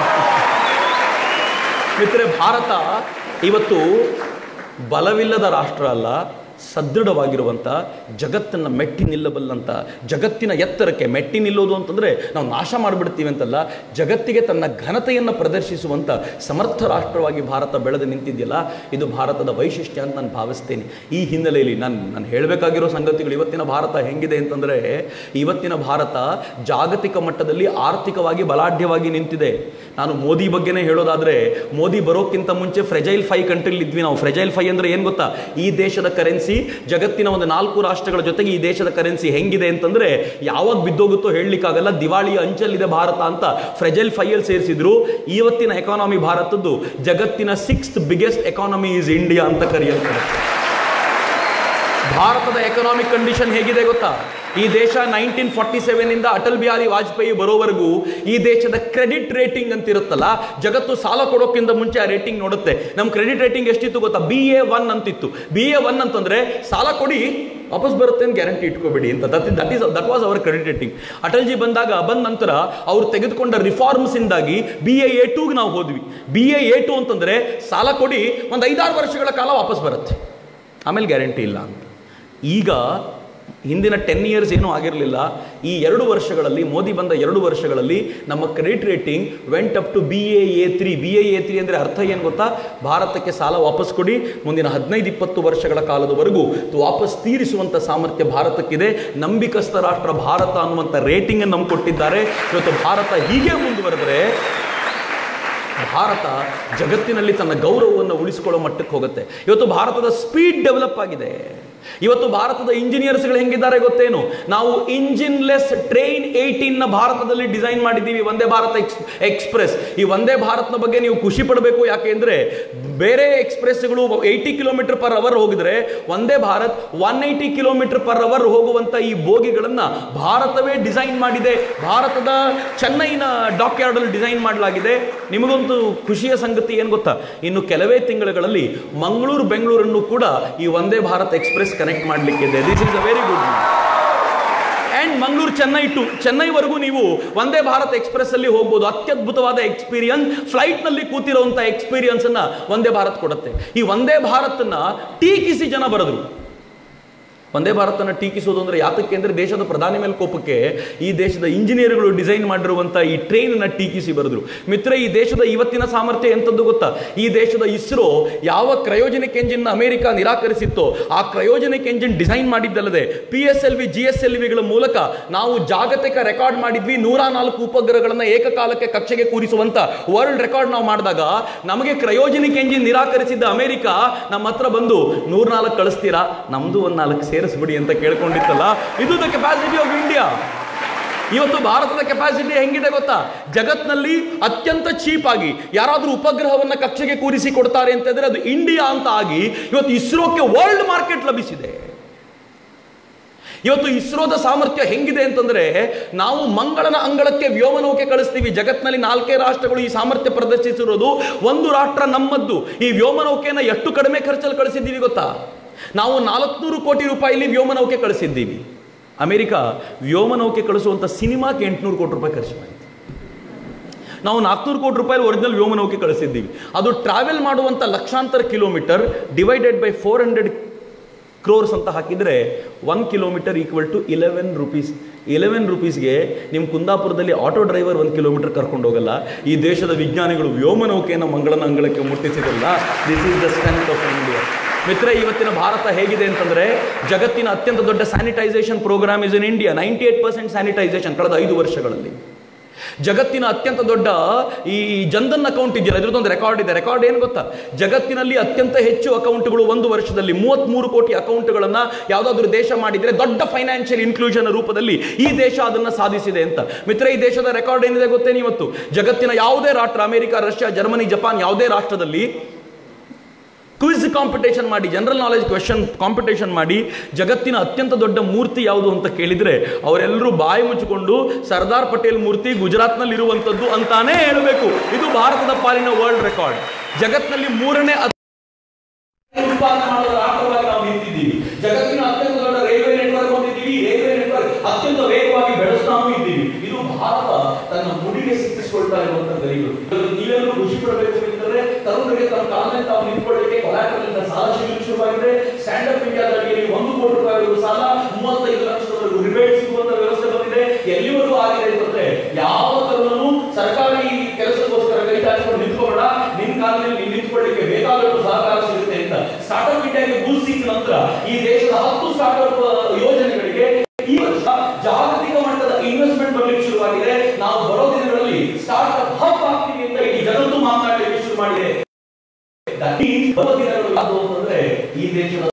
ಮಿತ್ರೆ ಭಾರತ ಇವತ್ತು ಬಲವಿಲ್ಲದ ರಾಷ್ಟ್ರ ಅಲ್ಲ ಸದೃಢವಾಗಿರುವಂಥ ಜಗತ್ತನ್ನು ಮೆಟ್ಟಿ ನಿಲ್ಲಬಲ್ಲಂಥ ಜಗತ್ತಿನ ಎತ್ತರಕ್ಕೆ ಮೆಟ್ಟಿ ನಿಲ್ಲೋದು ಅಂತಂದರೆ ನಾವು ನಾಶ ಮಾಡಿಬಿಡ್ತೀವಿ ಅಂತಲ್ಲ ಜಗತ್ತಿಗೆ ತನ್ನ ಘನತೆಯನ್ನು ಪ್ರದರ್ಶಿಸುವಂಥ ಸಮರ್ಥ ರಾಷ್ಟ್ರವಾಗಿ ಭಾರತ ಬೆಳೆದು ನಿಂತಿದೆಯಲ್ಲ ಇದು ಭಾರತದ ವೈಶಿಷ್ಟ್ಯ ಅಂತ ನಾನು ಭಾವಿಸ್ತೇನೆ ಈ ಹಿನ್ನೆಲೆಯಲ್ಲಿ ನಾನು ನಾನು ಹೇಳಬೇಕಾಗಿರೋ ಸಂಗತಿಗಳು ಇವತ್ತಿನ ಭಾರತ ಹೆಂಗಿದೆ ಅಂತಂದರೆ ಇವತ್ತಿನ ಭಾರತ ಜಾಗತಿಕ ಮಟ್ಟದಲ್ಲಿ ಆರ್ಥಿಕವಾಗಿ ಬಲಾಢ್ಯವಾಗಿ ನಿಂತಿದೆ ನಾನು ಮೋದಿ ಬಗ್ಗೆನೇ ಹೇಳೋದಾದರೆ ಮೋದಿ ಬರೋಕ್ಕಿಂತ ಮುಂಚೆ ಫ್ರೆಜೈಲ್ ಫೈ ಕಂಟ್ರಿಲಿ ಇದ್ವಿ ನಾವು ಫ್ರೆಜೈಲ್ ಫೈ ಅಂದರೆ ಏನು ಗೊತ್ತಾ ಈ ದೇಶದ ಕರೆನ್ಸಿ ಜಗತ್ತಿನ ಒಂದು ನಾಲ್ಕು ರಾಷ್ಟ್ರಗಳ ಜೊತೆಗೆ ಈ ದೇಶದ ಕರೆನ್ಸಿ ಹೆಂಗಿದೆ ಅಂತಂದ್ರೆ ಯಾವಾಗ ಬಿದ್ದೋಗುತ್ತೋ ಹೇಳಲಿಕ್ಕಾಗಲ್ಲ ದಿವಾಳಿಯ ಅಂಚಲ್ಲಿದೆ ಭಾರತ ಅಂತ ಫ್ರೆಜೈಲ್ ಫೈಯಲ್ಲಿ ಸೇರಿಸಿದ್ರು ಇವತ್ತಿನ ಎಕಾನಮಿ ಭಾರತದ್ದು ಜಗತ್ತಿನ sixth biggest economy is India ಅಂತ ಕರೆಯಲ್ಪಡುತ್ತೆ ಭಾರತದ ಎಕನಾಮಿಕ್ ಕಂಡೀಷನ್ ಹೇಗಿದೆ ಗೊತ್ತಾ ಈ ದೇಶ ನೈನ್ಟೀನ್ ಫಾರ್ಟಿ ಸೆವೆನ್ ಇಂದ ಅಟಲ್ ಬಿಹಾರಿ ವಾಜಪೇಯಿ ಬರೋವರೆಗೂ ಈ ದೇಶದ ಕ್ರೆಡಿಟ್ ರೇಟಿಂಗ್ ಅಂತ ಇರುತ್ತಲ್ಲ ಜಗತ್ತು ಸಾಲ ಕೊಡೋಕ್ಕಿಂತ ಮುಂಚೆ ಆ ರೇಟಿಂಗ್ ನೋಡುತ್ತೆ ನಮ್ಮ ಕ್ರೆಡಿಟ್ ರೇಟಿಂಗ್ ಎಷ್ಟಿತ್ತು ಗೊತ್ತಾ ಬಿ ಎ ಒನ್ ಅಂತಿತ್ತು ಬಿ ಎ ಒನ್ ಅಂತಂದ್ರೆ ಸಾಲ ಕೊಡಿ ವಾಪಸ್ ಬರುತ್ತೆ ಅಂತ ಗ್ಯಾರಂಟಿ ಇಟ್ಕೋಬೇಡಿ ಅಂತ that that is that was our credit rating Atalji ಬಂದಾಗ ಬಂದ ನಂತರ ಅವ್ರು ತೆಗೆದುಕೊಂಡ ರಿಫಾರ್ಮ್ಸ್ ಇಂದಾಗಿ ಬಿ ಎ ಎ ಟೂಗೆ ನಾವು ಹೋದ್ವಿ ಬಿ ಎ ಎ ಟು ಅಂತಂದ್ರೆ ಸಾಲ ಕೊಡಿ ಒಂದು ಐದಾರು ವರ್ಷಗಳ ಕಾಲ ವಾಪಸ್ ಬರುತ್ತೆ ಆಮೇಲೆ ಗ್ಯಾರಂಟಿ ಇಲ್ಲ ಅಂತ ಈಗ ಹಿಂದಿನ ಟೆನ್ ಇಯರ್ಸ್ ಏನೂ ಆಗಿರಲಿಲ್ಲ ಈ ಎರಡು ವರ್ಷಗಳಲ್ಲಿ ಮೋದಿ ಬಂದ ಎರಡು ವರ್ಷಗಳಲ್ಲಿ ನಮ್ಮ credit rating went up to B A A three B A A three ಅಂದರೆ ಅರ್ಥ ಏನು ಗೊತ್ತಾ ಭಾರತಕ್ಕೆ ಸಾಲ ವಾಪಸ್ ಕೊಡಿ ಮುಂದಿನ ಹದಿನೈದು ಇಪ್ಪತ್ತು ವರ್ಷಗಳ ಕಾಲದವರೆಗೂ ವಾಪಸ್ ತೀರಿಸುವಂಥ ಸಾಮರ್ಥ್ಯ ಭಾರತಕ್ಕಿದೆ ನಂಬಿಕಸ್ಥ ರಾಷ್ಟ್ರ ಭಾರತ ಅನ್ನುವಂಥ ರೇಟಿಂಗ್ ನಮ್ಗೆ ಕೊಟ್ಟಿದ್ದಾರೆ ಇವತ್ತು ಭಾರತ ಹೀಗೆ ಮುಂದುವರೆದರೆ ಭಾರತ ಜಗತ್ತಿನಲ್ಲಿ ತನ್ನ ಗೌರವವನ್ನು ಉಳಿಸಿಕೊಳ್ಳೋ ಮಟ್ಟಕ್ಕೆ ಹೋಗುತ್ತೆ ಇವತ್ತು ಭಾರತದ ಸ್ಪೀಡ್ ಡೆವಲಪ್ ಆಗಿದೆ ಇವತ್ತು ಭಾರತದ ಇಂಜಿನಿಯರ್ಸ್ಗಳು ಹೆಂಗಿದ್ದಾರೆ ಗೊತ್ತೇನು ನಾವು ಇಂಜಿನ್ಲೆಸ್ ಟ್ರೈನ್ ಏಯ್ಟೀನ್ ನ ಭಾರತದಲ್ಲಿ ಡಿಸೈನ್ ಮಾಡಿದ್ದೀವಿ ವಂದೇ ಭಾರತ ಎಕ್ಸ್ ಎಕ್ಸ್ಪ್ರೆಸ್ ಈ ವಂದೇ ಭಾರತ್ನ ಬಗ್ಗೆ ನೀವು ಖುಷಿ ಪಡಬೇಕು ಯಾಕೆ ಅಂದ್ರೆ ಬೇರೆ ಎಕ್ಸ್ಪ್ರೆಸ್ಗಳು ಏಯ್ಟಿ ಕಿಲೋಮೀಟರ್ ಪರ್ ಅವರ್ ಹೋಗಿದ್ರೆ Vande Bharat one eighty kilometre per hour ಹೋಗುವಂತ ಈ ಬೋಗಿಗಳನ್ನ ಭಾರತವೇ ಡಿಸೈನ್ ಮಾಡಿದೆ ಭಾರತದ ಚೆನ್ನೈನ ಡಾಕ್ ಯಾರ್ಡಲ್ಲಿ ಡಿಸೈನ್ ಮಾಡಲಾಗಿದೆ ನಿಮಗಂತೂ ಖುಷಿಯ ಸಂಗತಿ ಏನು ಗೊತ್ತಾ ಇನ್ನು ಕೆಲವೇ ತಿಂಗಳುಗಳಲ್ಲಿ ಮಂಗಳೂರು ಬೆಂಗಳೂರನ್ನು ಕೂಡ ಈ ವಂದೇ ಭಾರತ್ ಎಕ್ಸ್ಪ್ರೆಸ್ ಕನೆಕ್ಟ್ ಮಾಡಲಿಕ್ಕಿದೆ this is a very good and Mangaluru Chennai to ಚೆನ್ನೈವರೆಗೂ ನೀವು ವಂದೇ ಭಾರತ್ ಎಕ್ಸ್ಪ್ರೆಸ್ ಅಲ್ಲಿ ಹೋಗ್ಬೋದು ಅತ್ಯದ್ಭುತವಾದ ಎಕ್ಸ್ಪೀರಿಯನ್ಸ್ ಫ್ಲೈಟ್ ನಲ್ಲಿ ಕೂತಿರುವಂತ ಎಕ್ಸ್ಪೀರಿಯನ್ಸ್ ಅನ್ನ ವಂದೇ ಭಾರತ್ ಕೊಡುತ್ತೆ ಈ ವಂದೇ ಭಾರತ್ನ ಟೀಕಿಸಿ ಜನ ಬರೆದ್ರು ವಂದೇ ಭಾರತನ ಟೀಕಿಸೋದು ಅಂದ್ರೆ ಯಾತಕ್ಕೆ ಅಂದ್ರೆ ದೇಶದ ಪ್ರಧಾನಿ ಮೇಲೆ ಕೋಪಕ್ಕೆ ಈ ದೇಶದ ಇಂಜಿನಿಯರ್ಗಳು ಡಿಸೈನ್ ಮಾಡಿರುವಂತ ಈ ಟ್ರೈನ್ ಟೀಕಿಸಿ ಬರೆದ್ರು ಮಿತ್ರ ಈ ದೇಶದ ಇವತ್ತಿನ ಸಾಮರ್ಥ್ಯ ಎಂತದ್ದು ಗೊತ್ತಾ ಈ ದೇಶದ ಇಸ್ರೋ ಯಾವ ಕ್ರಯೋಜನಿಕ್ ಎಂಜಿನ್ ಅಮೆರಿಕ ನಿರಾಕರಿಸಿತ್ತೋ ಆ ಕ್ರಯೋಜನಿಕ್ ಎಂಜಿನ್ ಡಿಸೈನ್ ಮಾಡಿದ್ದಲ್ಲದೆ P S L V G S L ವಿಗಳ ಮೂಲಕ ನಾವು ಜಾಗತಿಕ ರೆಕಾರ್ಡ್ ಮಾಡಿದ್ವಿ ನೂರ ನಾಲ್ಕು ಉಪಗ್ರಹಗಳನ್ನ ಏಕಕಾಲಕ್ಕೆ ಕಕ್ಷೆಗೆ ಕೂರಿಸುವಂತ ವರ್ಲ್ಡ್ ರೆಕಾರ್ಡ್ ನಾವು ಮಾಡಿದಾಗ ನಮಗೆ ಕ್ರಯೋಜನಿಕ್ ಎಂಜಿನ್ ನಿರಾಕರಿಸಿದ್ದ ಅಮೆರಿಕ ನಮ್ಮ ಹತ್ರ ಬಂದು ನೂರ್ನಾಲ್ಕು ಕಳಿಸ್ತೀರಾ ನಮ್ದು ಒಂದ್ ನಾಲ್ಕು ಸೇರಿಸ್ಬಿಡಿ ಅಂತ ಕೇಳ್ಕೊಂಡಿತ್ತಲ್ಲ ಇದು ದ ಕೆಪಾಸಿಟಿ ಆಫ್ ಇಂಡಿಯಾ ಇವತ್ತು ಭಾರತದ ಕೆಪಾಸಿಟಿ ಹೆಂಗಿದೆ ಗೊತ್ತಾ ಜಗತ್ನಲ್ಲಿ ಅತ್ಯಂತ ಚೀಪ್ ಆಗಿ ಯಾರಾದ್ರೂ ಉಪಗ್ರಹವನ್ನ ಕಕ್ಷೆಗೆ ಕೂರಿಸಿ ಕೊಡ್ತಾರೆ ಅಂತಂದ್ರೆ ಅದು ಇಂಡಿಯಾ ಅಂತ ಆಗಿ ಇವತ್ತು ಇಸ್ರೋಕ್ಕೆ ವರ್ಲ್ಡ್ ಮಾರ್ಕೆಟ್ ಲಭಿಸಿದೆ ಇವತ್ತು ಇಸ್ರೋದ ಸಾಮರ್ಥ್ಯ ಹೆಂಗಿದೆ ಅಂತಂದ್ರೆ ನಾವು ಮಂಗಳನ ಅಂಗಳಕ್ಕೆ ವ್ಯೋಮನೌಕೆ ಕಳಿಸ್ತೀವಿ ಜಗತ್ನಲ್ಲಿ ನಾಲ್ಕೇ ರಾಷ್ಟ್ರಗಳು ಈ ಸಾಮರ್ಥ್ಯ ಪ್ರದರ್ಶಿಸಿರೋದು ಒಂದು ರಾಷ್ಟ್ರ ನಮ್ಮದ್ದು ಈ ವ್ಯೋಮನೌಕೆನ ಎಷ್ಟು ಕಡಿಮೆ ಖರ್ಚಲ್ಲಿ ಕಳಿಸಿದ್ದೀವಿ ಗೊತ್ತಾ ನಾವು ನಾಲ್ಕುನೂರು ಕೋಟಿ ರೂಪಾಯಿಲಿ ವ್ಯೋಮನೌಕೆ ಕಳಿಸಿದ್ದೀವಿ ಅಮೆರಿಕ ವ್ಯೋಮನೌಕೆ ಕಳಿಸುವಂಥ ಸಿನಿಮಾಕ್ಕೆ ಎಂಟುನೂರು ಕೋಟಿ ರೂಪಾಯಿ ಖರ್ಚು ಮಾಡಿದೆ ನಾವು ನಾಲ್ಕುನೂರು ಕೋಟಿ ರೂಪಾಯಿ ಒರಿಜಿನಲ್ ವ್ಯೋಮನೌಕೆ ಕಳಿಸಿದ್ದೀವಿ ಅದು ಟ್ರಾವೆಲ್ ಮಾಡುವಂಥ ಲಕ್ಷಾಂತರ kilometre divided by four hundred crores ಅಂತ ಹಾಕಿದರೆ one kilometre equal to eleven rupees eleven ರುಪೀಸ್ಗೆ ನಿಮ್ಮ ಕುಂದಾಪುರದಲ್ಲಿ ಆಟೋ ಡ್ರೈವರ್ ಒಂದು ಕಿಲೋಮೀಟರ್ ಕರ್ಕೊಂಡು ಹೋಗಲ್ಲ ಈ ದೇಶದ ವಿಜ್ಞಾನಿಗಳು ವ್ಯೋಮನೌಕೆಯನ್ನು ಮಂಗಳನ ಅಂಗಳಕ್ಕೆ ಮುಟ್ಟಿಸಿದಲ್ಲ this is the strength of India ಮಿತ್ರ ಇವತ್ತಿನ ಭಾರತ ಹೇಗಿದೆ ಅಂತಂದ್ರೆ ಜಗತ್ತಿನ ಅತ್ಯಂತ ದೊಡ್ಡ sanitization program is in India ninety eight percent sanitization ಕಳೆದ ಐದು ವರ್ಷಗಳಲ್ಲಿ ಜಗತ್ತಿನ ಅತ್ಯಂತ ದೊಡ್ಡ ಈ ಜನ್ಧನ್ ಅಕೌಂಟ್ ಇದೆಯಲ್ಲ ಇದ್ರದ್ದೊಂದು ರೆಕಾರ್ಡ್ ಇದೆ ರೆಕಾರ್ಡ್ ಏನು ಗೊತ್ತಾ ಜಗತ್ತಿನಲ್ಲಿ ಅತ್ಯಂತ ಹೆಚ್ಚು ಅಕೌಂಟ್ಗಳು ಒಂದು ವರ್ಷದಲ್ಲಿ ಮೂವತ್ಮೂರು ಕೋಟಿ ಅಕೌಂಟ್ಗಳನ್ನ ಯಾವುದಾದ್ರೂ ದೇಶ ಮಾಡಿದ್ರೆ ದೊಡ್ಡ ಫೈನಾನ್ಷಿಯಲ್ ಇನ್ಕ್ಲೂಷನ್ ರೂಪದಲ್ಲಿ ಈ ದೇಶ ಅದನ್ನ ಸಾಧಿಸಿದೆ ಅಂತ ಮಿತ್ರ ಈ ದೇಶದ ರೆಕಾರ್ಡ್ ಏನಿದೆ ಗೊತ್ತೇನು ಇವತ್ತು ಜಗತ್ತಿನ ಯಾವುದೇ ರಾಷ್ಟ್ರ ಅಮೆರಿಕ ರಷ್ಯಾ ಜರ್ಮನಿ ಜಪಾನ್ ಯಾವುದೇ ರಾಷ್ಟ್ರದಲ್ಲಿ ಕ್ವಿಜ್ ಕಾಂಪಿಟೇಷನ್ ಮಾಡಿ ಜನರಲ್ ನಾಲೆಜ್ ಕ್ವೆಶನ್ ಕಾಂಪಿಟೇಷನ್ ಮಾಡಿ ಜಗತ್ತಿನ ಅತ್ಯಂತ ದೊಡ್ಡ ಮೂರ್ತಿ ಯಾವುದು ಅಂತ ಕೇಳಿದ್ರೆ ಅವರೆಲ್ಲರೂ ಬಾಯಿ ಮುಚ್ಚಿಕೊಂಡು ಸರ್ದಾರ್ ಪಟೇಲ್ ಮೂರ್ತಿ ಗುಜರಾತ್ನಲ್ಲಿ ಇರುವಂಥದ್ದು ಅಂತಾನೇ ಹೇಳಬೇಕು ಇದು ಭಾರತದ ಪಾಲಿನ ವರ್ಲ್ಡ್ ರೆಕಾರ್ಡ್ ಜಗತ್ತಿನಲ್ಲಿ ಮೂರನೇ ಅತಿ ಉತ್ಪಾದನೆ ಮಾಡುವ ರಾಷ್ಟ್ರವಾಗಿ ನಾವು ನಿಂತಿದ್ದೀವಿ ಜಗತ್ತಿನ ಅತ್ಯಂತ ದೊಡ್ಡ ರೈಲ್ವೆ ನೆಟ್ವರ್ಕ್ ಹೊಂದಿದ್ದೀವಿ ರೈಲ್ವೆ ನೆಟ್ವರ್ಕ್ ಅತ್ಯಂತ ವೇಗವಾಗಿ ಬೆಳೆಸ್ತಾನೂ ಇದ್ದೀವಿ ಇದು ಭಾರತ ತನ್ನ ಮುಡಿಗೆ ಸಿಕ್ಕಿಸಿಕೊಳ್ತಾ ಇರುವಂತ ಗರಿಗಳು ನೀವೆಲ್ಲರೂ ಖುಷಿ ಪಡಬೇಕು ಅಂತಂದ್ರೆ ತರುಣರಿಗೆ ತಮ್ಮ ಕಾಲ ಮೇಲೆ ತಾವು ನಿಂತ್ಕೊಳ್ಳಿಕ್ಕೆ ಕೊಲಾಟರಲ್ ಸಾಲ ಸಿಗಲಿಕ್ಕೆ ಶುರುವಾಗಿದೆ ಸ್ಟ್ಯಾಂಡ್ ಅಪ್ ಇಂಡಿಯಾದ ಅಡಿಯಲ್ಲಿ ಒಂದು ಕೋಟಿ ರೂಪಾಯಿವರೆಗೂ ಸಾಲ ಮೂವತ್ತೈದು ಲಕ್ಷದವರೆಗೂ ರಿಬೇಟ್ ಸಿಗುವಂತ ವ್ಯವಸ್ಥೆ ಬಂದಿದೆ ಎಲ್ಲಿವರೆಗೂ ಆಗಿದೆ ಅಂತಂದ್ರೆ ಯಾವ ತರುಣನು ಸರ್ಕಾರಿ ಕೆಲಸಕ್ಕೋಸ್ಕರ ಕೈ ಚಾಚಿಕೊಂಡು ನಿಂತ್ಕೋಬೇಡ ನಿನ್ ಕಾಲ ಮೇಲೆ ನೀನ್ ನಿಂತ್ಕೊಳ್ಳಿಕ್ಕೆ ಬೇಕಾದಷ್ಟು ಸಹಕಾರ ಸಿಗುತ್ತೆ ಅಂತ ಸ್ಟಾರ್ಟ್ಅಪ್ ಇಂಡಿಯಾಗೆ ಬೂಸ್ಟ್ ಸಿಕ್ಕ ನಂತರ ಈ ದೇಶದ ಹತ್ತು ಸ್ಟಾರ್ಟ್ಅಪ್ ಯೋಜನೆಗಳಿಗೆ ಈ ವರ್ಷ ಜಾಗತಿಕ ಮಟ್ಟದ ಇನ್ವೆಸ್ಟ್ಮೆಂಟ್ ಬರ್ಲಿಕ್ಕೆ ಶುರುವಾಗಿದೆ ನಾವು ಬರೋ ದಿನಗಳಲ್ಲಿ ಸ್ಟಾರ್ಟ್ಅಪ್ ಹಬ್ ಆಗ್ತೀವಿ ಅಂತ ಇಡೀ ಜಗತ್ತು ಮಾತನಾಡಲಿಕ್ಕೆ ಶುರು ಮಾಡಿದೆ ಬರುವ ದಿನಗಳು ಯಾವುದು ಅಂತಂದ್ರೆ ಈ ದೇಶದ